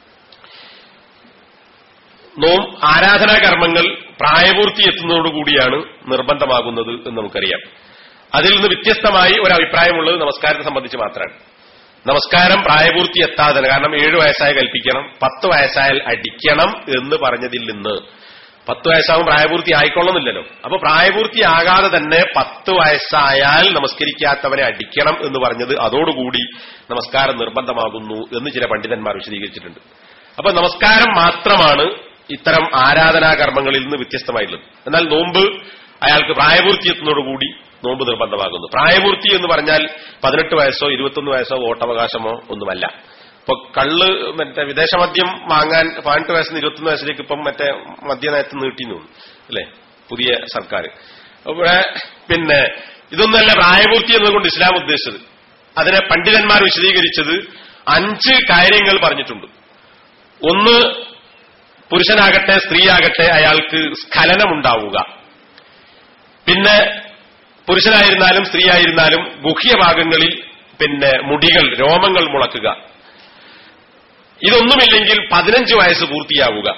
നോം ആരാധനാ കർമ്മങ്ങൾ പ്രായപൂർത്തി എത്തുന്നതോടുകൂടിയാണ് നിർബന്ധമാകുന്നത് എന്ന് നമുക്കറിയാം അതിൽ നിന്ന് വ്യത്യസ്തമായി ഒരു അഭിപ്രായമുള്ളത് നമസ്കാരത്തെ സംബന്ധിച്ച് മാത്രമാണ് നമസ്കാരം പ്രായപൂർത്തി എത്താതെ കാരണം ഏഴു വയസ്സായ കൽപ്പിക്കണം പത്ത് വയസ്സായാൽ അടിക്കണം എന്ന് പറഞ്ഞതിൽ നിന്ന് പത്ത് വയസ്സാവും പ്രായപൂർത്തി ആയിക്കൊള്ളുന്നില്ലല്ലോ അപ്പൊ പ്രായപൂർത്തിയാകാതെ തന്നെ പത്ത് വയസ്സായാൽ നമസ്കരിക്കാത്തവനെ അടിക്കണം എന്ന് പറഞ്ഞത് അതോടുകൂടി നമസ്കാരം നിർബന്ധമാകുന്നു എന്ന് ചില പണ്ഡിതന്മാർ വിശദീകരിച്ചിട്ടുണ്ട് അപ്പൊ നമസ്കാരം മാത്രമാണ് ഇത്തരം ആരാധനാകർമ്മങ്ങളിൽ നിന്ന് വ്യത്യസ്തമായിട്ടുള്ളത് എന്നാൽ നോമ്പ് അയാൾക്ക് പ്രായപൂർത്തി എത്തുന്നതോടുകൂടി നോമ്പ് നിർബന്ധമാകുന്നു പ്രായപൂർത്തി എന്ന് പറഞ്ഞാൽ പതിനെട്ട് വയസ്സോ ഇരുപത്തൊന്ന് വയസ്സോ വോട്ടവകാശമോ ഒന്നുമല്ല ഇപ്പൊ കള്ള് മറ്റേ വിദേശ മദ്യം വാങ്ങാൻ പതിനെട്ട് വയസ്സിന് ഇരുപത്തൊന്ന് വയസ്സിലേക്ക് ഇപ്പം മറ്റേ മദ്യനയത്ത് നീട്ടി തോന്നുന്നു അല്ലെ പുതിയ സർക്കാർ ഇവിടെ പിന്നെ ഇതൊന്നല്ല പ്രായപൂർത്തി എന്നതുകൊണ്ട് ഇസ്ലാം ഉദ്ദേശിച്ചത് അതിനെ പണ്ഡിതന്മാർ വിശദീകരിച്ചത് അഞ്ച് കാര്യങ്ങൾ പറഞ്ഞിട്ടുണ്ട് ഒന്ന് പുരുഷനാകട്ടെ സ്ത്രീയാകട്ടെ അയാൾക്ക് സ്ഖലനമുണ്ടാവുക പിന്നെ പുരുഷനായിരുന്നാലും സ്ത്രീയായിരുന്നാലും ഗുഹ്യ ഭാഗങ്ങളിൽ പിന്നെ മുടികൾ രോമങ്ങൾ മുളക്കുക ഇതൊന്നുമില്ലെങ്കിൽ പതിനഞ്ച് വയസ്സ് പൂർത്തിയാവുക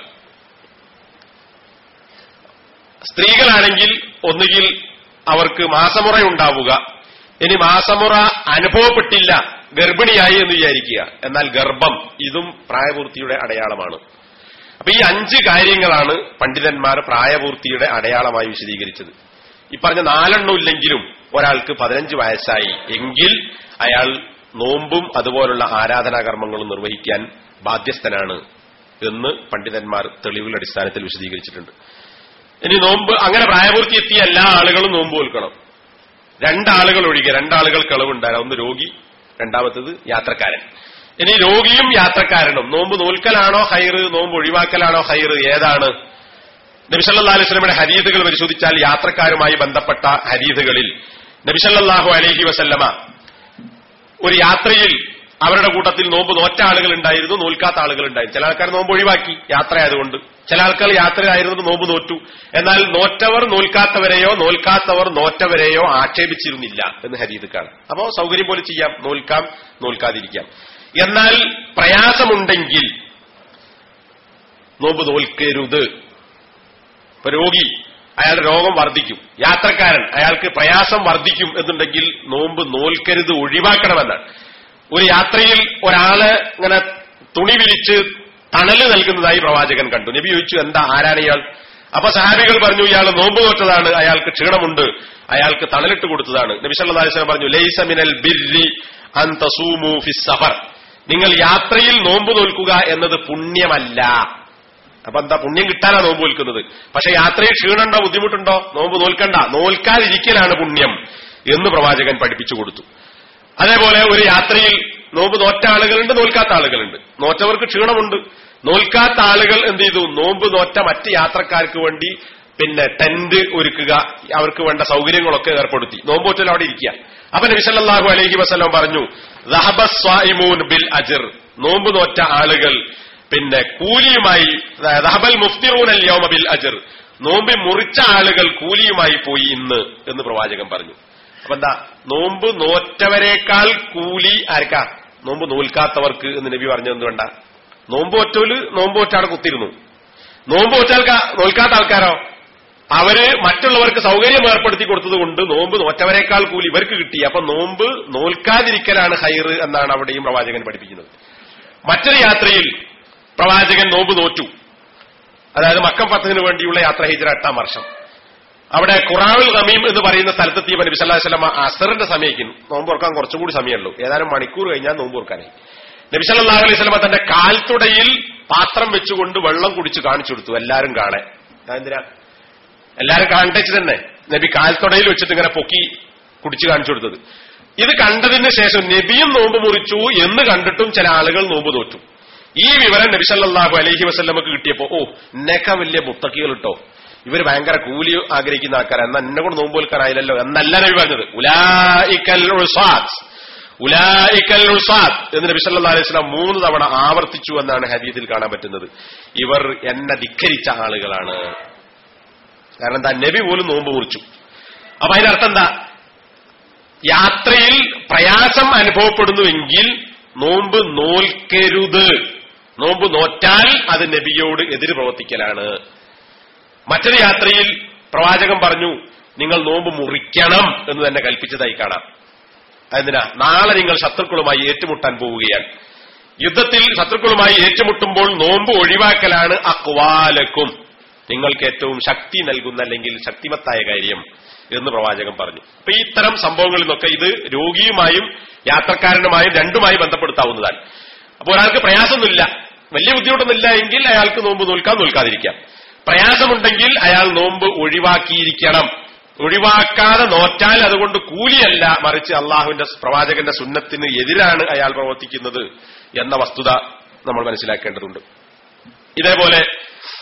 സ്ത്രീകളാണെങ്കിൽ ഒന്നുകിൽ അവർക്ക് മാസമുറ ഉണ്ടാവുക ഇനി മാസമുറ അനുഭവപ്പെട്ടില്ല ഗർഭിണിയായി എന്ന് വിചാരിക്കുക എന്നാൽ ഗർഭം ഇതും പ്രായപൂർത്തിയുടെ അടയാളമാണ് അപ്പൊ ഈ അഞ്ച് കാര്യങ്ങളാണ് പണ്ഡിതന്മാർ പ്രായപൂർത്തിയുടെ അടയാളമായി വിശദീകരിച്ചത് ഈ പറഞ്ഞ നാലെണ്ണം ഇല്ലെങ്കിലും ഒരാൾക്ക് പതിനഞ്ച് വയസ്സായി എങ്കിൽ അയാൾ നോമ്പും അതുപോലുള്ള ആരാധനാകർമ്മങ്ങളും നിർവഹിക്കാൻ ബാധ്യസ്ഥനാണ് എന്ന് പണ്ഡിതന്മാർ തെളിവുകളുടെ അടിസ്ഥാനത്തിൽ വിശദീകരിച്ചിട്ടുണ്ട് ഇനി നോമ്പ് അങ്ങനെ പ്രായപൂർത്തി എത്തിയ എല്ലാ ആളുകളും നോമ്പ് നോൽക്കണം രണ്ടാളുകൾ ഒഴികെ രണ്ടാളുകൾ കളവുണ്ടാകാം ഒന്ന് രോഗി രണ്ടാമത്തത് യാത്രക്കാരൻ ഇനി രോഗിയും യാത്രക്കാരനും നോമ്പ് നോൽക്കലാണോ ഹൈറ് നോമ്പ് ഒഴിവാക്കലാണോ ഹൈറ് ഏതാണ് നബിസല്ലാ അലൈഹി സ്വലമിയുടെ ഹരീതുകൾ പരിശോധിച്ചാൽ യാത്രക്കാരുമായി ബന്ധപ്പെട്ട ഹരീതുകളിൽ നബിസല്ലാഹു അലൈഹി വസല്ലമ ഒരു യാത്രയിൽ അവരുടെ കൂട്ടത്തിൽ നോമ്പ് നോറ്റ ആളുകൾ ഉണ്ടായിരുന്നു നോൽക്കാത്ത ആളുകൾ ഉണ്ടായിരുന്നു ചില ആൾക്കാർ നോമ്പ് ഒഴിവാക്കി യാത്രയായതുകൊണ്ട് ചില ആൾക്കാർ യാത്രയായിരുന്നത് നോമ്പ് നോറ്റു എന്നാൽ നോറ്റവർ നോൽക്കാത്തവരെയോ നോൽക്കാത്തവർ നോറ്റവരെയോ ആക്ഷേപിച്ചിരുന്നില്ല എന്ന് ഹരീത് കാണാം അപ്പോ സൗകര്യം പോലെ ചെയ്യാം നോൽക്കാം നോൽക്കാതിരിക്കാം എന്നാൽ പ്രയാസമുണ്ടെങ്കിൽ നോമ്പ് നോൽക്കരുത് ഇപ്പൊ രോഗി അയാളുടെ രോഗം വർദ്ധിക്കും യാത്രക്കാരൻ അയാൾക്ക് പ്രയാസം വർദ്ധിക്കും എന്നുണ്ടെങ്കിൽ നോമ്പ് നോൽക്കരുത് ഒഴിവാക്കണമെന്നാണ് ഒരു യാത്രയിൽ ഒരാള് ഇങ്ങനെ തുണി വിരിച്ച് തണല് നൽകുന്നതായി പ്രവാചകൻ കണ്ടു നബി ചോദിച്ചു എന്താ ആരാണ് ഇയാൾ അപ്പൊ സഹാബികൾ പറഞ്ഞു ഇയാൾ നോമ്പ് നോറ്റതാണ് അയാൾക്ക് ക്ഷീണമുണ്ട് അയാൾക്ക് തണലിട്ട് കൊടുത്തതാണ് നബി സല്ലല്ലാഹു അലൈഹി വസല്ലം പറഞ്ഞു ലൈസ മിനൽ ബിർരി അൻ തസൂമു ഫിസ് സഫർ നിങ്ങൾ യാത്രയിൽ നോമ്പ് നോൽക്കുക എന്നത് പുണ്യമല്ല അപ്പൊ എന്താ പുണ്യം കിട്ടാനാ നോമ്പ് നോൽക്കുന്നത് പക്ഷെ യാത്രയിൽ ക്ഷീണുണ്ടോ ബുദ്ധിമുട്ടുണ്ടോ നോമ്പ് നോൽക്കണ്ട നോൽക്കാതിരിക്കലാണ് പുണ്യം എന്ന് പ്രവാചകൻ പഠിപ്പിച്ചു കൊടുത്തു അതേപോലെ ഒരു യാത്രയിൽ നോമ്പ് നോറ്റ ആളുകളുണ്ട് നോൽക്കാത്ത ആളുകളുണ്ട് നോറ്റവർക്ക് ക്ഷീണമുണ്ട് നോൽക്കാത്ത ആളുകൾ എന്ത് ചെയ്തു നോമ്പ് നോറ്റ മറ്റ് യാത്രക്കാർക്ക് വേണ്ടി പിന്നെ ടെന്റ് ഒരുക്കുക അവർക്ക് വേണ്ട സൗകര്യങ്ങളൊക്കെ ഏർപ്പെടുത്തി നോമ്പോറ്റൽ അവിടെ ഇരിക്കുക അപ്പൊ നബി സല്ലല്ലാഹു അലൈഹി വസല്ലം പറഞ്ഞു "ദഹബ സ്വായിമൂൻ ബിൽ അജ്ർ നോമ്പ് നോറ്റ ആളുകൾ പിന്നെ കൂലിയുമായി ദഹബൽ മുഫ്തിറൂൻ അൽ യൗമ ബിൽ അജ്ർ നോമ്പ് മുറിച്ച ആളുകൾ കൂലിയുമായി പോയി ഇന്ന് എന്ന് പ്രവാചകൻ പറഞ്ഞു അപ്പൊ എന്താ നോമ്പ് നോറ്റവരെക്കാൾ കൂലി ആർക്കാ നോമ്പ് നോൽക്കാത്തവർക്ക് എന്ന് നബി പറഞ്ഞു എന്തുകൊണ്ട നോമ്പ് ഒറ്റോല് നോമ്പ് ഒറ്റാടെ കുത്തിരുന്നു നോമ്പ് ഒറ്റാൽക്ക നോൽക്കാത്ത ആൾക്കാരോ അവര് മറ്റുള്ളവർക്ക് സൗകര്യം ഏർപ്പെടുത്തി കൊടുത്തതുകൊണ്ട് നോമ്പ് നോറ്റവരെക്കാൾ കൂലി ഇവർക്ക് കിട്ടി അപ്പൊ നോമ്പ് നോൽക്കാതിരിക്കലാണ് ഹൈറ് എന്നാണ് അവിടെയും പ്രവാചകൻ പഠിപ്പിക്കുന്നത് മറ്റൊരു യാത്രയിൽ പ്രവാചകൻ നോമ്പ് നോറ്റു അതായത് മക്കം പത്തിന് വേണ്ടിയുള്ള യാത്ര ഹിജ്ര എട്ടാം വർഷം അവിടെ ഖുറാവുൽ ഗമീം എന്ന് പറയുന്ന സ്ഥലത്തെത്തിയപ്പോൾ നബി സല്ലല്ലാഹു അലൈഹി വസല്ലം അസറിന്റെ സമയക്കും നോമ്പ് ഓർക്കാൻ കുറച്ചുകൂടി സമയമുള്ളൂ ഏതാനും മണിക്കൂർ കഴിഞ്ഞാൽ നോമ്പ് ഓർക്കാനായി നബി സല്ലല്ലാഹു അലൈഹി വസല്ലം തന്റെ കാൽത്തുടയിൽ പാത്രം വെച്ചുകൊണ്ട് വെള്ളം കുടിച്ച് കാണിച്ചു കൊടുത്തു എല്ലാരും കാണാൻ എന്തിനാ എല്ലാരും കാണട്ടെച്ച് തന്നെ നബി കാൽത്തുടയിൽ വെച്ചിട്ട് ഇങ്ങനെ പൊക്കി കുടിച്ചു കാണിച്ചു കൊടുത്തത് ഇത് കണ്ടതിന് ശേഷം നബിയും നോമ്പ് മുറിച്ചു എന്ന് കണ്ടിട്ടും ചില ആളുകൾ നോമ്പ് തോറ്റു ഈ വിവരം നബി സല്ലല്ലാഹു അലൈഹി വസല്ലമക്ക് കിട്ടിയപ്പോ ഓ എന്നെക്കാ വലിയ മുത്തക്കികൾ ഇട്ടോ ഇവർ ഭയങ്കര കൂലി ആഗ്രഹിക്കുന്ന ആൾക്കാരാണ് എന്നാ എന്നെ കൊണ്ട് നോമ്പ് വിൽക്കാനായില്ലല്ലോ എന്നല്ല നബി പറഞ്ഞത് ഉലായിക്കൽ ഉസാത്ത് ഉലായിക്കൽ ഉസാത്ത് എന്ന് നബി സല്ലല്ലാഹു അലൈഹി വസല്ലം മൂന്ന് തവണ ആവർത്തിച്ചു എന്നാണ് ഹദീസിൽ കാണാൻ പറ്റുന്നത് ഇവർ എന്നെ ധിക്കരിച്ച ആളുകളാണ് കാരണം എന്താ നബി പോലും നോമ്പ് മുറിച്ചു അപ്പൊ അതിനർത്ഥം എന്താ യാത്രയിൽ പ്രയാസം അനുഭവപ്പെടുന്നുവെങ്കിൽ നോമ്പ് നോൽക്കരുത് നോമ്പ് നോറ്റാൽ അത് നബിയോട് എതിര് പ്രവർത്തിക്കലാണ് മറ്റൊരു യാത്രയിൽ പ്രവാചകൻ പറഞ്ഞു നിങ്ങൾ നോമ്പ് മുറിക്കണം എന്ന് തന്നെ കൽപ്പിച്ചതായി കാണാം അതെന്തിനാ നാളെ നിങ്ങൾ ശത്രുക്കളുമായി ഏറ്റുമുട്ടാൻ പോവുകയാണ് യുദ്ധത്തിൽ ശത്രുക്കളുമായി ഏറ്റുമുട്ടുമ്പോൾ നോമ്പ് ഒഴിവാക്കലാണ് അക്വാലക്കും നിങ്ങൾക്ക് ഏറ്റവും ശക്തി നൽകുന്ന അല്ലെങ്കിൽ ശക്തിമത്തായ കാര്യം എന്ന് പ്രവാചകൻ പറഞ്ഞു അപ്പൊ ഈ ഇത്തരം സംഭവങ്ങളിൽ നിന്നൊക്കെ ഇത് രോഗിയുമായും യാത്രക്കാരനുമായും രണ്ടുമായി ബന്ധപ്പെടുത്താവുന്നതാണ് അപ്പോൾ ഒരാൾക്ക് പ്രയാസമൊന്നുമില്ല വലിയ ബുദ്ധിമുട്ടൊന്നുമില്ല എങ്കിൽ അയാൾക്ക് നോമ്പ് നോൽക്കാൻ നോൽക്കാതിരിക്കാം പ്രയാസമുണ്ടെങ്കിൽ അയാൾ നോമ്പ് ഒഴിവാക്കിയിരിക്കണം ഒഴിവാക്കാതെ നോറ്റാൽ അതുകൊണ്ട് കൂലിയല്ല മറിച്ച് അള്ളാഹുവിന്റെ പ്രവാചകന്റെ സുന്നത്തിന് എതിരാണ് അയാൾ പ്രവർത്തിക്കുന്നത് എന്ന വസ്തുത നമ്മൾ മനസ്സിലാക്കേണ്ടതുണ്ട് ഇതേപോലെ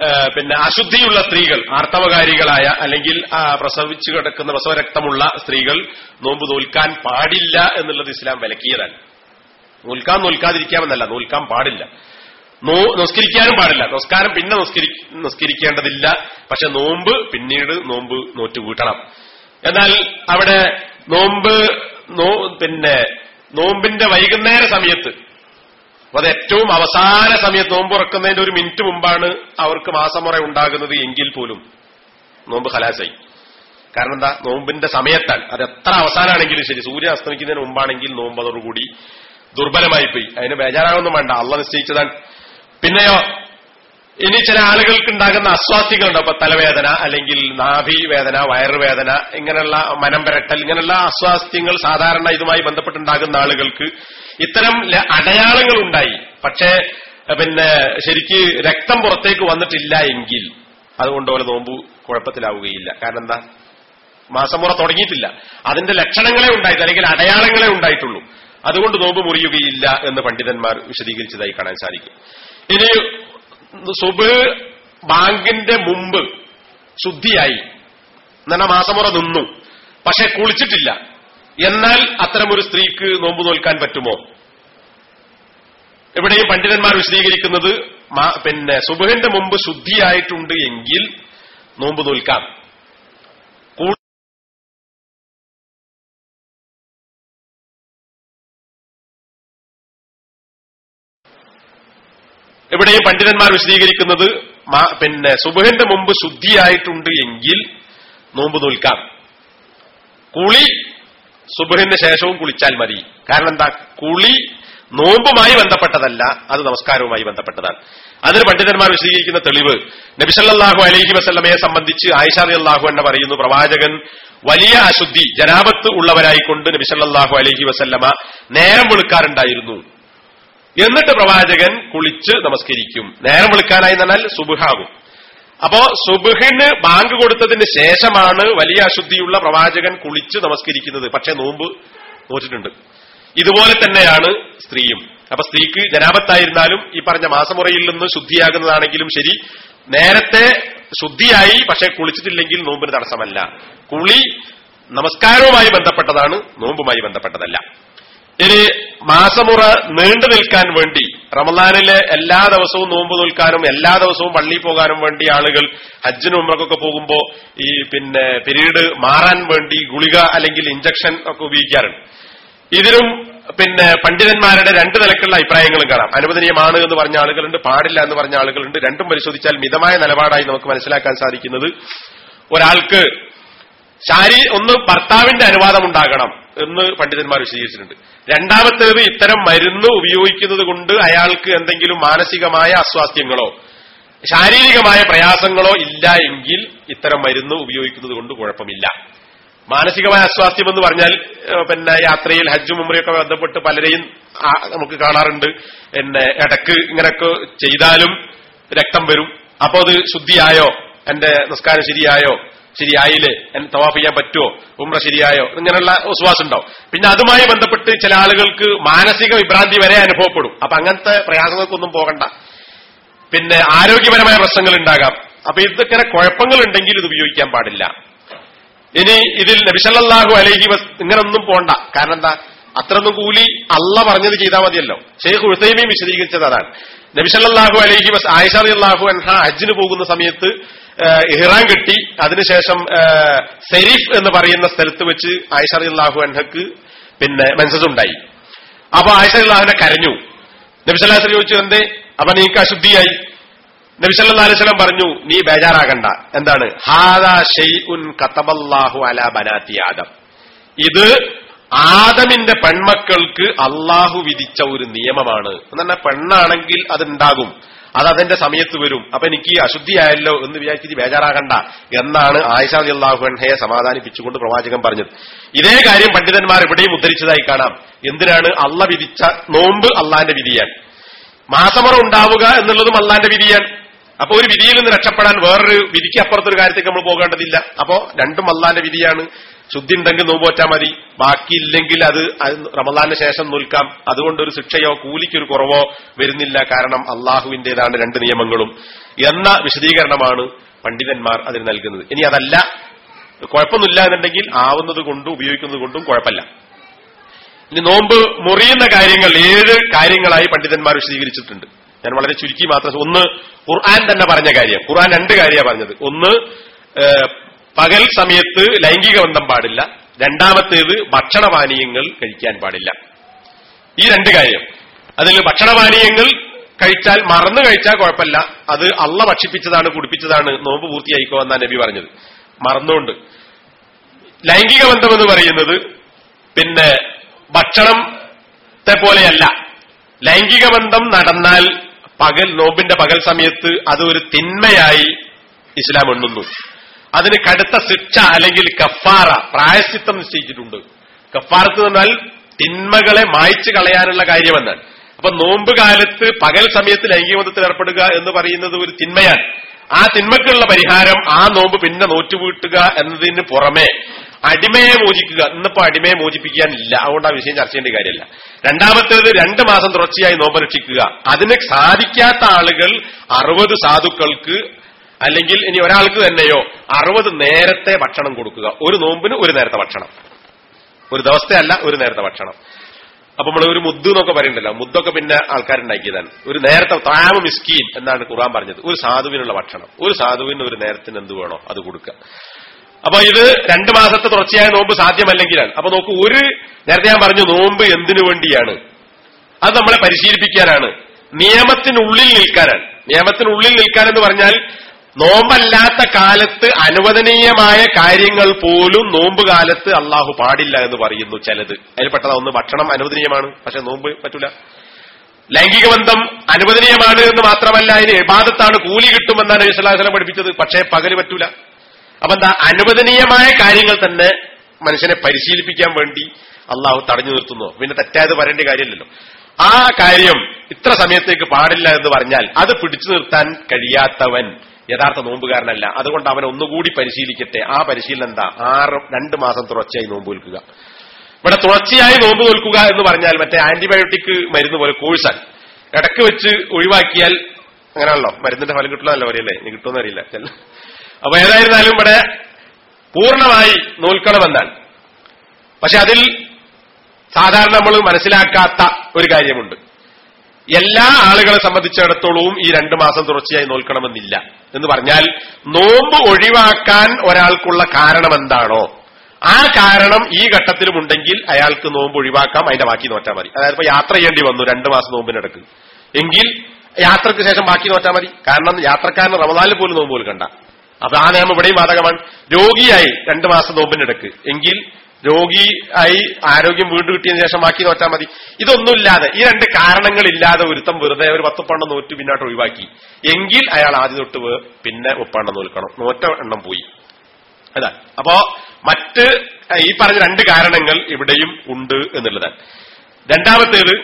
ആ, പിന്നെ അശുദ്ധിയുള്ള സ്ത്രീകൾ ആർത്തവകാരികളായ അല്ലെങ്കിൽ ആ, പ്രസവിച്ചു കിടക്കുന്ന പ്രസവരക്തമുള്ള സ്ത്രീകൾ നോമ്പ് നോൽക്കാൻ പാടില്ല എന്നുള്ളത് ഇസ്ലാം വിലക്കിയതാണ് നോൽക്കാൻ നോൽക്കാതിരിക്കാമെന്നല്ല നോൽക്കാൻ പാടില്ല നോ നിസ്കരിക്കാനും പാടില്ല നമസ്കാരം പിന്നെ നിസ്കരി നിസ്കരിക്കേണ്ടതില്ല പക്ഷെ നോമ്പ് പിന്നീട് നോമ്പ് നോറ്റ് വീട്ടണം എന്നാൽ അവിടെ നോമ്പ് നോ പിന്നെ നോമ്പിന്റെ വൈകുന്നേര സമയത്ത് അത് ഏറ്റവും അവസാന സമയത്ത് നോമ്പ് തുറക്കുന്നതിന്റെ ഒരു മിനിറ്റ് മുമ്പാണ് അവർക്ക് മാസമുറ ഉണ്ടാകുന്നത് എങ്കിൽ പോലും നോമ്പ് ഹലാസായി കാരണം എന്താ നോമ്പിന്റെ സമയത്താണ് അത് എത്ര അവസാനമാണെങ്കിലും ശരി സൂര്യൻ അസ്തമിക്കുന്നതിന് മുമ്പാണെങ്കിൽ നോമ്പ് അതോടുകൂടി ദുർബലമായി പോയി അതിന് ബേജാറാവൊന്നും വേണ്ട അള്ള നിശ്ചയിച്ചതാണ് പിന്നെയോ ഇനി ചില ആളുകൾക്ക് ഉണ്ടാകുന്ന അസ്വാസ്ഥ്യങ്ങളുണ്ട് അപ്പൊ തലവേദന അല്ലെങ്കിൽ നാഭി വേദന വയറുവേദന ഇങ്ങനെയുള്ള മനം പെരട്ടൽ ഇങ്ങനെയുള്ള അസ്വാസ്ഥ്യങ്ങൾ സാധാരണ ഇതുമായി ബന്ധപ്പെട്ടുണ്ടാകുന്ന ആളുകൾക്ക് ഇത്തരം ല- അടയാളങ്ങൾ ഉണ്ടായി പക്ഷേ എഹ്, പിന്നെ ശരിക്ക് രക്തം പുറത്തേക്ക് വന്നിട്ടില്ല എങ്കിൽ അതുകൊണ്ട് പോലെ നോമ്പ് കുഴപ്പത്തിലാവുകയില്ല കാരണം എന്താ മാസമുറ തുടങ്ങിയിട്ടില്ല അതിന്റെ ലക്ഷണങ്ങളെ ഉണ്ടായിട്ട് അല്ലെങ്കിൽ അടയാളങ്ങളെ ഉണ്ടായിട്ടുള്ളൂ അതുകൊണ്ട് നോമ്പ് മുറിയുകയില്ല എന്ന് പണ്ഡിതന്മാർ വിശദീകരിച്ചതായി കാണാൻ സാധിക്കും ഇനി സുബ് ബാങ്കിന്റെ മുമ്പ് ശുദ്ധിയായി എന്നാ മാസമുറ നിന്നു പക്ഷെ കുളിച്ചിട്ടില്ല എന്നാൽ അത്തരമൊരു സ്ത്രീക്ക് നോമ്പ് നോൽക്കാൻ പറ്റുമോ ഇവിടെയും പണ്ഡിതന്മാർ വിശദീകരിക്കുന്നത് മാ- പിന്നെ സുബഹിന്റെ മുമ്പ് ശുദ്ധിയായിട്ടുണ്ട് എങ്കിൽ നോമ്പ് നോൽക്കാം കൂ- ഇവിടെയും പണ്ഡിതന്മാർ വിശദീകരിക്കുന്നത് മാ- പിന്നെ സുബഹിന്റെ മുമ്പ് ശുദ്ധിയായിട്ടുണ്ട് എങ്കിൽ നോമ്പ് നോൽക്കാം കുളി സുബഹിന് ശേഷവും കുളിച്ചാൽ മതി കാരണം എന്താ കുളി നോമ്പുമായി ബന്ധപ്പെട്ടതല്ല അത് നമസ്കാരവുമായി ബന്ധപ്പെട്ടതാണ് അതിന് പണ്ഡിതന്മാർ വിശദീകരിക്കുന്ന തെളിവ് നബിസല്ലാഹു അലൈഹി വസല്ലമയെ സംബന്ധിച്ച് ആയിഷ അള്ളാഹു എന്ന് പറയുന്നു പ്രവാചകൻ വലിയ അശുദ്ധി ജനാപത്ത് ഉള്ളവരായിക്കൊണ്ട് നബിസല്ലാഹു അലൈഹി വസല്ലമ നേരം വെളുക്കാറുണ്ടായിരുന്നു എന്നിട്ട് പ്രവാചകൻ കുളിച്ച് നമസ്കരിക്കും നേരം വെളുക്കാനായി എന്നാൽ സുബുഹാകും അപ്പോ സുബുഹിന് ബാങ്ക് കൊടുത്തതിന് ശേഷമാണ് വലിയ അശുദ്ധിയുള്ള പ്രവാചകൻ കുളിച്ച് നമസ്കരിക്കുന്നത് പക്ഷെ നോമ്പ് നോറ്റിട്ടുണ്ട് ഇതുപോലെ തന്നെയാണ് സ്ത്രീയും അപ്പൊ സ്ത്രീക്ക് ജനാപത്തായിരുന്നാലും ഈ പറഞ്ഞ മാസമുറയിൽ നിന്ന് ശുദ്ധിയാകുന്നതാണെങ്കിലും ശരി നേരത്തെ ശുദ്ധിയായി പക്ഷെ കുളിച്ചിട്ടില്ലെങ്കിൽ നോമ്പിന് തടസ്സമല്ല കുളി നമസ്കാരവുമായി ബന്ധപ്പെട്ടതാണ് നോമ്പുമായി ബന്ധപ്പെട്ടതല്ല ഇനി മാസമുറ നീണ്ടു നിൽക്കാൻ വേണ്ടി റമദാനിലെ എല്ലാ ദിവസവും നോമ്പ് നിൽക്കാനും എല്ലാ ദിവസവും പള്ളിയിൽ പോകാനും വേണ്ടി ആളുകൾ ഹജ്ജിനും ഉമ്രക്കൊക്കെ പോകുമ്പോ ഈ പിന്നെ പിരീഡ് മാറാൻ വേണ്ടി ഗുളിക അല്ലെങ്കിൽ ഇഞ്ചക്ഷൻ ഒക്കെ ഉപയോഗിക്കാറുണ്ട് ഇതിനും പിന്നെ പണ്ഡിതന്മാരുടെ രണ്ട് നിലക്കുള്ള അഭിപ്രായങ്ങളും കാണാം അനുവദനീയമാണ് എന്ന് പറഞ്ഞ ആളുകളുണ്ട് പാടില്ല എന്ന് പറഞ്ഞ ആളുകളുണ്ട് രണ്ടും പരിശോധിച്ചാൽ മിതമായ നിലപാടായി നമുക്ക് മനസ്സിലാക്കാൻ സാധിക്കുന്നത് ഒരാൾക്ക് ശാരീ ഒന്ന് ഭർത്താവിന്റെ അനുവാദം ഉണ്ടാകണം എന്ന് പണ്ഡിതന്മാർ വിശദീകരിച്ചിട്ടുണ്ട് രണ്ടാമത്തേത് ഇത്തരം മരുന്ന് ഉപയോഗിക്കുന്നത് കൊണ്ട് അയാൾക്ക് എന്തെങ്കിലും മാനസികമായ അസ്വാസ്ഥ്യങ്ങളോ ശാരീരികമായ പ്രയാസങ്ങളോ ഇല്ല എങ്കിൽ ഇത്തരം മരുന്ന് ഉപയോഗിക്കുന്നത് കൊണ്ട് കുഴപ്പമില്ല മാനസികമായ അസ്വാസ്ഥ്യം എന്ന് പറഞ്ഞാൽ ഏഹ്, പിന്നെ യാത്രയിൽ ഹജ്ജും ഉമ്രയൊക്കെ ബന്ധപ്പെട്ട് പലരെയും ആ, നമുക്ക് കാണാറുണ്ട് പിന്നെ ഇടക്ക് ഇങ്ങനെയൊക്കെ ചെയ്താലും രക്തം വരും അപ്പോ അത് ശുദ്ധിയായോ എന്റെ നിസ്കാരം ശരിയായോ ശരിയായില്ലേ എന്നെ തവാഫ് ചെയ്യാൻ പറ്റുമോ ഉമ്ര ശരിയായോ ഇങ്ങനെയുള്ള വിശ്വാസം ഉണ്ടാവും പിന്നെ അതുമായി ബന്ധപ്പെട്ട് ചില ആളുകൾക്ക് മാനസിക വിഭ്രാന്തി വരെ അനുഭവപ്പെടും അപ്പൊ അങ്ങനത്തെ പ്രയാസങ്ങൾക്കൊന്നും പോകണ്ട പിന്നെ ആരോഗ്യപരമായ പ്രശ്നങ്ങൾ ഉണ്ടാകാം അപ്പൊ ഇതൊക്കെ കുഴപ്പങ്ങൾ ഉണ്ടെങ്കിൽ ഇത് ഉപയോഗിക്കാൻ പാടില്ല ഇനി ഇതിൽ നബിസല്ലാഹു അലൈഹി വസ് ഇങ്ങനൊന്നും പോണ്ട കാരണം എന്താ അത്രയൊന്നും കൂലി അല്ല പറഞ്ഞത് ചെയ്താൽ മതിയല്ലോ ഷെയ്ഖ് ഉസൈമയും വിശദീകരിച്ചത് അതാണ് നബിസല്ലാഹു അലൈഹി വസ് ആയിഷ അള്ളാഹു അൻഹ ഹജ്ജിന് പോകുന്ന സമയത്ത് ഏഹ്, ഇഹ്റാൻ കെട്ടി അതിനുശേഷം ഏഹ്, സെരീഫ് എന്ന് പറയുന്ന സ്ഥലത്ത് വെച്ച് ആയിഷ അള്ളാഹു അൻഹക്ക് പിന്നെ മെൻസസ് ഉണ്ടായി അപ്പൊ ആയിഷ അള്ളാഹുനെ കരഞ്ഞു നബിസല്ലാസ് ചോദിച്ചു എന്തേ അപ്പൊ നീക്ക് അശുദ്ധിയായി നബിസല്ലാ അലൈവലം പറഞ്ഞു നീ ബേജാറാകണ്ട എന്താണ് ഹാദാ ഷെയ്ഉൻ കത്തബല്ലാഹു അല ബനാത്തി ആദം ഇത് ആദമിന്റെ പെൺമക്കൾക്ക് അള്ളാഹു വിധിച്ച ഒരു നിയമമാണ് എന്നെ പെണ്ണാണെങ്കിൽ അതുണ്ടാകും അത് അതിന്റെ സമയത്ത് വരും അപ്പൊ എനിക്ക് അശുദ്ധിയായല്ലോ എന്ന് വിചാരിച്ചിട്ട് ബേജാറാകണ്ട എന്നാണ് ആയിഷ അള്ളാഹു അൻഹയെ സമാധാനിപ്പിച്ചുകൊണ്ട് പ്രവാചകൻ പറഞ്ഞത് ഇതേ കാര്യം പണ്ഡിതന്മാർ ഇവിടെയും ഉദ്ധരിച്ചതായി കാണാം എന്തിനാണ് അള്ള വിധിച്ച നോമ്പ് അള്ളാന്റെ വിധിയാണ് മാസമുറ ഉണ്ടാവുക എന്നുള്ളതും അള്ളാന്റെ വിധിയാണ് അപ്പൊ ഒരു വിധിയിൽ നിന്ന് രക്ഷപ്പെടാൻ വേറൊരു വിധിക്ക് അപ്പുറത്തൊരു കാര്യത്തേക്ക് നമ്മൾ പോകേണ്ടതില്ല അപ്പോ രണ്ടും അള്ളാന്റെ വിധിയാണ് ശുദ്ധി ഉണ്ടെങ്കിൽ നോമ്പ് വെച്ചാൽ മതി ബാക്കിയില്ലെങ്കിൽ അത് അത് റമദാന് ശേഷം നിൽക്കാം അതുകൊണ്ടൊരു ശിക്ഷയോ കൂലിക്കൊരു കുറവോ വരുന്നില്ല കാരണം അള്ളാഹുവിന്റേതാണ് രണ്ട് നിയമങ്ങളും എന്ന വിശദീകരണമാണ് പണ്ഡിതന്മാർ അതിന് നൽകുന്നത് ഇനി അതല്ല കുഴപ്പമൊന്നുമില്ല എന്നുണ്ടെങ്കിൽ ആവുന്നത് കൊണ്ടും ഉപയോഗിക്കുന്നത് കൊണ്ടും കുഴപ്പമില്ല ഇനി നോമ്പ് മുറിയുന്ന കാര്യങ്ങൾ ഏഴ് കാര്യങ്ങളായി പണ്ഡിതന്മാർ വിശദീകരിച്ചിട്ടുണ്ട് ഞാൻ വളരെ ചുരുക്കി മാത്രം ഒന്ന് ഖുർആൻ തന്നെ പറഞ്ഞ കാര്യം ഖുർആൻ രണ്ട് കാര്യമാണ് പറഞ്ഞത് ഒന്ന് ഏഹ്, പകൽ സമയത്ത് ലൈംഗിക ബന്ധം പാടില്ല രണ്ടാമത്തേത് ഭക്ഷണപാനീയങ്ങൾ കഴിക്കാൻ പാടില്ല ഈ രണ്ട് കാര്യം അതിൽ ഭക്ഷണപാനീയങ്ങൾ കഴിച്ചാൽ മറന്നു കഴിച്ചാൽ കുഴപ്പമില്ല അത് അള്ള ഭക്ഷിപ്പിച്ചതാണ് കുടിപ്പിച്ചതാണ് നോമ്പ് പൂർത്തിയായിക്കോ എന്നാ നബി പറഞ്ഞത് മറന്നുകൊണ്ട് ലൈംഗിക ബന്ധം എന്ന് പറയുന്നത് പിന്നെ ഭക്ഷണത്തെ പോലെയല്ല ലൈംഗിക ബന്ധം നടന്നാൽ പകൽ നോമ്പിന്റെ പകൽ സമയത്ത് അത് ഒരു തിന്മയായി ഇസ്ലാം എണ്ണുന്നു അതിന് കടുത്ത ശിക്ഷ അല്ലെങ്കിൽ കഫാറ പ്രായശ്ചിത്തം നിശ്ചയിച്ചിട്ടുണ്ട് കഫാറത്ത് എന്നാൽ തിന്മകളെ മായ്ച്ചു കളയാനുള്ള കാര്യമെന്നാണ് അപ്പൊ നോമ്പ് കാലത്ത് പകൽ സമയത്ത് ലൈംഗിക ബന്ധത്തിൽ ഏർപ്പെടുക എന്ന് പറയുന്നത് ഒരു തിന്മയാണ് ആ തിന്മക്കുള്ള പരിഹാരം ആ നോമ്പ് പിന്നെ നോറ്റുവീട്ടുക എന്നതിന് പുറമെ അടിമയെ മോചിക്കുക ഇന്നിപ്പോ അടിമയെ മോചിപ്പിക്കാനില്ല അതുകൊണ്ട് ആ വിഷയം ചർച്ച ചെയ്യേണ്ട കാര്യമല്ല രണ്ടാമത്തേത് രണ്ട് മാസം തുടർച്ചയായി നോമ്പ് രക്ഷിക്കുക അതിന് സാധിക്കാത്ത ആളുകൾ അറുപത് സാധുക്കൾക്ക് അല്ലെങ്കിൽ ഇനി ഒരാൾക്ക് തന്നെയോ അറുപത് നേരത്തെ ഭക്ഷണം കൊടുക്കുക ഒരു നോമ്പിന് ഒരു നേരത്തെ ഭക്ഷണം ഒരു ദിവസത്തെ അല്ല ഒരു നേരത്തെ ഭക്ഷണം അപ്പൊ നമ്മൾ ഒരു മുദ്ദ് എന്നൊക്കെ പറയണ്ടല്ലോ മുദ്ദൊക്കെ പിന്നെ ആൾക്കാരുണ്ടാക്കിയതാണ് ഒരു നേരത്തെ താമ മിസ്കീൻ എന്നാണ് ഖുർആൻ പറഞ്ഞത് ഒരു സാധുവിനുള്ള ഭക്ഷണം ഒരു സാധുവിന് ഒരു നേരത്തിന് എന്ത് വേണോ അത് കൊടുക്കുക അപ്പൊ ഇത് രണ്ട് മാസത്തെ തുടർച്ചയായ നോമ്പ് സാധ്യമല്ലെങ്കിലാണ് അപ്പൊ നോക്കൂ ഒരു നേരത്തെ ഞാൻ പറഞ്ഞു നോമ്പ് എന്തിനു വേണ്ടിയാണ് അത് നമ്മളെ പരിശീലിപ്പിക്കാനാണ് നിയമത്തിനുള്ളിൽ നിൽക്കാനാണ് നിയമത്തിനുള്ളിൽ നിൽക്കാൻ എന്ന് പറഞ്ഞാൽ നോമ്പല്ലാത്ത കാലത്ത് അനുവദനീയമായ കാര്യങ്ങൾ പോലും നോമ്പ് കാലത്ത് അള്ളാഹു പാടില്ല എന്ന് പറയുന്നു ചിലത് അതിൽപ്പെട്ടതാ ഒന്ന് ഭക്ഷണം അനുവദനീയമാണ് പക്ഷെ നോമ്പ് പറ്റൂല ലൈംഗിക ബന്ധം അനുവദനീയമാണ് എന്ന് മാത്രമല്ല അതിന് ഇബാദത്താണ് കൂലി കിട്ടുമെന്നാണ് വിശ്വാസനം പഠിപ്പിച്ചത് പക്ഷേ പകല് പറ്റൂല അപ്പൊ എന്താ അനുവദനീയമായ കാര്യങ്ങൾ തന്നെ മനുഷ്യനെ പരിശീലിപ്പിക്കാൻ വേണ്ടി അള്ളാഹു തടഞ്ഞു നിർത്തുന്നു പിന്നെ തെറ്റായത് പറയേണ്ട കാര്യമില്ലല്ലോ ആ കാര്യം ഇത്ര സമയത്തേക്ക് പാടില്ല എന്ന് പറഞ്ഞാൽ അത് പിടിച്ചു നിർത്താൻ കഴിയാത്തവൻ യഥാർത്ഥ നോമ്പുകാരനല്ല അതുകൊണ്ട് അവൻ ഒന്നുകൂടി പരിശീലിക്കട്ടെ ആ പരിശീലനം എന്താ ആറ് രണ്ട് മാസം തുടർച്ചയായി നോമ്പ് നിൽക്കുക ഇവിടെ തുടർച്ചയായി നോമ്പ് നിൽക്കുക എന്ന് പറഞ്ഞാൽ മറ്റേ ആന്റിബയോട്ടിക് മരുന്ന് പോലെ കോഴ്സാണ് ഇടയ്ക്ക് വെച്ച് ഒഴിവാക്കിയാൽ അങ്ങനെയാണല്ലോ മരുന്നിന്റെ ഫലം കിട്ടില്ലല്ലോ പറയല്ലേ ഇനി കിട്ടുമെന്ന് അറിയില്ല ചെല്ല അപ്പൊ ഏതായിരുന്നാലും ഇവിടെ പൂർണ്ണമായി നോൽക്കണമെന്നാണ് പക്ഷെ അതിൽ സാധാരണ നമ്മൾ മനസ്സിലാക്കാത്ത ഒരു കാര്യമുണ്ട് എല്ലാ ആളുകളെ സംബന്ധിച്ചിടത്തോളവും ഈ രണ്ട് മാസം തുടർച്ചയായി നോൽക്കണമെന്നില്ല എന്ന് പറഞ്ഞാൽ നോമ്പ് ഒഴിവാക്കാൻ ഒരാൾക്കുള്ള കാരണം എന്താണോ ആ കാരണം ഈ ഘട്ടത്തിലും ഉണ്ടെങ്കിൽ അയാൾക്ക് നോമ്പ് ഒഴിവാക്കാം അതിന്റെ ബാക്കി നോറ്റാൽ മതി അതായത് ഇപ്പൊ യാത്ര ചെയ്യേണ്ടി വന്നു രണ്ട് മാസം നോമ്പിനിടക്ക് എങ്കിൽ യാത്രക്ക് ശേഷം ബാക്കി നോറ്റാൽ മതി കാരണം യാത്രക്കാരന് റമദാനിൽ പോലും നോമ്പ് പോലും അപ്പൊ ആ നിയമം ഇവിടെയും ബാധകമാണ് രോഗിയായി രണ്ട് മാസം നോമ്പിനിടക്ക് എങ്കിൽ രോഗിയായി ആരോഗ്യം വീണ്ടും കിട്ടിയതിനു ശേഷം ബാക്കി നോറ്റാൽ മതി ഇതൊന്നുമില്ലാതെ ഈ രണ്ട് കാരണങ്ങളില്ലാതെ ഒരുത്തം വെറുതെ ഒരു പത്തുപ്പണ്ണം നോറ്റ് പിന്നോട്ട് ഒഴിവാക്കി എങ്കിൽ അയാൾ ആദ്യം തൊട്ട് വേ- പിന്നെ ഉപ്പെണ്ണം നോൽക്കണം നോറ്റ എണ്ണം പോയി അതാ അപ്പോ മറ്റ് ഈ പറഞ്ഞ രണ്ട് കാരണങ്ങൾ ഇവിടെയും ഉണ്ട് എന്നുള്ളതാണ് രണ്ടാമത്തേത്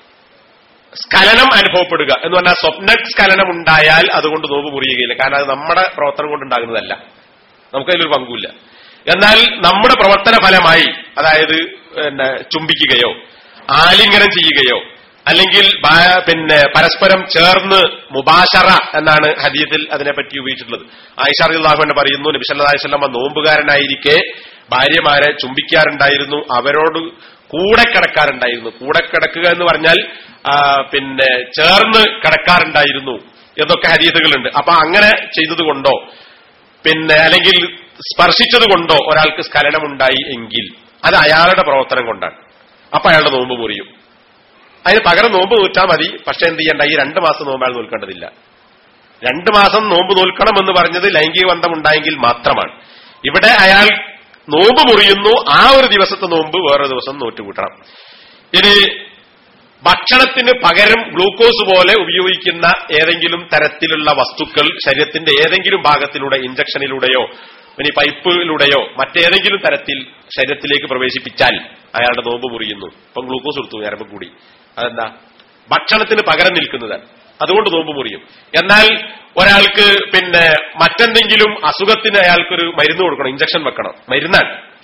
സ്ഖലനം അനുഭവപ്പെടുക എന്ന് പറഞ്ഞാൽ സ്വപ്ന സ്ഖലനം ഉണ്ടായാൽ അതുകൊണ്ട് നോമ്പ് മുറിയുകയില്ല കാരണം അത് നമ്മുടെ പ്രവർത്തനം കൊണ്ടുണ്ടാകുന്നതല്ല നമുക്കതിലൊരു പങ്കുമില്ല എന്നാൽ നമ്മുടെ പ്രവർത്തന ഫലമായി അതായത് പിന്നെ ചുംബിക്കുകയോ ആലിംഗനം ചെയ്യുകയോ അല്ലെങ്കിൽ ബാ- പിന്നെ പരസ്പരം ചേർന്ന് മുബാഷറ എന്നാണ് ഹദീത്തിൽ അതിനെപ്പറ്റി ഉപയോഗിച്ചിട്ടുള്ളത് ആയിഷ അള്ളാഹു എന്ന് പറയുന്നു നബി സല്ലല്ലാഹു അലൈഹി വസല്ലം നോമ്പുകാരനായിരിക്കെ ഭാര്യമാരെ ചുംബിക്കാറുണ്ടായിരുന്നു അവരോട് കൂടെ കിടക്കാറുണ്ടായിരുന്നു കൂടെ കിടക്കുക എന്ന് പറഞ്ഞാൽ ആ, പിന്നെ ചേർന്ന് കിടക്കാറുണ്ടായിരുന്നു എന്നൊക്കെ ഹദീതുകളുണ്ട് അപ്പൊ അങ്ങനെ ചെയ്തതുകൊണ്ടോ പിന്നെ അല്ലെങ്കിൽ സ്പർശിച്ചത് കൊണ്ടോ ഒരാൾക്ക് സ്ഖലനമുണ്ടായി എങ്കിൽ അത് അയാളുടെ പ്രവർത്തനം കൊണ്ടാണ് അപ്പൊ അയാളുടെ നോമ്പ് മുറിയും അതിന് പകരം നോമ്പ് നോറ്റാൽ മതി പക്ഷെ എന്ത് ചെയ്യണ്ട ഈ രണ്ട് മാസം നോമ്പ് അയാൾ നോൽക്കേണ്ടതില്ല രണ്ട് മാസം നോമ്പ് നോൽക്കണം എന്ന് പറഞ്ഞത് ലൈംഗിക ബന്ധം ഉണ്ടായെങ്കിൽ മാത്രമാണ് ഇവിടെ അയാൾ നോമ്പ് മുറിയുന്നു ആ ഒരു ദിവസത്തെ നോമ്പ് വേറൊരു ദിവസം നോറ്റുകൂട്ടണം ഇനി ഭക്ഷണത്തിന് പകരം ഗ്ലൂക്കോസ് പോലെ ഉപയോഗിക്കുന്ന ഏതെങ്കിലും തരത്തിലുള്ള വസ്തുക്കൾ ശരീരത്തിന്റെ ഏതെങ്കിലും ഭാഗത്തിലൂടെ ഇഞ്ചക്ഷനിലൂടെയോ ഇനി പൈപ്പിലൂടെയോ മറ്റേതെങ്കിലും തരത്തിൽ ശരീരത്തിലേക്ക് പ്രവേശിപ്പിച്ചാൽ അയാളുടെ നോമ്പ് മുറിയുന്നു ഇപ്പം ഗ്ലൂക്കോസ് കൊടുത്തു ഞരമ്പ് കൂടി അതെന്താ ഭക്ഷണത്തിന് പകരം നിൽക്കുന്നത് അതുകൊണ്ട് നോമ്പ് മുറിയും എന്നാൽ ഒരാൾക്ക് പിന്നെ മറ്റെന്തെങ്കിലും അസുഖത്തിന് അയാൾക്കൊരു മരുന്ന് കൊടുക്കണം ഇഞ്ചക്ഷൻ വെക്കണം മരുന്നാണ്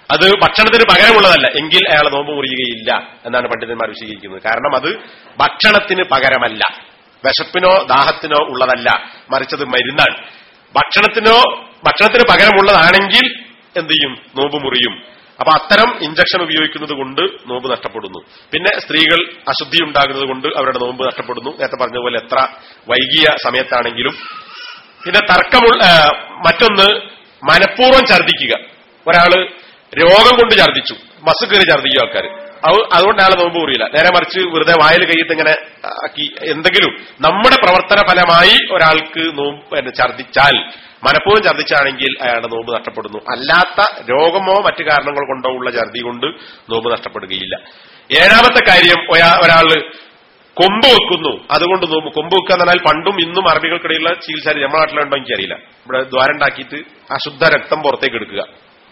അത് ഭക്ഷണത്തിന് പകരമുള്ളതല്ല എങ്കിൽ അയാൾ നോമ്പ് മുറിയുകയില്ല എന്നാണ് പണ്ഡിതന്മാർ വിശദീകരിക്കുന്നത് കാരണം അത് ഭക്ഷണത്തിന് പകരമല്ല വിശപ്പിനോ ദാഹത്തിനോ ഉള്ളതല്ല മറിച്ചത് മരുന്നാണ് ഭക്ഷണത്തിനോ ഭക്ഷണത്തിന് പകരമുള്ളതാണെങ്കിൽ എന്ത് ചെയ്യും നോമ്പ് മുറിയും അപ്പൊ അത്തരം ഇഞ്ചക്ഷൻ ഉപയോഗിക്കുന്നത് കൊണ്ട് നോമ്പ് നഷ്ടപ്പെടുന്നു പിന്നെ സ്ത്രീകൾ അശുദ്ധി ഉണ്ടാകുന്നത് കൊണ്ട് അവരുടെ നോമ്പ് നഷ്ടപ്പെടുന്നു നേരത്തെ പറഞ്ഞതുപോലെ എത്ര വൈകിയ സമയത്താണെങ്കിലും പിന്നെ തർക്കമുള്ള ആ, മറ്റൊന്ന് മനഃപൂർവ്വം ഛർദ്ദിക്കുക ഒരാള് രോഗം കൊണ്ട് ഛർദ്ദിച്ചു ബസ് കയറി ഛർദ്ദിക്കുക ആൾക്കാർ അത് അതുകൊണ്ട് അയാൾ നോമ്പ് കൂറിയില്ല നേരെ മറിച്ച് വെറുതെ വായിൽ കയ്യിട്ട് ഇങ്ങനെ ആക്കി എന്തെങ്കിലും നമ്മുടെ പ്രവർത്തന ഫലമായി ഒരാൾക്ക് നോമ്പ് പിന്നെ ഛർദ്ദിച്ചാൽ മനഃപൂർവ്വം ഛർദ്ദിച്ചാണെങ്കിൽ അയാളുടെ നോമ്പ് നഷ്ടപ്പെടുന്നു അല്ലാത്ത രോഗമോ മറ്റു കാരണങ്ങൾ കൊണ്ടോ ഉള്ള ഛർദ്ദി കൊണ്ട് നോമ്പ് നഷ്ടപ്പെടുകയില്ല ഏഴാമത്തെ കാര്യം ഒരാ- ഒരാള് കൊമ്പ് വെക്കുന്നു അതുകൊണ്ട് നോമ്പ് കൊമ്പ് വെക്കുക എന്ന് പറഞ്ഞാൽ പണ്ടും ഇന്നും അറബികൾക്കിടയിലുള്ള ചികിത്സ നമ്മുടെ നാട്ടിലുണ്ടോ എനിക്കറിയില്ല ഇവിടെ ദ്വാരം ഉണ്ടാക്കിയിട്ട് അശുദ്ധ രക്തം പുറത്തേക്ക് എടുക്കുക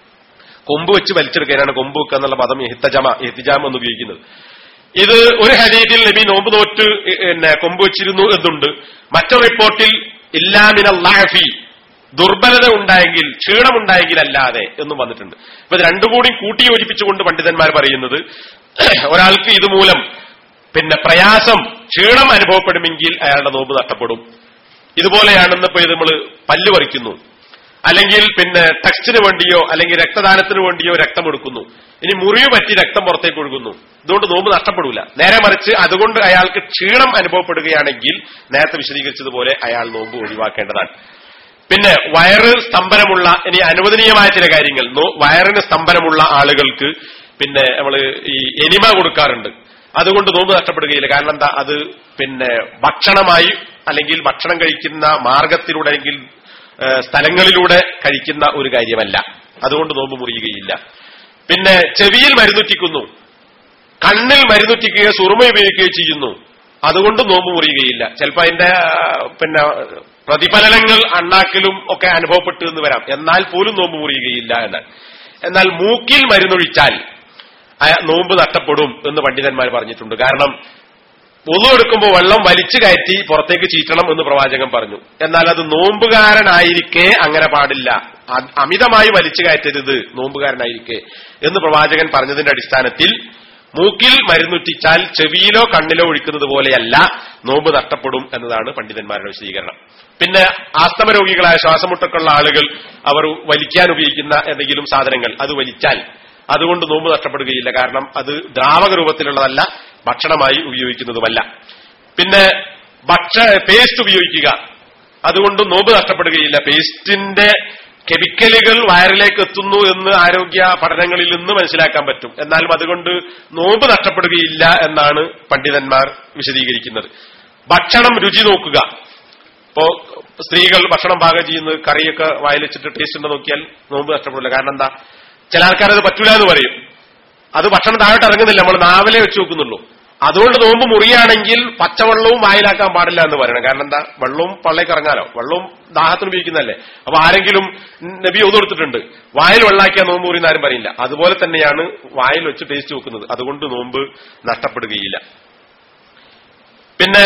കൊമ്പ് വെച്ച് വലിച്ചെടുക്കാനാണ് കൊമ്പ് വെക്കുക എന്നുള്ള പദം എഹിത്തജമ എഹിത്തിജാം എന്ന് ഉപയോഗിക്കുന്നത് ഇത് ഒരു ഹദീദിൽ നബി നോമ്പ് നോറ്റ് പിന്നെ കൊമ്പ് വെച്ചിരുന്നു എന്നുണ്ട് മറ്റൊരു റിപ്പോർട്ടിൽ ഇല്ലാമിന ലാഫി ദുർബലത ഉണ്ടായെങ്കിൽ ക്ഷീണമുണ്ടായെങ്കിൽ അല്ലാതെ എന്നും വന്നിട്ടുണ്ട് അപ്പൊ ഇത് രണ്ടും കൂടി കൂട്ടി യോജിപ്പിച്ചുകൊണ്ട് പണ്ഡിതന്മാർ പറയുന്നത് ഒരാൾക്ക് ഇതുമൂലം പിന്നെ പ്രയാസം ക്ഷീണം അനുഭവപ്പെടുമെങ്കിൽ അയാളുടെ നോമ്പ് നഷ്ടപ്പെടും ഇതുപോലെയാണെന്നിപ്പോ ഇത് നമ്മൾ പല്ല് പറിക്കുന്നു അല്ലെങ്കിൽ പിന്നെ ടെക്സ്റ്റിന് വേണ്ടിയോ അല്ലെങ്കിൽ രക്തദാനത്തിന് വേണ്ടിയോ രക്തം എടുക്കുന്നു ഇനി മുറിവ് പറ്റി രക്തം പുറത്തേക്ക് ഒഴുകുന്നു ഇതുകൊണ്ട് നോമ്പ് നഷ്ടപ്പെടില്ല നേരെ മറിച്ച് അതുകൊണ്ട് അയാൾക്ക് ക്ഷീണം അനുഭവപ്പെടുകയാണെങ്കിൽ നേരത്തെ വിശദീകരിച്ചതുപോലെ അയാൾ നോമ്പ് ഒഴിവാക്കേണ്ടതാണ് പിന്നെ വയറ് സ്തംഭനമുള്ള ഇനി അനുവദനീയമായ ചില കാര്യങ്ങൾ നോ- വയറിന് സ്തംഭനമുള്ള ആളുകൾക്ക് പിന്നെ നമ്മൾ ഈ എനിമ കൊടുക്കാറുണ്ട് അതുകൊണ്ട് നോമ്പ് നഷ്ടപ്പെടുകയില്ല കാരണം എന്താ അത് പിന്നെ ഭക്ഷണമായി അല്ലെങ്കിൽ ഭക്ഷണം കഴിക്കുന്ന മാർഗത്തിലൂടെ അല്ലെങ്കിൽ ഏഹ്, സ്ഥലങ്ങളിലൂടെ കഴിക്കുന്ന ഒരു കാര്യമല്ല അതുകൊണ്ട് നോമ്പ് മുറിയുകയില്ല പിന്നെ ചെവിയിൽ മരുന്നുറ്റിക്കുന്നു കണ്ണിൽ മരുന്നുറ്റിക്കുകയോ സുറുമ ഉപയോഗിക്കുകയോ ചെയ്യുന്നു അതുകൊണ്ട് നോമ്പ് മുറിയുകയില്ല ചിലപ്പോ അതിന്റെ ആ, പിന്നെ പ്രതിഫലനങ്ങൾ അണ്ണാക്കിലും ഒക്കെ അനുഭവപ്പെട്ടു എന്ന് വരാം എന്നാൽ പോലും നോമ്പ് മുറിയുകയില്ല എന്നാണ് എന്നാൽ മൂക്കിൽ മരുന്നൊഴിച്ചാൽ അയ- നോമ്പ് നഷ്ടപ്പെടും എന്ന് പണ്ഡിതന്മാർ പറഞ്ഞിട്ടുണ്ട് കാരണം ഒന്നു എടുക്കുമ്പോൾ വെള്ളം വലിച്ചു കയറ്റി പുറത്തേക്ക് ചീറ്റണം എന്ന് പ്രവാചകൻ പറഞ്ഞു എന്നാൽ അത് നോമ്പുകാരനായിരിക്കെ അങ്ങനെ പാടില്ല അ- അമിതമായി വലിച്ചു കയറ്റരുത് നോമ്പുകാരനായിരിക്കെ എന്ന് പ്രവാചകൻ പറഞ്ഞതിന്റെ അടിസ്ഥാനത്തിൽ മൂക്കിൽ മരുന്നുറ്റിച്ചാൽ ചെവിയിലോ കണ്ണിലോ ഒഴിക്കുന്നത് പോലെയല്ല നോമ്പ് നഷ്ടപ്പെടും എന്നതാണ് പണ്ഡിതന്മാരുടെ വിശദീകരണം പിന്നെ ആസ്തമ രോഗികളായ ശ്വാസമുട്ടൊക്കെയുള്ള ആളുകൾ അവർ വലിക്കാൻ ഉപയോഗിക്കുന്ന എന്തെങ്കിലും സാധനങ്ങൾ അത് വലിച്ചാൽ അതുകൊണ്ട് നോമ്പ് നഷ്ടപ്പെടുകയില്ല കാരണം അത് ദ്രാവക രൂപത്തിലുള്ളതല്ല ഭക്ഷണമായി ഉപയോഗിക്കുന്നതുമല്ല പിന്നെ ഭക്ഷ പേസ്റ്റ് ഉപയോഗിക്കുക അതുകൊണ്ട് നോമ്പ് നഷ്ടപ്പെടുകയില്ല പേസ്റ്റിന്റെ കെമിക്കലുകൾ വയറിലേക്ക് എത്തുന്നു എന്ന് ആരോഗ്യ പഠനങ്ങളിൽ നിന്ന് മനസ്സിലാക്കാൻ പറ്റും എന്നാലും അതുകൊണ്ട് നോമ്പ് നഷ്ടപ്പെടുകയില്ല എന്നാണ് പണ്ഡിതന്മാർ വിശദീകരിക്കുന്നത് ഭക്ഷണം രുചി നോക്കുക ഇപ്പോ സ്ത്രീകൾ ഭക്ഷണം പാകം ചെയ്യുന്നത് കറിയൊക്കെ വായിലിച്ചിട്ട് ടേസ്റ്റ് ഉണ്ടോ നോക്കിയാൽ നോമ്പ് നഷ്ടപ്പെടില്ല കാരണം എന്താ ചില ആൾക്കാരത് പറ്റൂല എന്ന് പറയും അത് ഭക്ഷണം താഴോട്ട് ഇറങ്ങുന്നില്ല നമ്മൾ നാവിലെ വെച്ച് നോക്കുന്നുള്ളൂ അതുകൊണ്ട് നോമ്പ് മുറിയാണെങ്കിൽ പച്ചവെള്ളവും വായിലാക്കാൻ പാടില്ല എന്ന് പറയണം കാരണം എന്താ വെള്ളവും പള്ളേക്ക് ഇറങ്ങാലോ വെള്ളവും ദാഹത്തിന് ഉപയോഗിക്കുന്നതല്ലേ അപ്പൊ ആരെങ്കിലും നബി ഒന്നു കൊടുത്തിട്ടുണ്ട് വായിൽ വെള്ളാക്കിയാൽ നോമ്പ് മുറിയുന്ന ആരും പറയില്ല അതുപോലെ തന്നെയാണ് വായിൽ വെച്ച് ടേസ്റ്റ് വെക്കുന്നത് അതുകൊണ്ട് നോമ്പ് നഷ്ടപ്പെടുകയില്ല പിന്നെ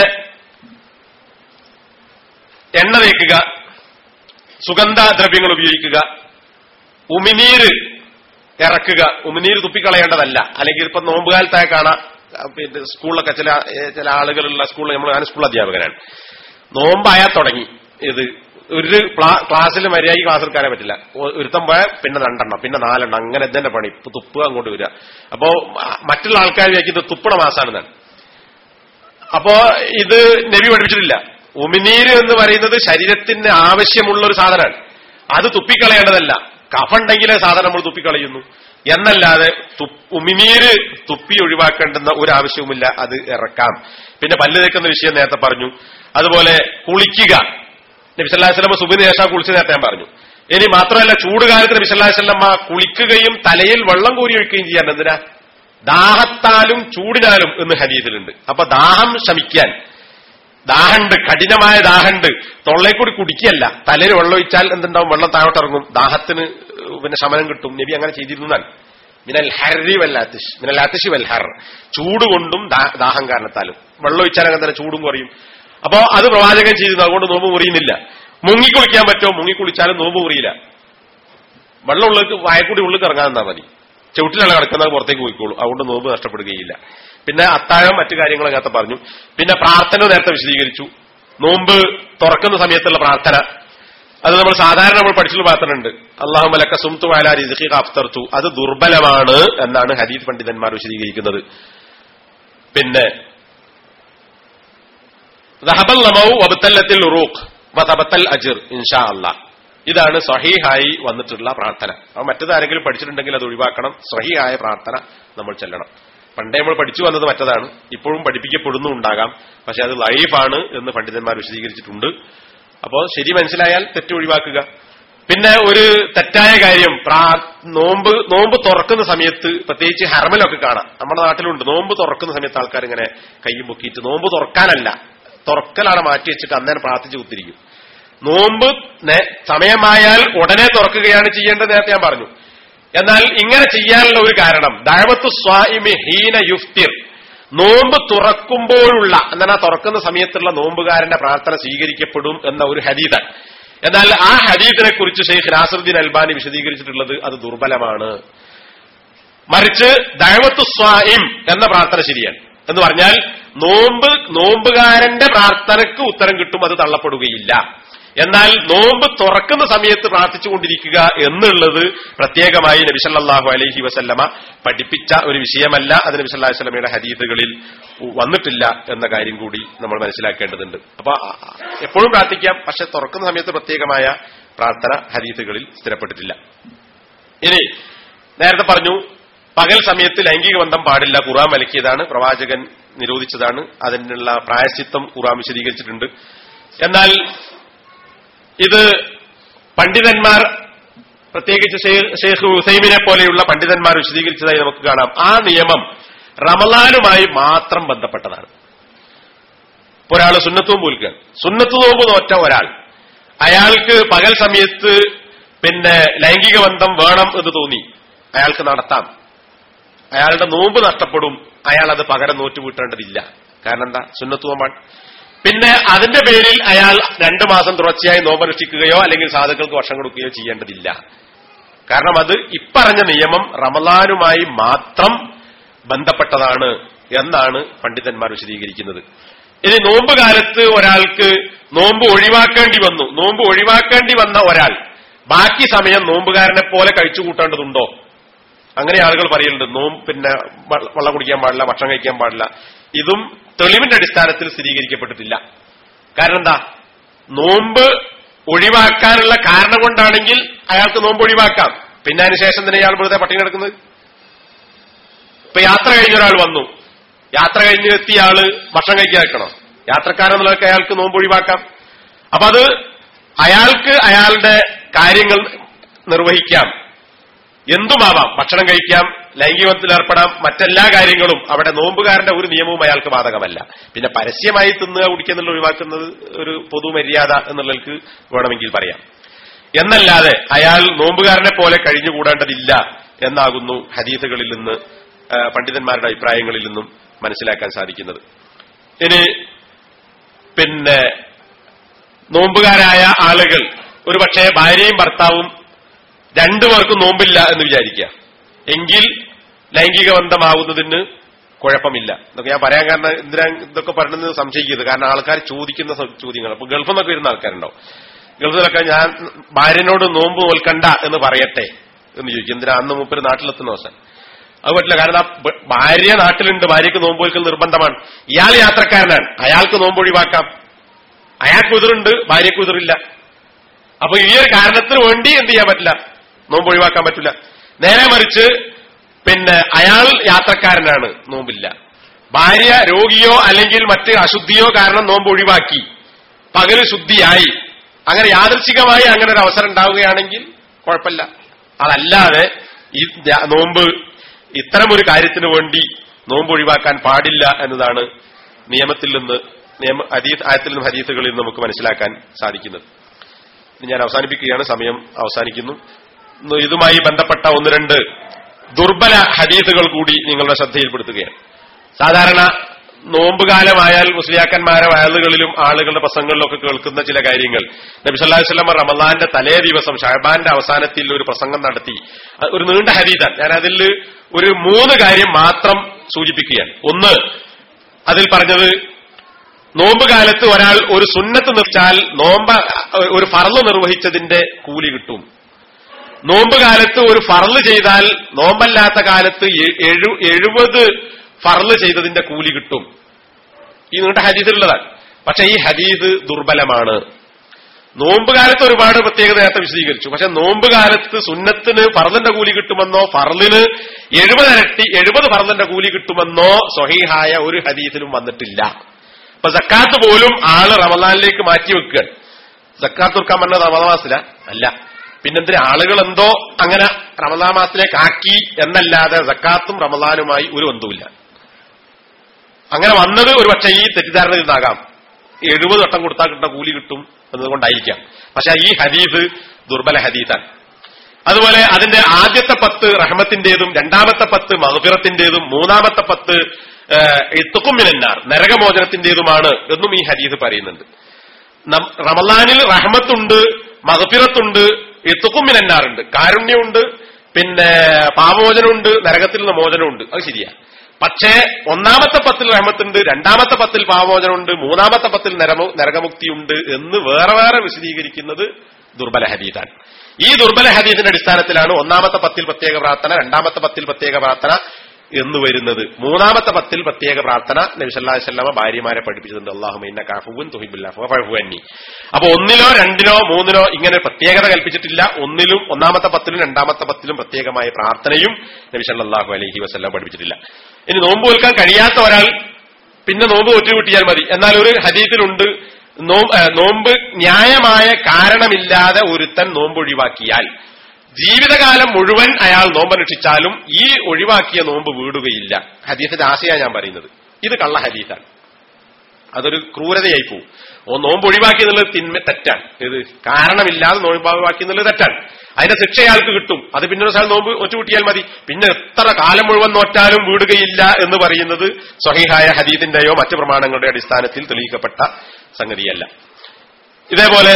എണ്ണ തേക്കുക സുഗന്ധദ്രവ്യങ്ങൾ ഉപയോഗിക്കുക ഉമിനീര് ഇറക്കുക ഉമിനീര് തുപ്പിക്കളയേണ്ടതല്ല അല്ലെങ്കിൽ ഇപ്പൊ നോമ്പുകാലത്തായ കാണാം ആ, പിന്നെ സ്കൂളിലൊക്കെ ചില ഏ, ചില ആളുകളുള്ള സ്കൂളിൽ നമ്മൾ ഞാൻ സ്കൂൾ അധ്യാപകനാണ് നോമ്പായാൽ തുടങ്ങി ഇത് ഒരു ക്ലാ- ക്ലാസ്സിൽ മര്യാദയ്ക്ക് ക്ലാസ് എടുക്കാനേ പറ്റില്ല ഒ- ഒരുത്തം പോയാൽ പിന്നെ രണ്ടെണ്ണം പിന്നെ നാലെണ്ണം അങ്ങനെ ഇതന്നെ പണി ഇപ്പൊ തുപ്പുക അങ്ങോട്ട് വരിക അപ്പോ മ- മറ്റുള്ള ആൾക്കാർ വിചാരിക്കും ഇത് തുപ്പണ മാസാണെന്നാണ് അപ്പോ ഇത് നബി പഠിപ്പിച്ചിട്ടില്ല ഉമിനീര് എന്ന് പറയുന്നത് ശരീരത്തിന് ആവശ്യമുള്ള ഒരു സാധനമാണ് അത് തുപ്പിക്കളയേണ്ടതല്ല കഫുണ്ടെങ്കിലേ സാധനം നമ്മൾ തുപ്പിക്കളയുന്നു എന്നല്ലാതെ തു- ഉമിനീര് തുപ്പി ഒഴിവാക്കേണ്ടുന്ന ഒരു ആവശ്യവുമില്ല അത് ഇറക്കാം പിന്നെ പല്ല് തേക്കുന്ന വിഷയം നേരത്തെ പറഞ്ഞു അതുപോലെ കുളിക്കുക നബിസല്ലാസ്ലമ സുബിന് ശേഷം കുളിച്ച് നേരത്തെ ഞാൻ പറഞ്ഞു ഇനി മാത്രമല്ല ചൂടുകാലത്ത് നബിസല്ലാസ്ലമ്മ കുളിക്കുകയും തലയിൽ വെള്ളം കോരി ഒഴിക്കുകയും ചെയ്യാൻ എന്തിനാ ദാഹത്താലും ചൂടിനാലും എന്ന് ഹരീതിലുണ്ട് അപ്പൊ ദാഹം ശമിക്കാൻ ദാഹണ്ട് കഠിനമായ ദാഹണ്ട് തൊള്ളയിൽ കൂടി കുടിക്കല്ല തലയിൽ വെള്ളം ഒഴിച്ചാൽ എന്തുണ്ടാവും വെള്ളം താഴോട്ട് ഇറങ്ങും ദാഹത്തിന് പിന്നെ ശമനം കിട്ടും നബി അങ്ങനെ ചെയ്തിരുന്നാണ് മിനൽ ഹരി വല്ലാത്തിഷ് മിനൽ അത്തിഷ് വൽ ഹർ ചൂട് കൊണ്ടും ദാ- ദാഹം കാരണത്താലും വെള്ളം ഒഴിച്ചാൽ അങ്ങനെ തന്നെ ചൂടും കുറയും അപ്പോ അത് പ്രവാചകൻ ചെയ്തിരുന്നു അതുകൊണ്ട് നോമ്പ് മുറിയുന്നില്ല മുങ്ങിക്കുളിക്കാൻ പറ്റുമോ മുങ്ങിക്കുളിച്ചാലും നോമ്പ് മുറിയില്ല വെള്ളം ഉള്ളിലേക്ക് വായക്കൂടി ഉള്ളിൽ ഇറങ്ങാൻ തന്നാ മതി ചവിട്ടിലാണ് കിടക്കുന്നത് അത് പുറത്തേക്ക് പോയിക്കോളൂ അതുകൊണ്ട് നോമ്പ് നഷ്ടപ്പെടുകയില്ല പിന്നെ അത്താഴം മറ്റു കാര്യങ്ങൾ അങ്ങനത്തെ പറഞ്ഞു പിന്നെ പ്രാർത്ഥന നേരത്തെ വിശദീകരിച്ചു നോമ്പ് തുറക്കുന്ന സമയത്തുള്ള പ്രാർത്ഥന അത് നമ്മൾ സാധാരണ നമ്മൾ പഠിച്ചുള്ള പ്രാർത്ഥന ഉണ്ട് അള്ളാഹു മലക്ക സുംതു വാല റിസ്ഖി അഫ്തർത്തു അത് ദുർബലമാണ് എന്നാണ് ഹദീദ് പണ്ഡിതന്മാർ വിശദീകരിക്കുന്നത് പിന്നെ ദഹബൽ നമൗ വബത്തല്ലത്തിൽ ഉറൂഖ് വതബത്തൽ അജിർ ഇൻഷാ അല്ലാ ഇതാണ് സഹീഹായി വന്നിട്ടുള്ള പ്രാർത്ഥന അപ്പൊ മറ്റത് ആരെങ്കിലും പഠിച്ചിട്ടുണ്ടെങ്കിൽ അത് ഒഴിവാക്കണം സഹീഹായ പ്രാർത്ഥന നമ്മൾ ചെല്ലണം പണ്ടേ നമ്മൾ പഠിച്ചു വന്നത് മറ്റതാണ് ഇപ്പോഴും പഠിപ്പിക്കപ്പെടുന്നുണ്ടാകാം പക്ഷെ അത് ലൈഫാണ് എന്ന് പണ്ഡിതന്മാർ വിശദീകരിച്ചിട്ടുണ്ട് അപ്പോൾ ശരി മനസ്സിലായാൽ തെറ്റ് ഒഴിവാക്കുക പിന്നെ ഒരു തെറ്റായ കാര്യം പ്രാ- നോമ്പ് നോമ്പ് തുറക്കുന്ന സമയത്ത് പ്രത്യേകിച്ച് ഹർമലൊക്കെ കാണാം നമ്മുടെ നാട്ടിലുണ്ട് നോമ്പ് തുറക്കുന്ന സമയത്ത് ആൾക്കാർ ഇങ്ങനെ കൈയും പൊക്കിയിട്ട് നോമ്പ് തുറക്കാനല്ല തുറക്കലാണ് മാറ്റി വെച്ചിട്ട് അന്നേരം പ്രാർത്ഥിച്ച് കുത്തിരിക്കും നോമ്പ് നേ- സമയമായാൽ ഉടനെ തുറക്കുകയാണ് ചെയ്യേണ്ടത് നേരത്തെ ഞാൻ പറഞ്ഞു എന്നാൽ ഇങ്ങനെ ചെയ്യാനുള്ള ഒരു കാരണം ദഴവത്തു സ്വാഇമി ഹീന യുഫ്തിർ നോമ്പ് തുറക്കുമ്പോഴുള്ള എന്നാൽ ആ തുറക്കുന്ന സമയത്തുള്ള നോമ്പുകാരന്റെ പ്രാർത്ഥന സ്വീകരിക്കപ്പെടും എന്ന ഒരു ഹദീദാണ് എന്നാൽ ആ ഹദീദിനെ കുറിച്ച് ഷെയ്ഖ് നാസറുദ്ദീൻ അൽബാനി വിശദീകരിച്ചിട്ടുള്ളത് അത് ദുർബലമാണ് മറിച്ച് ദഴവത്തു സ്വായിം എന്ന പ്രാർത്ഥന ശരിയാണ് എന്ന് പറഞ്ഞാൽ നോമ്പ് നോമ്പുകാരന്റെ പ്രാർത്ഥനയ്ക്ക് ഉത്തരം കിട്ടും അത് തള്ളപ്പെടുകയില്ല എന്നാൽ നോമ്പ് തുറക്കുന്ന സമയത്ത് പ്രാർത്ഥിച്ചുകൊണ്ടിരിക്കുക എന്നുള്ളത് പ്രത്യേകമായി നബിസല്ലാഹു അലൈഹി വസല്ലമ പഠിപ്പിച്ച ഒരു വിഷയമല്ല അത് നബി സല്ലല്ലാഹു അലൈഹി വസല്ലമയുടെ ഹദീസുകളിൽ വന്നിട്ടില്ല എന്ന കാര്യം കൂടി നമ്മൾ മനസ്സിലാക്കേണ്ടതുണ്ട് അപ്പൊ ആ, എപ്പോഴും പ്രാർത്ഥിക്കാം പക്ഷെ തുറക്കുന്ന സമയത്ത് പ്രത്യേകമായ പ്രാർത്ഥന ഹദീസുകളിൽ സ്ഥിരപ്പെട്ടിട്ടില്ല ഇനി നേരത്തെ പറഞ്ഞു പകൽ സമയത്ത് ലൈംഗിക ബന്ധം പാടില്ല ഖുറാൻ വിലക്കിയതാണ് പ്രവാചകൻ നിരോധിച്ചതാണ് അതിനുള്ള പ്രായശ്ചിത്തം ഖുറാൻ വിശദീകരിച്ചിട്ടുണ്ട് എന്നാൽ ഇത് പണ്ഡിതന്മാർ പ്രത്യേകിച്ച് ഷേ- ഷേഖ് ഹുസൈമിനെ പോലെയുള്ള പണ്ഡിതന്മാർ വിശദീകരിച്ചതായി നമുക്ക് കാണാം ആ നിയമം റമലാനുമായി മാത്രം ബന്ധപ്പെട്ടതാണ് ഇപ്പൊ ഒരാൾ സുന്നത്ത് നോമ്പ് വിൽക്കുകയാണ് സുന്നത്ത് നോമ്പ് നോറ്റ ഒരാൾ അയാൾക്ക് പകൽ സമയത്ത് പിന്നെ ലൈംഗിക ബന്ധം വേണം എന്ന് തോന്നി അയാൾക്ക് നടത്താം അയാളുടെ നോമ്പ് നഷ്ടപ്പെടും അയാൾ അത് പകരം നോറ്റ് വീട്ടേണ്ടതില്ല കാരണം എന്താ സുന്നത്ത് നോമ്പാണ് പിന്നെ അതിന്റെ പേരിൽ അയാൾ രണ്ടു മാസം തുടർച്ചയായി നോമ്പനുഷ്ഠിക്കുകയോ അല്ലെങ്കിൽ സാധുക്കൾക്ക് വർഷം കൊടുക്കുകയോ ചെയ്യേണ്ടതില്ല കാരണം അത് ഇപ്പറഞ്ഞ നിയമം റമലാനുമായി മാത്രം ബന്ധപ്പെട്ടതാണ് എന്നാണ് പണ്ഡിതന്മാർ വിശദീകരിക്കുന്നത് ഇനി നോമ്പ് കാലത്ത് ഒരാൾക്ക് നോമ്പ് ഒഴിവാക്കേണ്ടി വന്നു നോമ്പ് ഒഴിവാക്കേണ്ടി വന്ന ഒരാൾ ബാക്കി സമയം നോമ്പുകാരനെ പോലെ കഴിച്ചു കൂട്ടേണ്ടതുണ്ടോ അങ്ങനെ ആളുകൾ പറയുന്നുണ്ട് നോമ്പ് പിന്നെ വ- വെള്ളം കുടിക്കാൻ പാടില്ല ഭക്ഷണം കഴിക്കാൻ പാടില്ല ഇതും തെളിവിന്റെ അടിസ്ഥാനത്തിൽ സ്ഥിരീകരിക്കപ്പെട്ടിട്ടില്ല കാരണം എന്താ നോമ്പ് ഒഴിവാക്കാനുള്ള കാരണം കൊണ്ടാണെങ്കിൽ അയാൾക്ക് നോമ്പ് ഒഴിവാക്കാം പിന്നെ അതിനുശേഷം തന്നെ ഇയാൾ വെറുതെ പട്ടിണി കിടക്കുന്നത് ഇപ്പൊ യാത്ര കഴിഞ്ഞ ഒരാൾ വന്നു യാത്ര കഴിഞ്ഞ് എത്തിയ ആള് ഭക്ഷണം കഴിക്കാൻ വെക്കണം യാത്രക്കാരെന്നുള്ളതൊക്കെ അയാൾക്ക് നോമ്പ് ഒഴിവാക്കാം അപ്പൊ അത് അയാൾക്ക് അയാളുടെ കാര്യങ്ങൾ നിർവഹിക്കാം എന്തുമാവാം ഭക്ഷണം കഴിക്കാം ലൈംഗികത്തിൽ ഏർപ്പെടാം മറ്റെല്ലാ കാര്യങ്ങളും അവിടെ നോമ്പുകാരന്റെ ഒരു നിയമവും അയാൾക്ക് ബാധകമല്ല പിന്നെ പരസ്യമായി തിന്നുക കുടിക്കുക എന്നുള്ള ഒഴിവാക്കുന്നത് ഒരു പൊതുമര്യാദ എന്നുള്ളവർക്ക് വേണമെങ്കിൽ പറയാം എന്നല്ലാതെ അയാൾ നോമ്പുകാരനെ പോലെ കഴിഞ്ഞുകൂടേണ്ടതില്ല എന്നാകുന്നു ഹദീസുകളിൽ നിന്ന് ആ, പണ്ഡിതന്മാരുടെ അഭിപ്രായങ്ങളിൽ നിന്നും മനസ്സിലാക്കാൻ സാധിക്കുന്നത് ഇനി പിന്നെ നോമ്പുകാരായ ആളുകൾ ഒരുപക്ഷെ ഭാര്യയും ഭർത്താവും രണ്ടുപേർക്കും നോമ്പില്ല എന്ന് വിചാരിക്കുക എങ്കിൽ ലൈംഗിക ബന്ധമാകുന്നതിന് കുഴപ്പമില്ല എന്നൊക്കെ ഞാൻ പറയാൻ കാരണം എന്തിനാ ഇതൊക്കെ പറയുന്നത് സംശയിക്കരുത് കാരണം ആൾക്കാർ ചോദിക്കുന്ന സ- ചോദ്യങ്ങൾ അപ്പൊ ഗൾഫിൽ നിന്നൊക്കെ വരുന്ന ആൾക്കാരുണ്ടാവും ഗൾഫിലൊക്കെ ഞാൻ ഭാര്യനോട് നോമ്പ് നോൽക്കണ്ട എന്ന് പറയട്ടെ എന്ന് ചോദിക്കും എന്തിനാ അന്ന് മൂപ്പര് നാട്ടിലെത്തുന്ന അവസാനം അത് പറ്റില്ല കാരണം ആ ബ- ഭാര്യ നാട്ടിലുണ്ട് ഭാര്യയ്ക്ക് നോമ്പ് നോൽക്കൽ നിർബന്ധമാണ് ഇയാൾ യാത്രക്കാരനാണ് അയാൾക്ക് നോമ്പ് ഒഴിവാക്കാം അയാൾക്ക് ഉതിറുണ്ട് ഭാര്യയ്ക്ക് ഉതിറില്ല അപ്പൊ ഈ ഒരു കാരണത്തിന് വേണ്ടി എന്ത് ചെയ്യാൻ പറ്റില്ല നോമ്പ് ഒഴിവാക്കാൻ പറ്റില്ല നേരെ മറിച്ച് പിന്നെ അയാൾ യാത്രക്കാരനാണ് നോമ്പില്ല ഭാര്യ രോഗിയോ അല്ലെങ്കിൽ മറ്റ് അശുദ്ധിയോ കാരണം നോമ്പ് ഒഴിവാക്കി പകല് ശുദ്ധിയായി അങ്ങനെ യാദൃശികമായി അങ്ങനെ ഒരു അവസരം ഉണ്ടാവുകയാണെങ്കിൽ കുഴപ്പമില്ല അതല്ലാതെ ഈ ര- നോമ്പ് ഇത്തരമൊരു കാര്യത്തിന് വേണ്ടി നോമ്പ് ഒഴിവാക്കാൻ പാടില്ല എന്നതാണ് നിയമത്തിൽ നിന്ന് നിയമ ഹദീസ് ആയത്തിൽ നിന്നും ഹദീസുകളിൽ നിന്ന് നമുക്ക് മനസ്സിലാക്കാൻ സാധിക്കുന്നത് ഇനി ഞാൻ അവസാനിപ്പിക്കുകയാണ് സമയം അവസാനിക്കുന്നു ഇന്ന് ഇതുമായി ബന്ധപ്പെട്ട ഒന്ന് രണ്ട് ദുർബല ഹദീസുകൾ കൂടി നിങ്ങളുടെ ശ്രദ്ധയിൽപ്പെടുത്തുകയാണ് സാധാരണ നോമ്പുകാലമായാൽ മുസ്ലിയാക്കന്മാരെ വയലുകളിലും ആളുകളുടെ പ്രസംഗങ്ങളിലും ഒക്കെ കേൾക്കുന്ന ചില കാര്യങ്ങൾ നബി സല്ലല്ലാഹു അലൈഹി വസല്ലം റമദാന്റെ തലേ ദിവസം ഷഹബാന്റെ അവസാനത്തിൽ ഒരു പ്രസംഗം നടത്തി അത് ഒരു നീണ്ട ഹരീതാണ് ഞാൻ അതിൽ ഒരു മൂന്ന് കാര്യം മാത്രം സൂചിപ്പിക്കുകയാണ് ഒന്ന് അതിൽ പറഞ്ഞത് നോമ്പ് കാലത്ത് ഒരാൾ ഒരു സുന്നത്ത് നിർച്ചാൽ നോമ്പ് ഒരു ഫറല് നിർവഹിച്ചതിന്റെ കൂലി കിട്ടും നോമ്പ് കാലത്ത് ഒരു ഫറല് ചെയ്താൽ നോമ്പല്ലാത്ത കാലത്ത് എ- എഴു- എഴുപത് ഫറല് ചെയ്തതിന്റെ കൂലി കിട്ടും ഈ നീണ്ട ഹദീസിലുള്ളതാണ് പക്ഷെ ഈ ഹദീസ് ദുർബലമാണ് നോമ്പ് കാലത്ത് ഒരുപാട് പ്രത്യേകത നേരത്തെ വിശദീകരിച്ചു പക്ഷെ നോമ്പ് കാലത്ത് സുന്നത്തിന് ഫറലിന്റെ കൂലി കിട്ടുമെന്നോ ഫറലിന് എഴുപത് ഇരട്ടി എഴുപത് ഫറലിന്റെ കൂലി കിട്ടുമെന്നോ സ്വഹീഹായ ഒരു ഹദീസിലും വന്നിട്ടില്ല ഇപ്പൊ സക്കാത്ത് പോലും ആള് റമദാനിലേക്ക് മാറ്റി വെക്കുക സക്കാത്ത് കൊടുക്കാൻ പറഞ്ഞത് റമദാൻ മാസത്തില അല്ല പിന്നെന്തിന് ആളുകൾ എന്തോ അങ്ങനെ റമദാൻ മാസത്തിലേക്ക് ആക്കി എന്നല്ലാതെ സക്കാത്തും റമദാനുമായി ഒരു ബന്ധവുമില്ല അങ്ങനെ വന്നത് ഒരു പക്ഷേ ഈ തെറ്റിദ്ധാരണയിൽ നിന്നാകാം എഴുപത് വട്ടം കൊടുത്താൽ കിട്ടുന്ന കൂലി കിട്ടും എന്നതുകൊണ്ടായിരിക്കാം പക്ഷെ ഈ ഹദീസ് ദുർബല ഹദീസാണ് അതുപോലെ അതിന്റെ ആദ്യത്തെ പത്ത് റഹ്മത്തിന്റേതും രണ്ടാമത്തെ പത്ത് മഹഫിറത്തിന്റേതും മൂന്നാമത്തെ പത്ത് ഇത്തുക്കുമിനാർ നരകമോചനത്തിന്റേതുമാണ് എന്നും ഈ ഹദീസ് പറയുന്നുണ്ട് നം- റമലാനിൽ റഹ്മത്തുണ്ട് മഹഫിറത്തുണ്ട് ഇത്തുക്കുമിനാറുണ്ട് കാരുണ്യമുണ്ട് പിന്നെ പാമോചനമുണ്ട് നരകത്തിൽ നിന്ന് മോചനമുണ്ട് അത് ശരിയാ പക്ഷേ ഒന്നാമത്തെ പത്തിൽ റഹ്മത്തുണ്ട് രണ്ടാമത്തെ പത്തിൽ പാമോചനമുണ്ട് മൂന്നാമത്തെ പത്തിൽ നരമു- നരകമുക്തിയുണ്ട് എന്ന് വേറെ വേറെ വിശദീകരിക്കുന്നത് ദുർബല ഹദീസാണ് ഈ ദുർബല ഹദീസിന്റെ അടിസ്ഥാനത്തിലാണ് ഒന്നാമത്തെ പത്തിൽ പ്രത്യേക പ്രാർത്ഥന രണ്ടാമത്തെ പത്തിൽ പ്രത്യേക പ്രാർത്ഥന എന്ന് വരുന്നത് മൂന്നാമത്തെ പത്തിൽ പ്രത്യേക പ്രാർത്ഥന നബിസല്ലാ വല്ലമ ഭാര്യമാരെ പഠിപ്പിച്ചിട്ടുണ്ട് അള്ളാഹു ഇന്ന കാഫുവും തുഹിബുല്ലാഫുവന്നി അപ്പൊ ഒന്നിലോ രണ്ടിനോ മൂന്നിനോ ഇങ്ങനെ പ്രത്യേകത കൽപ്പിച്ചിട്ടില്ല ഒന്നിലും ഒന്നാമത്തെ പത്തിലും രണ്ടാമത്തെ പത്തിലും പ്രത്യേകമായ പ്രാർത്ഥനയും നബി സല്ലല്ലാഹു അലൈഹി വസല്ലം പഠിപ്പിച്ചിട്ടില്ല ഇനി നോമ്പ് വെൽക്കാൻ കഴിയാത്ത ഒരാൾ പിന്നെ നോമ്പ് ഒറ്റുകൂട്ടിയാൽ മതി എന്നാൽ ഒരു ഹദീസിലുണ്ട് നോ- ഏ, നോമ്പ് ന്യായമായ കാരണമില്ലാതെ ഒരുത്തൻ നോമ്പ് ഒഴിവാക്കിയാൽ ജീവിതകാലം മുഴുവൻ അയാൾ നോമ്പനുഷ്ഠിച്ചാലും ഈ ഒഴിവാക്കിയ നോമ്പ് വീടുകയില്ല ഹദീസിന്റെ ആശയാണ് ഞാൻ പറയുന്നത് ഇത് കള്ള ഹദീസാണ് അതൊരു ക്രൂരതയായി പോകും ഓ നോമ്പ് ഒഴിവാക്കി എന്നുള്ളത് തിന്മ തെറ്റാണ് ഇത് കാരണമില്ലാതെ നോമ്പ് ഒഴിവാക്കി എന്നുള്ളത് തെറ്റാണ് അതിന്റെ ശിക്ഷ അയാൾക്ക് കിട്ടും അത് പിന്നെ ഒരു സ്ഥലം നോമ്പ് ഒറ്റുകൂട്ടിയാൽ മതി പിന്നെ എത്ര കാലം മുഴുവൻ നോറ്റാലും വീടുകയില്ല എന്ന് പറയുന്നത് സ്വഹീഹായ ഹദീദിന്റെയോ മറ്റു പ്രമാണങ്ങളുടെ അടിസ്ഥാനത്തിൽ തെളിയിക്കപ്പെട്ട സംഗതിയല്ല ഇതേപോലെ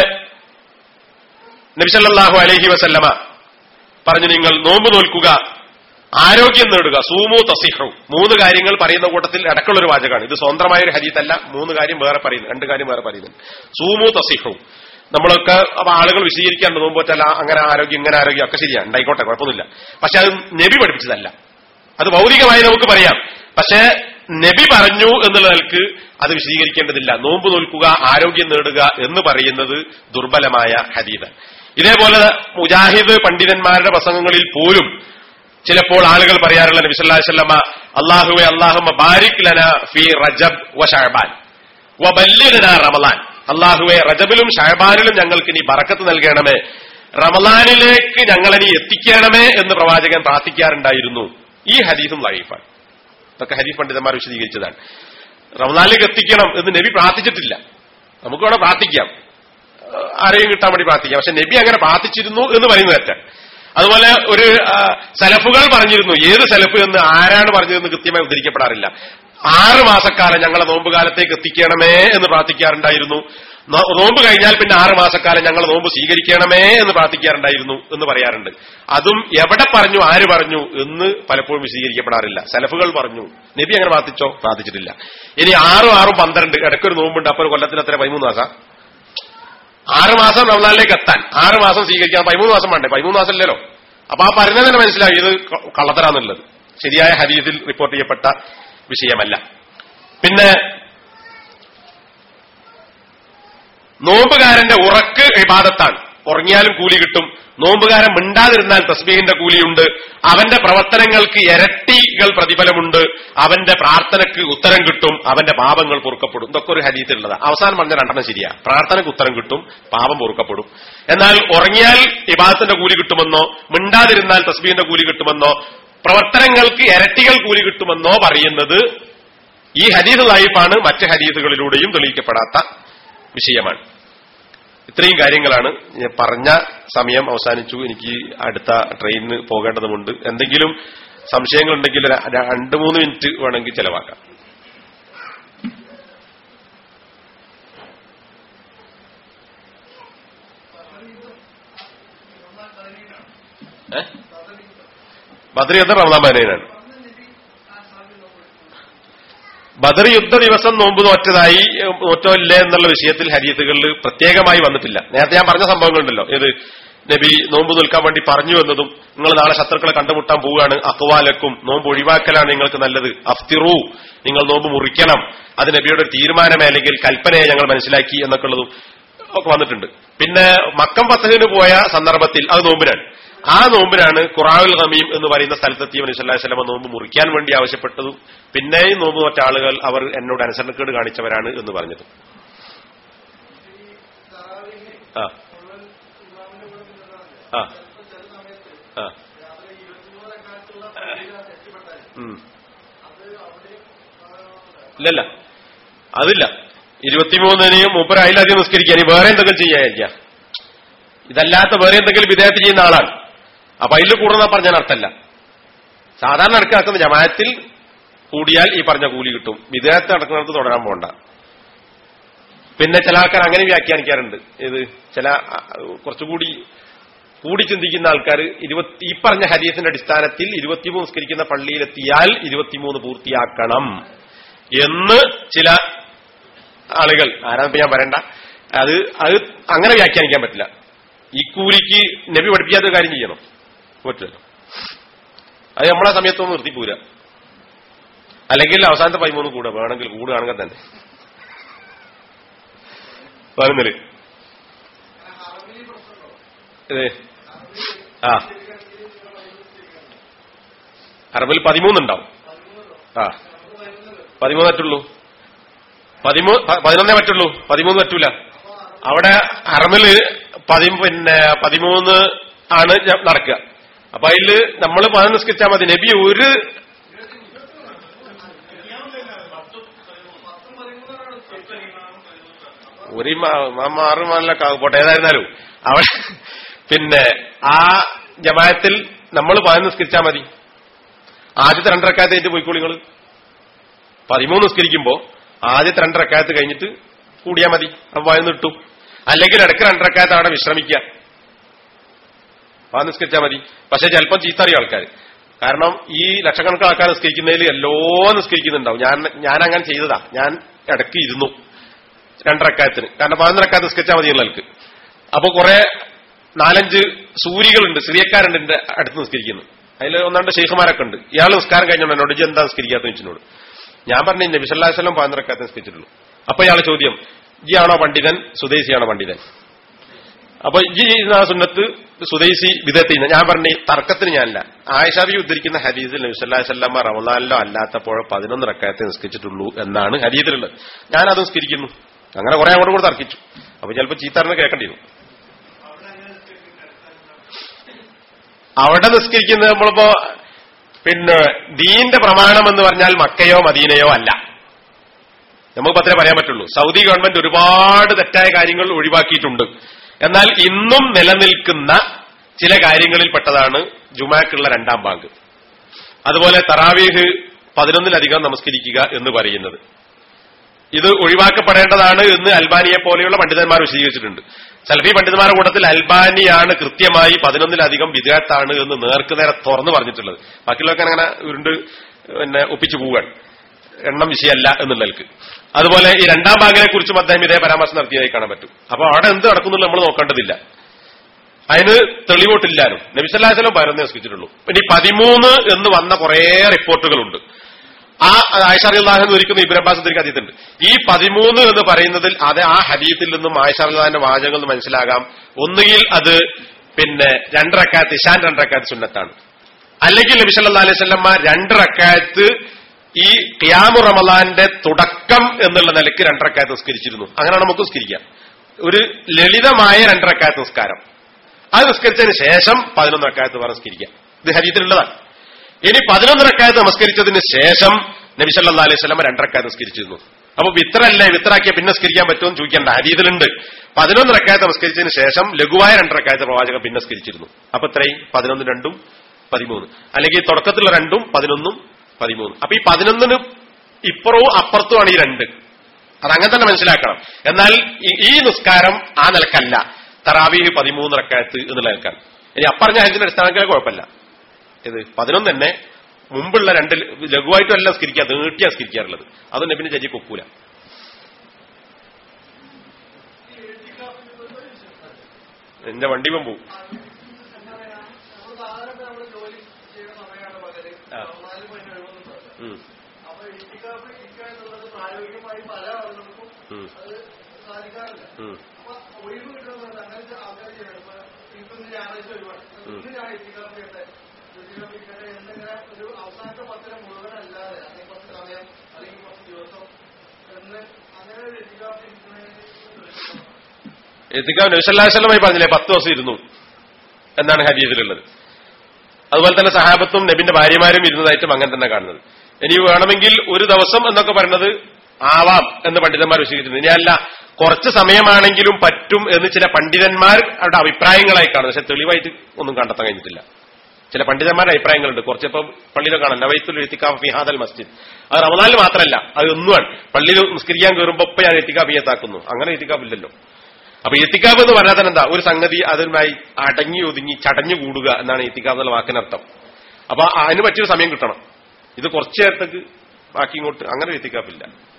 നബിസല്ലാഹു അലൈഹി വസല്ലമ പറഞ്ഞു നിങ്ങൾ നോമ്പ് നോൽക്കുക ആരോഗ്യം നേടുക സൂമു തസിഹു മൂന്ന് കാര്യങ്ങൾ പറയുന്ന കൂട്ടത്തിൽ അടക്കമുള്ള ഒരു വാചകമാണ് ഇത് സ്വന്തമായ ഒരു ഹദീത്തല്ല മൂന്ന് കാര്യം വേറെ പറയുന്നു രണ്ട് കാര്യം വേറെ പറയുന്നുണ്ട് സൂമു തസിഹു നമ്മളൊക്കെ അപ്പൊ ആളുകൾ വിശദീകരിക്കാണ്ട് നോമ്പ് പറ്റല്ല അങ്ങനെ ആരോഗ്യം ഇങ്ങനെ ആരോഗ്യം ഒക്കെ ശരിയാണ് ഉണ്ടായിക്കോട്ടെ കുഴപ്പമൊന്നുമില്ല പക്ഷെ അത് നബി പഠിപ്പിച്ചതല്ല അത് ഭൗതികമായി നമുക്ക് പറയാം പക്ഷേ നബി പറഞ്ഞു എന്നുള്ള നിലക്ക് അത് വിശദീകരിക്കേണ്ടതില്ല നോമ്പ് നോൽക്കുക ആരോഗ്യം നേടുക എന്ന് പറയുന്നത് ദുർബലമായ ഹദീദ് ഇതേപോലെ മുജാഹിദ് പണ്ഡിതന്മാരുടെ പ്രസംഗങ്ങളിൽ പോലും ചിലപ്പോൾ ആളുകൾ പറയാറുള്ള നബി സല്ലല്ലാഹു അലൈഹി വസല്ലമ അല്ലാഹുവെ അല്ലാഹുമ്മ ബാരിക് ലന ഫീ റജബ് വ ശഅബാൻ വ ബല്ലിഗ്നാ റമളാൻ അല്ലാഹുവെ റജബിലും ഷഅബാനിലും ഞങ്ങൾക്ക് നീ ബറക്കത്ത് നൽകണമേ റമളാനിലേക്ക് ഞങ്ങളെ നീ എത്തിക്കണമേ എന്ന് പ്രവാചകൻ പ്രാർത്ഥിക്കാറുണ്ടായിരുന്നു ഈ ഹദീസും ലൈഫാണ് ഇതൊക്കെ ഹരീഫ് പണ്ഡിതന്മാർ വിശദീകരിച്ചതാണ് റമദാനിലേക്ക് എത്തിക്കണം എന്ന് നബി പ്രാർത്ഥിച്ചിട്ടില്ല നമുക്ക് വേണം പ്രാർത്ഥിക്കാം ഏഹ് ആരെയും കിട്ടാൻ വേണ്ടി പ്രാർത്ഥിക്കാം പക്ഷെ നബി അങ്ങനെ പ്രാർത്ഥിച്ചിരുന്നു എന്ന് പറയുന്നത് തെറ്റാണ് അതുപോലെ ഒരു ആ, സലഫുകൾ പറഞ്ഞിരുന്നു ഏത് സലഫ് എന്ന് ആരാണ് പറഞ്ഞതെന്ന് കൃത്യമായി ഉദ്ധരിക്കപ്പെടാറില്ല ആറ് മാസക്കാലം ഞങ്ങളെ നോമ്പ് കാലത്തേക്ക് എത്തിക്കണമേ എന്ന് പ്രാർത്ഥിക്കാറുണ്ടായിരുന്നു നോ- നോമ്പ് കഴിഞ്ഞാൽ പിന്നെ ആറ് മാസക്കാലം ഞങ്ങൾ നോമ്പ് സ്വീകരിക്കണമേ എന്ന് പ്രാർത്ഥിക്കാറുണ്ടായിരുന്നു എന്ന് പറയാറുണ്ട് അതും എവിടെ പറഞ്ഞു ആര് പറഞ്ഞു എന്ന് പലപ്പോഴും വിശദീകരിക്കപ്പെടാറില്ല സലഫുകൾ പറഞ്ഞു നബി അങ്ങനെ പ്രാർത്ഥിച്ചോ പ്രാർത്ഥിച്ചിട്ടില്ല ഇനി ആറും ആറും പന്ത്രണ്ട് ഇടയ്ക്കൊരു നോമ്പുണ്ട് അപ്പോൾ ഒരു കൊല്ലത്തിന് അത്ര പതിമൂന്ന് മാസം ആറ് മാസം റമദാനിലേക്ക് എത്താൻ ആറ് മാസം സ്വീകരിക്കാൻ പതിമൂന്ന് മാസം വേണ്ടേ പതിമൂന്ന് മാസം ഇല്ലല്ലോ അപ്പൊ ആ പറയുന്നത് തന്നെ മനസ്സിലായി ഇത് ക- കള്ളത്തരാന്നുള്ളത് ശരിയായ ഹദീസിൽ റിപ്പോർട്ട് ചെയ്യപ്പെട്ട വിഷയമല്ല പിന്നെ നോമ്പുകാരന്റെ ഉറക്ക് ഇബാദത്താണ് ഉറങ്ങിയാലും കൂലി കിട്ടും നോമ്പുകാരൻ മിണ്ടാതിരുന്നാൽ തസ്ബീഹിന്റെ കൂലിയുണ്ട് അവന്റെ പ്രവർത്തനങ്ങൾക്ക് ഇരട്ടികൾ പ്രതിഫലമുണ്ട് അവന്റെ പ്രാർത്ഥനയ്ക്ക് ഉത്തരം കിട്ടും അവന്റെ പാപങ്ങൾ പൊറുക്കപ്പെടും ഇതൊക്കെ ഒരു ഹദീത്തിലുള്ളത് അവസാനം പറഞ്ഞ രണ്ടെണ്ണം ശരിയാ പ്രാർത്ഥനയ്ക്ക് ഉത്തരം കിട്ടും പാപം പൊറുക്കപ്പെടും എന്നാൽ ഉറങ്ങിയാൽ ഇബാദത്തിന്റെ കൂലി കിട്ടുമെന്നോ മിണ്ടാതിരുന്നാൽ തസ്ബീഹിന്റെ കൂലി കിട്ടുമെന്നോ പ്രവർത്തനങ്ങൾക്ക് ഇരട്ടികൾ കൂലി കിട്ടുമെന്നോ പറയുന്നത് ഈ ഹദീസ് ലൈഫാണ് മറ്റ് ഹദീസുകളിലൂടെയും തെളിയിക്കപ്പെടാത്ത വിഷയമാണ് ഇത്രയും കാര്യങ്ങളാണ് ഞാൻ പറഞ്ഞ സമയം അവസാനിച്ചു എനിക്ക് അടുത്ത ട്രെയിനിന് പോകേണ്ടതുണ്ട് എന്തെങ്കിലും സംശയങ്ങളുണ്ടെങ്കിൽ ഒരു രണ്ട് മൂന്ന് മിനിറ്റ് വേണമെങ്കിൽ ചെലവാക്കാം ഏ ബദർ യുദ്ധം റമദാൻ പതിനേഴാണ് ബദർ യുദ്ധ ദിവസം നോമ്പ് നോറ്റതായി നോറ്റോ ഇല്ലേ എന്നുള്ള വിഷയത്തിൽ ഹരീത്തുകളിൽ പ്രത്യേകമായി വന്നിട്ടില്ല നേരത്തെ ഞാൻ പറഞ്ഞ സംഭവങ്ങളുണ്ടല്ലോ ഏത് നബി നോമ്പ് നിൽക്കാൻ വേണ്ടി പറഞ്ഞു എന്നതും നിങ്ങൾ നാളെ ശത്രുക്കളെ കണ്ടുമുട്ടാൻ പോവുകയാണ് അക്വാലക്കും നോമ്പ് ഒഴിവാക്കലാണ് നിങ്ങൾക്ക് നല്ലത് അഫ്തിറു നിങ്ങൾ നോമ്പ് മുറിക്കണം അത് നബിയുടെ ഒരു തീരുമാനമേ അല്ലെങ്കിൽ കൽപ്പനയെ ഞങ്ങൾ മനസ്സിലാക്കി എന്നൊക്കെ ഉള്ളതും ഒക്കെ വന്നിട്ടുണ്ട് പിന്നെ മക്കം ഫസഹിന് പോയ സന്ദർഭത്തിൽ അത് നോമ്പിനാണ് ആ നോമ്പിനാണ് ഖുറാവുൽ ഹമീം എന്ന് പറയുന്ന സ്ഥലത്തെത്തിയ നബി സല്ലല്ലാഹു അലൈഹി വസല്ലം നോമ്പ് മുറിക്കാൻ വേണ്ടി ആവശ്യപ്പെട്ടതും പിന്നെയും നോമ്പ് മറ്റ ആളുകൾ അവർ എന്നോട് അനുസരണക്കേട് കാണിച്ചവരാണ് എന്ന് പറഞ്ഞത് ആ ആ ആ ഉം. ഇല്ലല്ല അതില്ല ഇരുപത്തിമൂന്നിനെയും മൂപ്പര് അതിലധികം നിസ്കരിക്കാൻ ഇനി വേറെ എന്തെങ്കിലും ചെയ്യാതിരിക്കാം ഇതല്ലാത്ത വേറെ എന്തെങ്കിലും വിദേഹത്ത് ചെയ്യുന്ന ആളാണ് അപ്പൊ അതിൽ കൂടുന്ന പറഞ്ഞാൽ അർത്ഥമല്ല സാധാരണ നടക്കാക്കുന്ന ജമായത്തിൽ കൂടിയാൽ ഈ പറഞ്ഞ കൂലി കിട്ടും വിദേഹത്ത് നടക്കുന്നിടത്ത് തുടരാൻ പോകണ്ട പിന്നെ ചില ആൾക്കാർ അങ്ങനെ വ്യാഖ്യാനിക്കാറുണ്ട് ഇത് ചില ആ, കുറച്ചുകൂടി കൂടി ചിന്തിക്കുന്ന ആൾക്കാർ ഇരുപത്തി ഈ പറഞ്ഞ ഹരീസിന്റെ അടിസ്ഥാനത്തിൽ ഇരുപത്തിമൂന്ന് നിസ്കരിക്കുന്ന പള്ളിയിലെത്തിയാൽ ഇരുപത്തിമൂന്ന് പൂർത്തിയാക്കണം എന്ന് ചില ആളുകൾ ആരാന്നിപ്പോ ഞാൻ പറയണ്ട അത് അത് അങ്ങനെ വ്യാഖ്യാനിക്കാൻ പറ്റില്ല ഈ കൂലിക്ക് നബി പഠിപ്പിക്കാത്ത കാര്യം ചെയ്യണം പറ്റില്ലല്ലോ അത് നമ്മളെ സമയത്തൊന്നും നിർത്തിപ്പോര അല്ലെങ്കിൽ അവസാനത്തെ പതിമൂന്ന് കൂടെ വേണമെങ്കിൽ കൂടുകയാണെങ്കിൽ തന്നെ പതിനൊന്നില് ഇത് ആ അറബിൽ പതിമൂന്നുണ്ടാവും ആ പതിമൂന്ന് പറ്റുള്ളൂ പതിമൂന്ന് പതിനൊന്നേ പറ്റുള്ളൂ പതിമൂന്ന് പറ്റൂല അവിടെ അറമില് പതി പിന്നെ പതിമൂന്ന് ആണ് ഞ- നടക്കുക അപ്പൊ അതില് നമ്മൾ പതിനൊന്ന് നിസ്കരിച്ചാൽ മതി നബി ഒരു ഒരു മാറ് മാറില്ല പോട്ടെ ഏതായിരുന്നാലും അവിടെ പിന്നെ ആ ജമായത്തിൽ നമ്മൾ പതിനൊന്ന് നിസ്കരിച്ചാൽ മതി ആദ്യത്തെ രണ്ടരക്കാലത്ത് കഴിഞ്ഞിട്ട് പോയിക്കോളി നിങ്ങള് പതിമൂന്ന് നിസ്കരിക്കുമ്പോ ആദ്യത്തെ രണ്ടരക്കാലത്ത് കഴിഞ്ഞിട്ട് കൂടിയാൽ മതി അപ്പൊ പതിനൊന്ന് കിട്ടും അല്ലെങ്കിൽ ഇടയ്ക്ക് രണ്ടരക്കാലത്ത് അവിടെ വിശ്രമിക്കുക അപ്പൊ അത് നിസ്കരിച്ചാൽ മതി പക്ഷെ ചിലപ്പം ചീത്തറിയ ആൾക്കാർ കാരണം ഈ ലക്ഷക്കണക്കിന് ആൾക്കാർ നിസ്കരിക്കുന്നതിൽ എല്ലോ നിസ്കരിക്കുന്നുണ്ടാവും ഞാൻ ഞാൻ അങ്ങനെ ചെയ്തതാ ഞാൻ ഇടയ്ക്ക് ഇരുന്നു രണ്ടരക്കാലത്തിന് കാരണം പതിനൊരക്കാലത്ത് നിസ്കരിച്ചാൽ മതി ആൾക്ക് അപ്പൊ കുറെ നാലഞ്ച് സൂര്യകളുണ്ട് സിറിയക്കാരുണ്ട് എന്റെ അടുത്ത് നിസ്കരിക്കുന്നു അതിൽ ഒന്നാണ്ട് ഷെയ്ഖുമാരൊക്കെ ഉണ്ട് ഇയാൾ നിസ്കാരം കഴിഞ്ഞോണ്ട് എന്നോട് ഇജ്ജ് എന്താ നിസ്കരിക്കാത്ത വെച്ചിനോട് ഞാൻ പറഞ്ഞു നബി സല്ലല്ലാഹു അലൈഹി വസല്ലം പതിനൊരക്കാലത്ത് നിസ്കരിച്ചിട്ടുള്ളൂ അപ്പൊ ഇയാൾ ചോദ്യം ഇയാണോ പണ്ഡിതൻ സുദേശിയാണോ പണ്ഡിതൻ അപ്പൊ ഈ ചെയ്യുന്ന ആ സുന്നത്ത് സുദേശി വിധത്തിൽ ഞാൻ പറഞ്ഞു തർക്കത്തിന് ഞാനല്ല ആയിഷാബി ഉദ്ധരിക്കുന്ന ഹദീസിൽ നബിസല്ലാസല്ലമ്മ റമദാനിലോ അല്ലാത്തപ്പോഴോ പതിനൊന്ന് റക്കായത്തെ നിസ്കരിച്ചിട്ടുള്ളൂ എന്നാണ് ഹദീസിലുള്ളത് ഞാനത് നിസ്കരിക്കുന്നു അങ്ങനെ കുറെ അങ്ങോട്ട് കൂടെ തർക്കിച്ചു അപ്പൊ ചിലപ്പോൾ ചീത്താറിന് കേൾക്കേണ്ടി വരും അവിടെ നിസ്കരിക്കുന്നത് നമ്മളിപ്പോ പിന്നെ ദീന്റെ പ്രമാണം എന്ന് പറഞ്ഞാൽ മക്കയോ മദീനയോ അല്ല നമുക്ക് അത്രേ പറയാൻ പറ്റുള്ളൂ സൗദി ഗവൺമെന്റ് ഒരുപാട് തെറ്റായ കാര്യങ്ങൾ ഒഴിവാക്കിയിട്ടുണ്ട് എന്നാൽ ഇന്നും നിലനിൽക്കുന്ന ചില കാര്യങ്ങളിൽ പെട്ടതാണ് ജുമാക്കുള്ള രണ്ടാം ബാങ്ക് അതുപോലെ തറാവീഹ് പതിനൊന്നിലധികം നമസ്കരിക്കുക എന്ന് പറയുന്നത് ഇത് ഒഴിവാക്കപ്പെടേണ്ടതാണ് എന്ന് അൽബാനിയെ പോലെയുള്ള പണ്ഡിതന്മാർ വിശദീകരിച്ചിട്ടുണ്ട് സൽഫി പണ്ഡിതന്മാരുടെ കൂട്ടത്തിൽ അൽബാനിയാണ് കൃത്യമായി പതിനൊന്നിലധികം വിദേഹത്താണ് എന്ന് നേർക്കുനേരെ തുറന്നു പറഞ്ഞിട്ടുള്ളത് ബാക്കിയുള്ളവർക്ക് അങ്ങനെ ഉരുണ്ട് പിന്നെ ഒപ്പിച്ചു പോവുകയാണ് എണ്ണം വിഷയമല്ല എന്നുള്ളവർക്ക് അതുപോലെ ഈ രണ്ടാം ഭാഗിനെ കുറിച്ചും അദ്ദേഹം ഇതേ പരാമർശം നടത്തിയതായി കാണാൻ പറ്റും അപ്പൊ അവിടെ എന്ത് നടക്കുന്നുള്ളൂ നമ്മൾ നോക്കേണ്ടതില്ല അതിന് തെളിവോട്ടില്ലാനും നബിസല്ലാസ്ലം പതിനൊന്നേ നിസ്കരിച്ചിട്ടുള്ളൂ ഇനി പതിമൂന്ന് എന്ന് വന്ന കുറെ റിപ്പോർട്ടുകളുണ്ട് ആ ആയിഷാറിയാഹെന്ന് ഒരിക്കുന്ന ഇബ്രാൻ അബ്ബാസ് ഉദ്ധരിക്കാൻ അതീതുണ്ട് ഈ പതിമൂന്ന് എന്ന് പറയുന്നതിൽ അത് ആ ഹദീത്തിൽ നിന്നും ആയിഷാറിയാഹിന്റെ വാചകങ്ങൾ നിന്ന് മനസ്സിലാകാം ഒന്നുകിൽ അത് പിന്നെ രണ്ടരക്കാത്ത് ഇഷാൻ രണ്ടരക്കാത്ത് സുന്നത്താണ് അല്ലെങ്കിൽ നബി സല്ലല്ലാഹു അലൈഹി വസല്ലമ രണ്ടരക്കാത്ത് ഈ ഖിയാമു റമലാന്റെ തുടക്കം എന്നുള്ള നിലയ്ക്ക് രണ്ടരക്കാത്ത് നിസ്കരിച്ചിരുന്നു അങ്ങനെയാണ് നമുക്ക് നിസ്കരിക്കാം ഒരു ലളിതമായ രണ്ടരക്കാത്ത് നിസ്കാരം അത് നിസ്കരിച്ചതിന് ശേഷം പതിനൊന്ന് റക്കായത്ത് വേറെ നിസ്കരിക്കാം ഇത് ഹരീത്തിലുള്ളതാണ് ഇനി പതിനൊന്ന് റക്കായത്ത് നമസ്കരിച്ചതിന് ശേഷം നബി സല്ലല്ലാഹു അലൈഹി വസല്ലമ രണ്ടരക്കായത്ത് നിസ്കരിച്ചിരുന്നു അപ്പൊ വിത്രല്ലേ വിത്രാക്കിയ പിന്നെ നിസ്കരിക്കാൻ പറ്റുമെന്ന് ചോദിക്കേണ്ട ഹരീതിലുണ്ട് പതിനൊന്ന് റക്കായത്ത് നമസ്കരിച്ചതിന് ശേഷം ലഘുവായ രണ്ടരക്കായത്ത് പ്രവാചകൻ പിന്നെ നിസ്കരിച്ചിരുന്നു അപ്പൊ ഇത്രയും പതിനൊന്ന് രണ്ടും പതിമൂന്ന് അല്ലെങ്കിൽ തുടക്കത്തിലുള്ള രണ്ടും പതിനൊന്നും പതിമൂന്ന് അപ്പൊ ഈ പതിനൊന്നിന് ഇപ്പുറവും അപ്പുറത്തുമാണ് ഈ രണ്ട് അതങ്ങനെ തന്നെ മനസ്സിലാക്കണം എന്നാൽ ഈ- ഈ നിസ്കാരം ആ നിലക്കല്ല തറാവീഹ് പതിമൂന്ന് റക്കായത്ത് എന്നുള്ള നിലക്കാണ് ഇനി അപ്പറഞ്ഞ ഹരിജിന്റെ അടിസ്ഥാനത്തിൽ കുഴപ്പമില്ല ഇത് പതിനൊന്ന് തന്നെ മുമ്പുള്ള രണ്ട് ലഘുവായിട്ടുമല്ല സ്കരിക്കുക നീട്ടിയാ സ്കരിക്കാറുള്ളത് അതൊന്നും പിന്നെ ചരി കൊക്കൂല എന്റെ വണ്ടി പോവും ആ. ഉം. ഉം. ഉം. ഉം. എത്തിക്കാൻ നബിസല്ലാസ്ലമായി പറഞ്ഞില്ലേ പത്ത് ദിവസം ഇരുന്നു എന്നാണ് ഹദീസിലുള്ളത് അതുപോലെ തന്നെ സഹാബത്തും നബിന്റെ ഭാര്യമാരും ഇരുന്നതായിട്ടും അങ്ങനെ തന്നെ കാണുന്നത് ഇനി വേണമെങ്കിൽ ഒരു ദിവസം എന്നൊക്കെ പറയുന്നത് ആവാം എന്ന് പണ്ഡിതന്മാർ വിശദീകരിച്ചിട്ടുണ്ട് ഇനി അല്ല കുറച്ച് സമയമാണെങ്കിലും പറ്റും എന്ന് ചില പണ്ഡിതന്മാർ അവരുടെ അഭിപ്രായങ്ങളായി കാണുന്നു പക്ഷെ തെളിവായിട്ട് ഒന്നും കണ്ടെത്താൻ കഴിഞ്ഞിട്ടില്ല ചില പണ്ഡിതന്മാരുടെ അഭിപ്രായങ്ങളുണ്ട് കുറച്ചിപ്പോ പള്ളിയിലൊക്കെ കാണാം നവൈത്തുൽ എത്തിക്കാഫ് ഫിഹാദൽ മസ്ജിദ് അത് റമദാനിൽ മാത്രമല്ല അത് ഒന്നുമാണ് പള്ളിയിൽ നിസ്കരിക്കാൻ കയറുമ്പോൾ ഇപ്പൊ ഞാൻ എത്തിക്കാഫിയത്താക്കുന്നു അങ്ങനെ എത്തിക്കാഫില്ലല്ലോ അപ്പൊ എത്തിക്കാഫ് എന്ന് പറഞ്ഞാൽ തന്നെ എന്താ ഒരു സംഗതി അതുമായി അടങ്ങി ഒതുങ്ങി ചടഞ്ഞു കൂടുക എന്നാണ് എത്തിക്കാഫ് എന്നുള്ള വാക്കിനർത്ഥം അപ്പൊ അതിന് പറ്റിയൊരു സമയം കിട്ടണം ഇത് കുറച്ചു നേരത്തേക്ക് ബാക്കി ഇങ്ങോട്ട് അങ്ങനെ എത്തിക്കാഫില്ല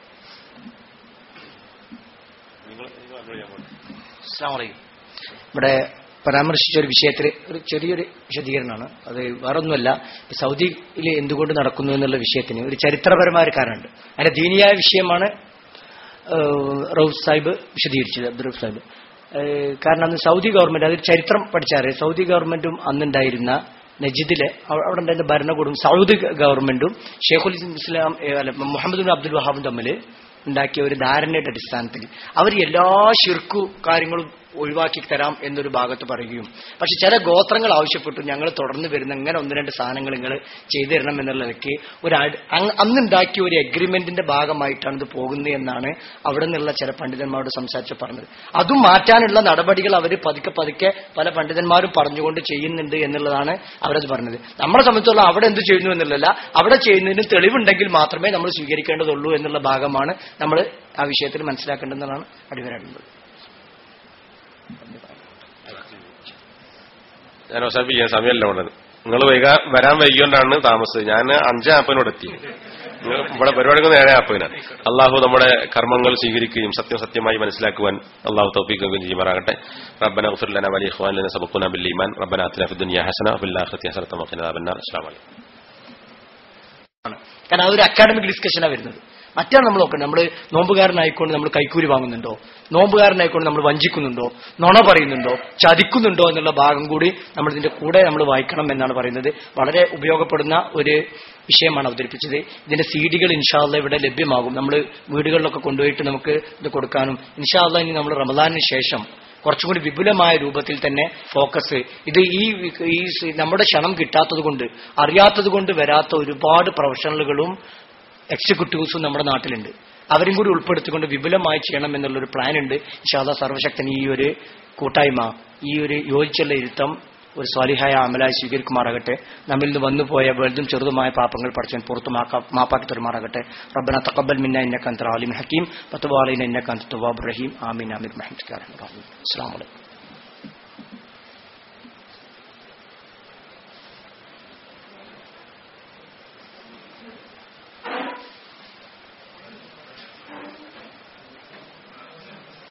നിങ്ങൾ നിങ്ങൾ അങ്ങോട്ട് ഞാൻ പോട്ടെ. അസ്സലാമലൈക്കും ഇവിടെ പരാമർശിച്ച ഒരു വിഷയത്തിൽ ഒരു ചെറിയൊരു വിശദീകരണമാണ് അത് വേറൊന്നുമല്ല ഈ സൗദിയിൽ എന്തുകൊണ്ട് നടക്കുന്നു എന്നുള്ള വിഷയത്തിന് ഒരു ചരിത്രപരമായ ഒരു കാരണമുണ്ട് അതിന്റെ ദീനിയായ വിഷയമാണ് ഏഹ്, റൌഫ് സാഹിബ് വിശദീകരിച്ചത് അബ്ദുൽ റൌഫ് സാഹിബ് ഏഹ്, കാരണം അന്ന് സൗദി ഗവൺമെന്റ് അതൊരു ചരിത്രം പഠിച്ചാറ് സൗദി ഗവൺമെന്റും അന്നുണ്ടായിരുന്ന നജിദിലെ അവ- അവിടെ ഉണ്ടായിരുന്ന ഭരണകൂടവും സൗദി ഗവൺമെന്റും ഷെയ്ഖുൽ ഇസ്ലാം ഏഹ്, അല്ല, മുഹമ്മദ് ബിൻ അബ്ദുൽ വഹാബും തമ്മിൽ ഉണ്ടാക്കിയ ഒരു ധാരണയുടെ അടിസ്ഥാനത്തിൽ അവർ എല്ലാ ശിർക്കു കാര്യങ്ങളും ഒഴിവാക്കി തരാം എന്നൊരു ഭാഗത്ത് പറയുകയും പക്ഷെ ചില ഗോത്രങ്ങൾ ആവശ്യപ്പെട്ടു ഞങ്ങൾ തുടർന്ന് വരുന്ന ഇങ്ങനെ ഒന്ന് രണ്ട് സാധനങ്ങൾ നിങ്ങൾ ചെയ്തു തരണം എന്നുള്ളതൊക്കെ ഒരു അട്- അങ് അന്നുണ്ടാക്കിയ ഒരു എഗ്രിമെന്റിന്റെ ഭാഗമായിട്ടാണ് ഇത് പോകുന്നത് എന്നാണ് അവിടെ നിന്നുള്ള ചില പണ്ഡിതന്മാരോട് സംസാരിച്ച് പറഞ്ഞത് അതും മാറ്റാനുള്ള നടപടികൾ അവർ പതുക്കെ പതുക്കെ പല പണ്ഡിതന്മാരും പറഞ്ഞുകൊണ്ട് ചെയ്യുന്നുണ്ട് എന്നുള്ളതാണ് അവരത് പറഞ്ഞത് നമ്മളെ സംബന്ധിച്ചുള്ള അവിടെ എന്ത് ചെയ്യുന്നു എന്നുള്ളതല്ല അവിടെ ചെയ്യുന്നതിന് തെളിവുണ്ടെങ്കിൽ മാത്രമേ നമ്മൾ സ്വീകരിക്കേണ്ടതുള്ളൂ എന്നുള്ള ഭാഗമാണ് നമ്മൾ ആ വിഷയത്തിൽ മനസ്സിലാക്കേണ്ടതെന്നാണ് അടിവരാടുന്നത് ഞാൻ അവസാനം ചെയ്യാൻ സമയമല്ല ഉള്ളത് നിങ്ങൾ വൈകാ വരാൻ വൈകിയോണ്ടാണ് താമസിച്ചത് ഞാൻ അഞ്ചേ ആപ്പനോട് എത്തി നിങ്ങൾ ഇവിടെ പരിപാടിക്ക് നേരെ ആപ്പതിനാണ് അള്ളാഹു നമ്മുടെ കർമ്മങ്ങൾ സ്വീകരിക്കുകയും സത്യം സത്യമായി മനസ്സിലാക്കുവാൻ അള്ളാഹു തൗഫീഖുകയും ചെയ്യുമാറാകട്ടെ റബ്ബന ഗഫിർ ലന വലി ഇഖ്വാനിന സബഖുന ബിൽ ഈമാൻ റബ്ബന ആതിന ഫിദ് ദുനിയ ഹസന വഫിൽ ആഖിറതി ഹസനത വഖിന അദാബന്നാർ അസ്സലാമു അലൈക്കും കാരണം അതൊരു അക്കാഡമിക് ഡിസ്കഷനാണ് വരുന്നത് മറ്റാണ് നമ്മൾ നോക്കുന്നത് നമ്മൾ നോമ്പുകാരനായിക്കൊണ്ട് നമ്മൾ കൈക്കൂലി വാങ്ങുന്നുണ്ടോ നോമ്പുകാരനായിക്കൊണ്ട് നമ്മൾ വഞ്ചിക്കുന്നുണ്ടോ നുണ പറയുന്നുണ്ടോ ചതിക്കുന്നുണ്ടോ എന്നുള്ള ഭാഗം കൂടി നമ്മൾ ഇതിന്റെ കൂടെ നമ്മൾ വായിക്കണം എന്നാണ് പറയുന്നത് വളരെ ഉപയോഗപ്പെടുന്ന ഒരു വിഷയമാണ് അവതരിപ്പിച്ചത് ഇതിന്റെ സി ഡികൾ ഇൻഷാല്ല ഇവിടെ ലഭ്യമാകും നമ്മൾ വീടുകളിലൊക്കെ കൊണ്ടുപോയിട്ട് നമുക്ക് ഇത് കൊടുക്കാനും ഇൻഷാല്ല ഇനി നമ്മൾ റമദാനിന് ശേഷം കുറച്ചും കൂടി വിപുലമായ രൂപത്തിൽ തന്നെ ഫോക്കസ് ഇത് ഈ ഈ സ- നമ്മുടെ ക്ഷണം കിട്ടാത്തത് കൊണ്ട് അറിയാത്തത് കൊണ്ട് വരാത്ത ഒരുപാട് പ്രൊഫഷണലുകളും എക്സിക്യൂട്ടീവ്സും നമ്മുടെ നാട്ടിലുണ്ട് അവരും കൂടി ഉൾപ്പെടുത്തിക്കൊണ്ട് വിപുലമായി ചെയ്യണം എന്നുള്ളൊരു പ്ലാൻ ഉണ്ട് ഇഷാദ സർവശക്തൻ ഈ ഒരു കൂട്ടായ്മ ഈ ഒരു യോജിച്ചുള്ള ഇരുത്തം ഒരു സ്വാലിഹായ അമലായി സ്വീകരിക്കുമാറാകട്ടെ നമ്മിൽ നിന്ന് വന്നുപോയ വലുതും ചെറുതുമായ പാപങ്ങൾ പഠിച്ചാൻ പുറത്തു മാപ്പാക്കി തരുമാറാകട്ടെ റബ്ബന തഖബ്ബൽ മിന്ന ഇന്നക അൻത അലീം ഹക്കീം വതുബ് അലൈന ഇന്നക അൻത തവ്വാബുർ റഹീം ആമീൻ ആമീൻ മഹമ്മദ് അസ്സലാമു അലൈക്കും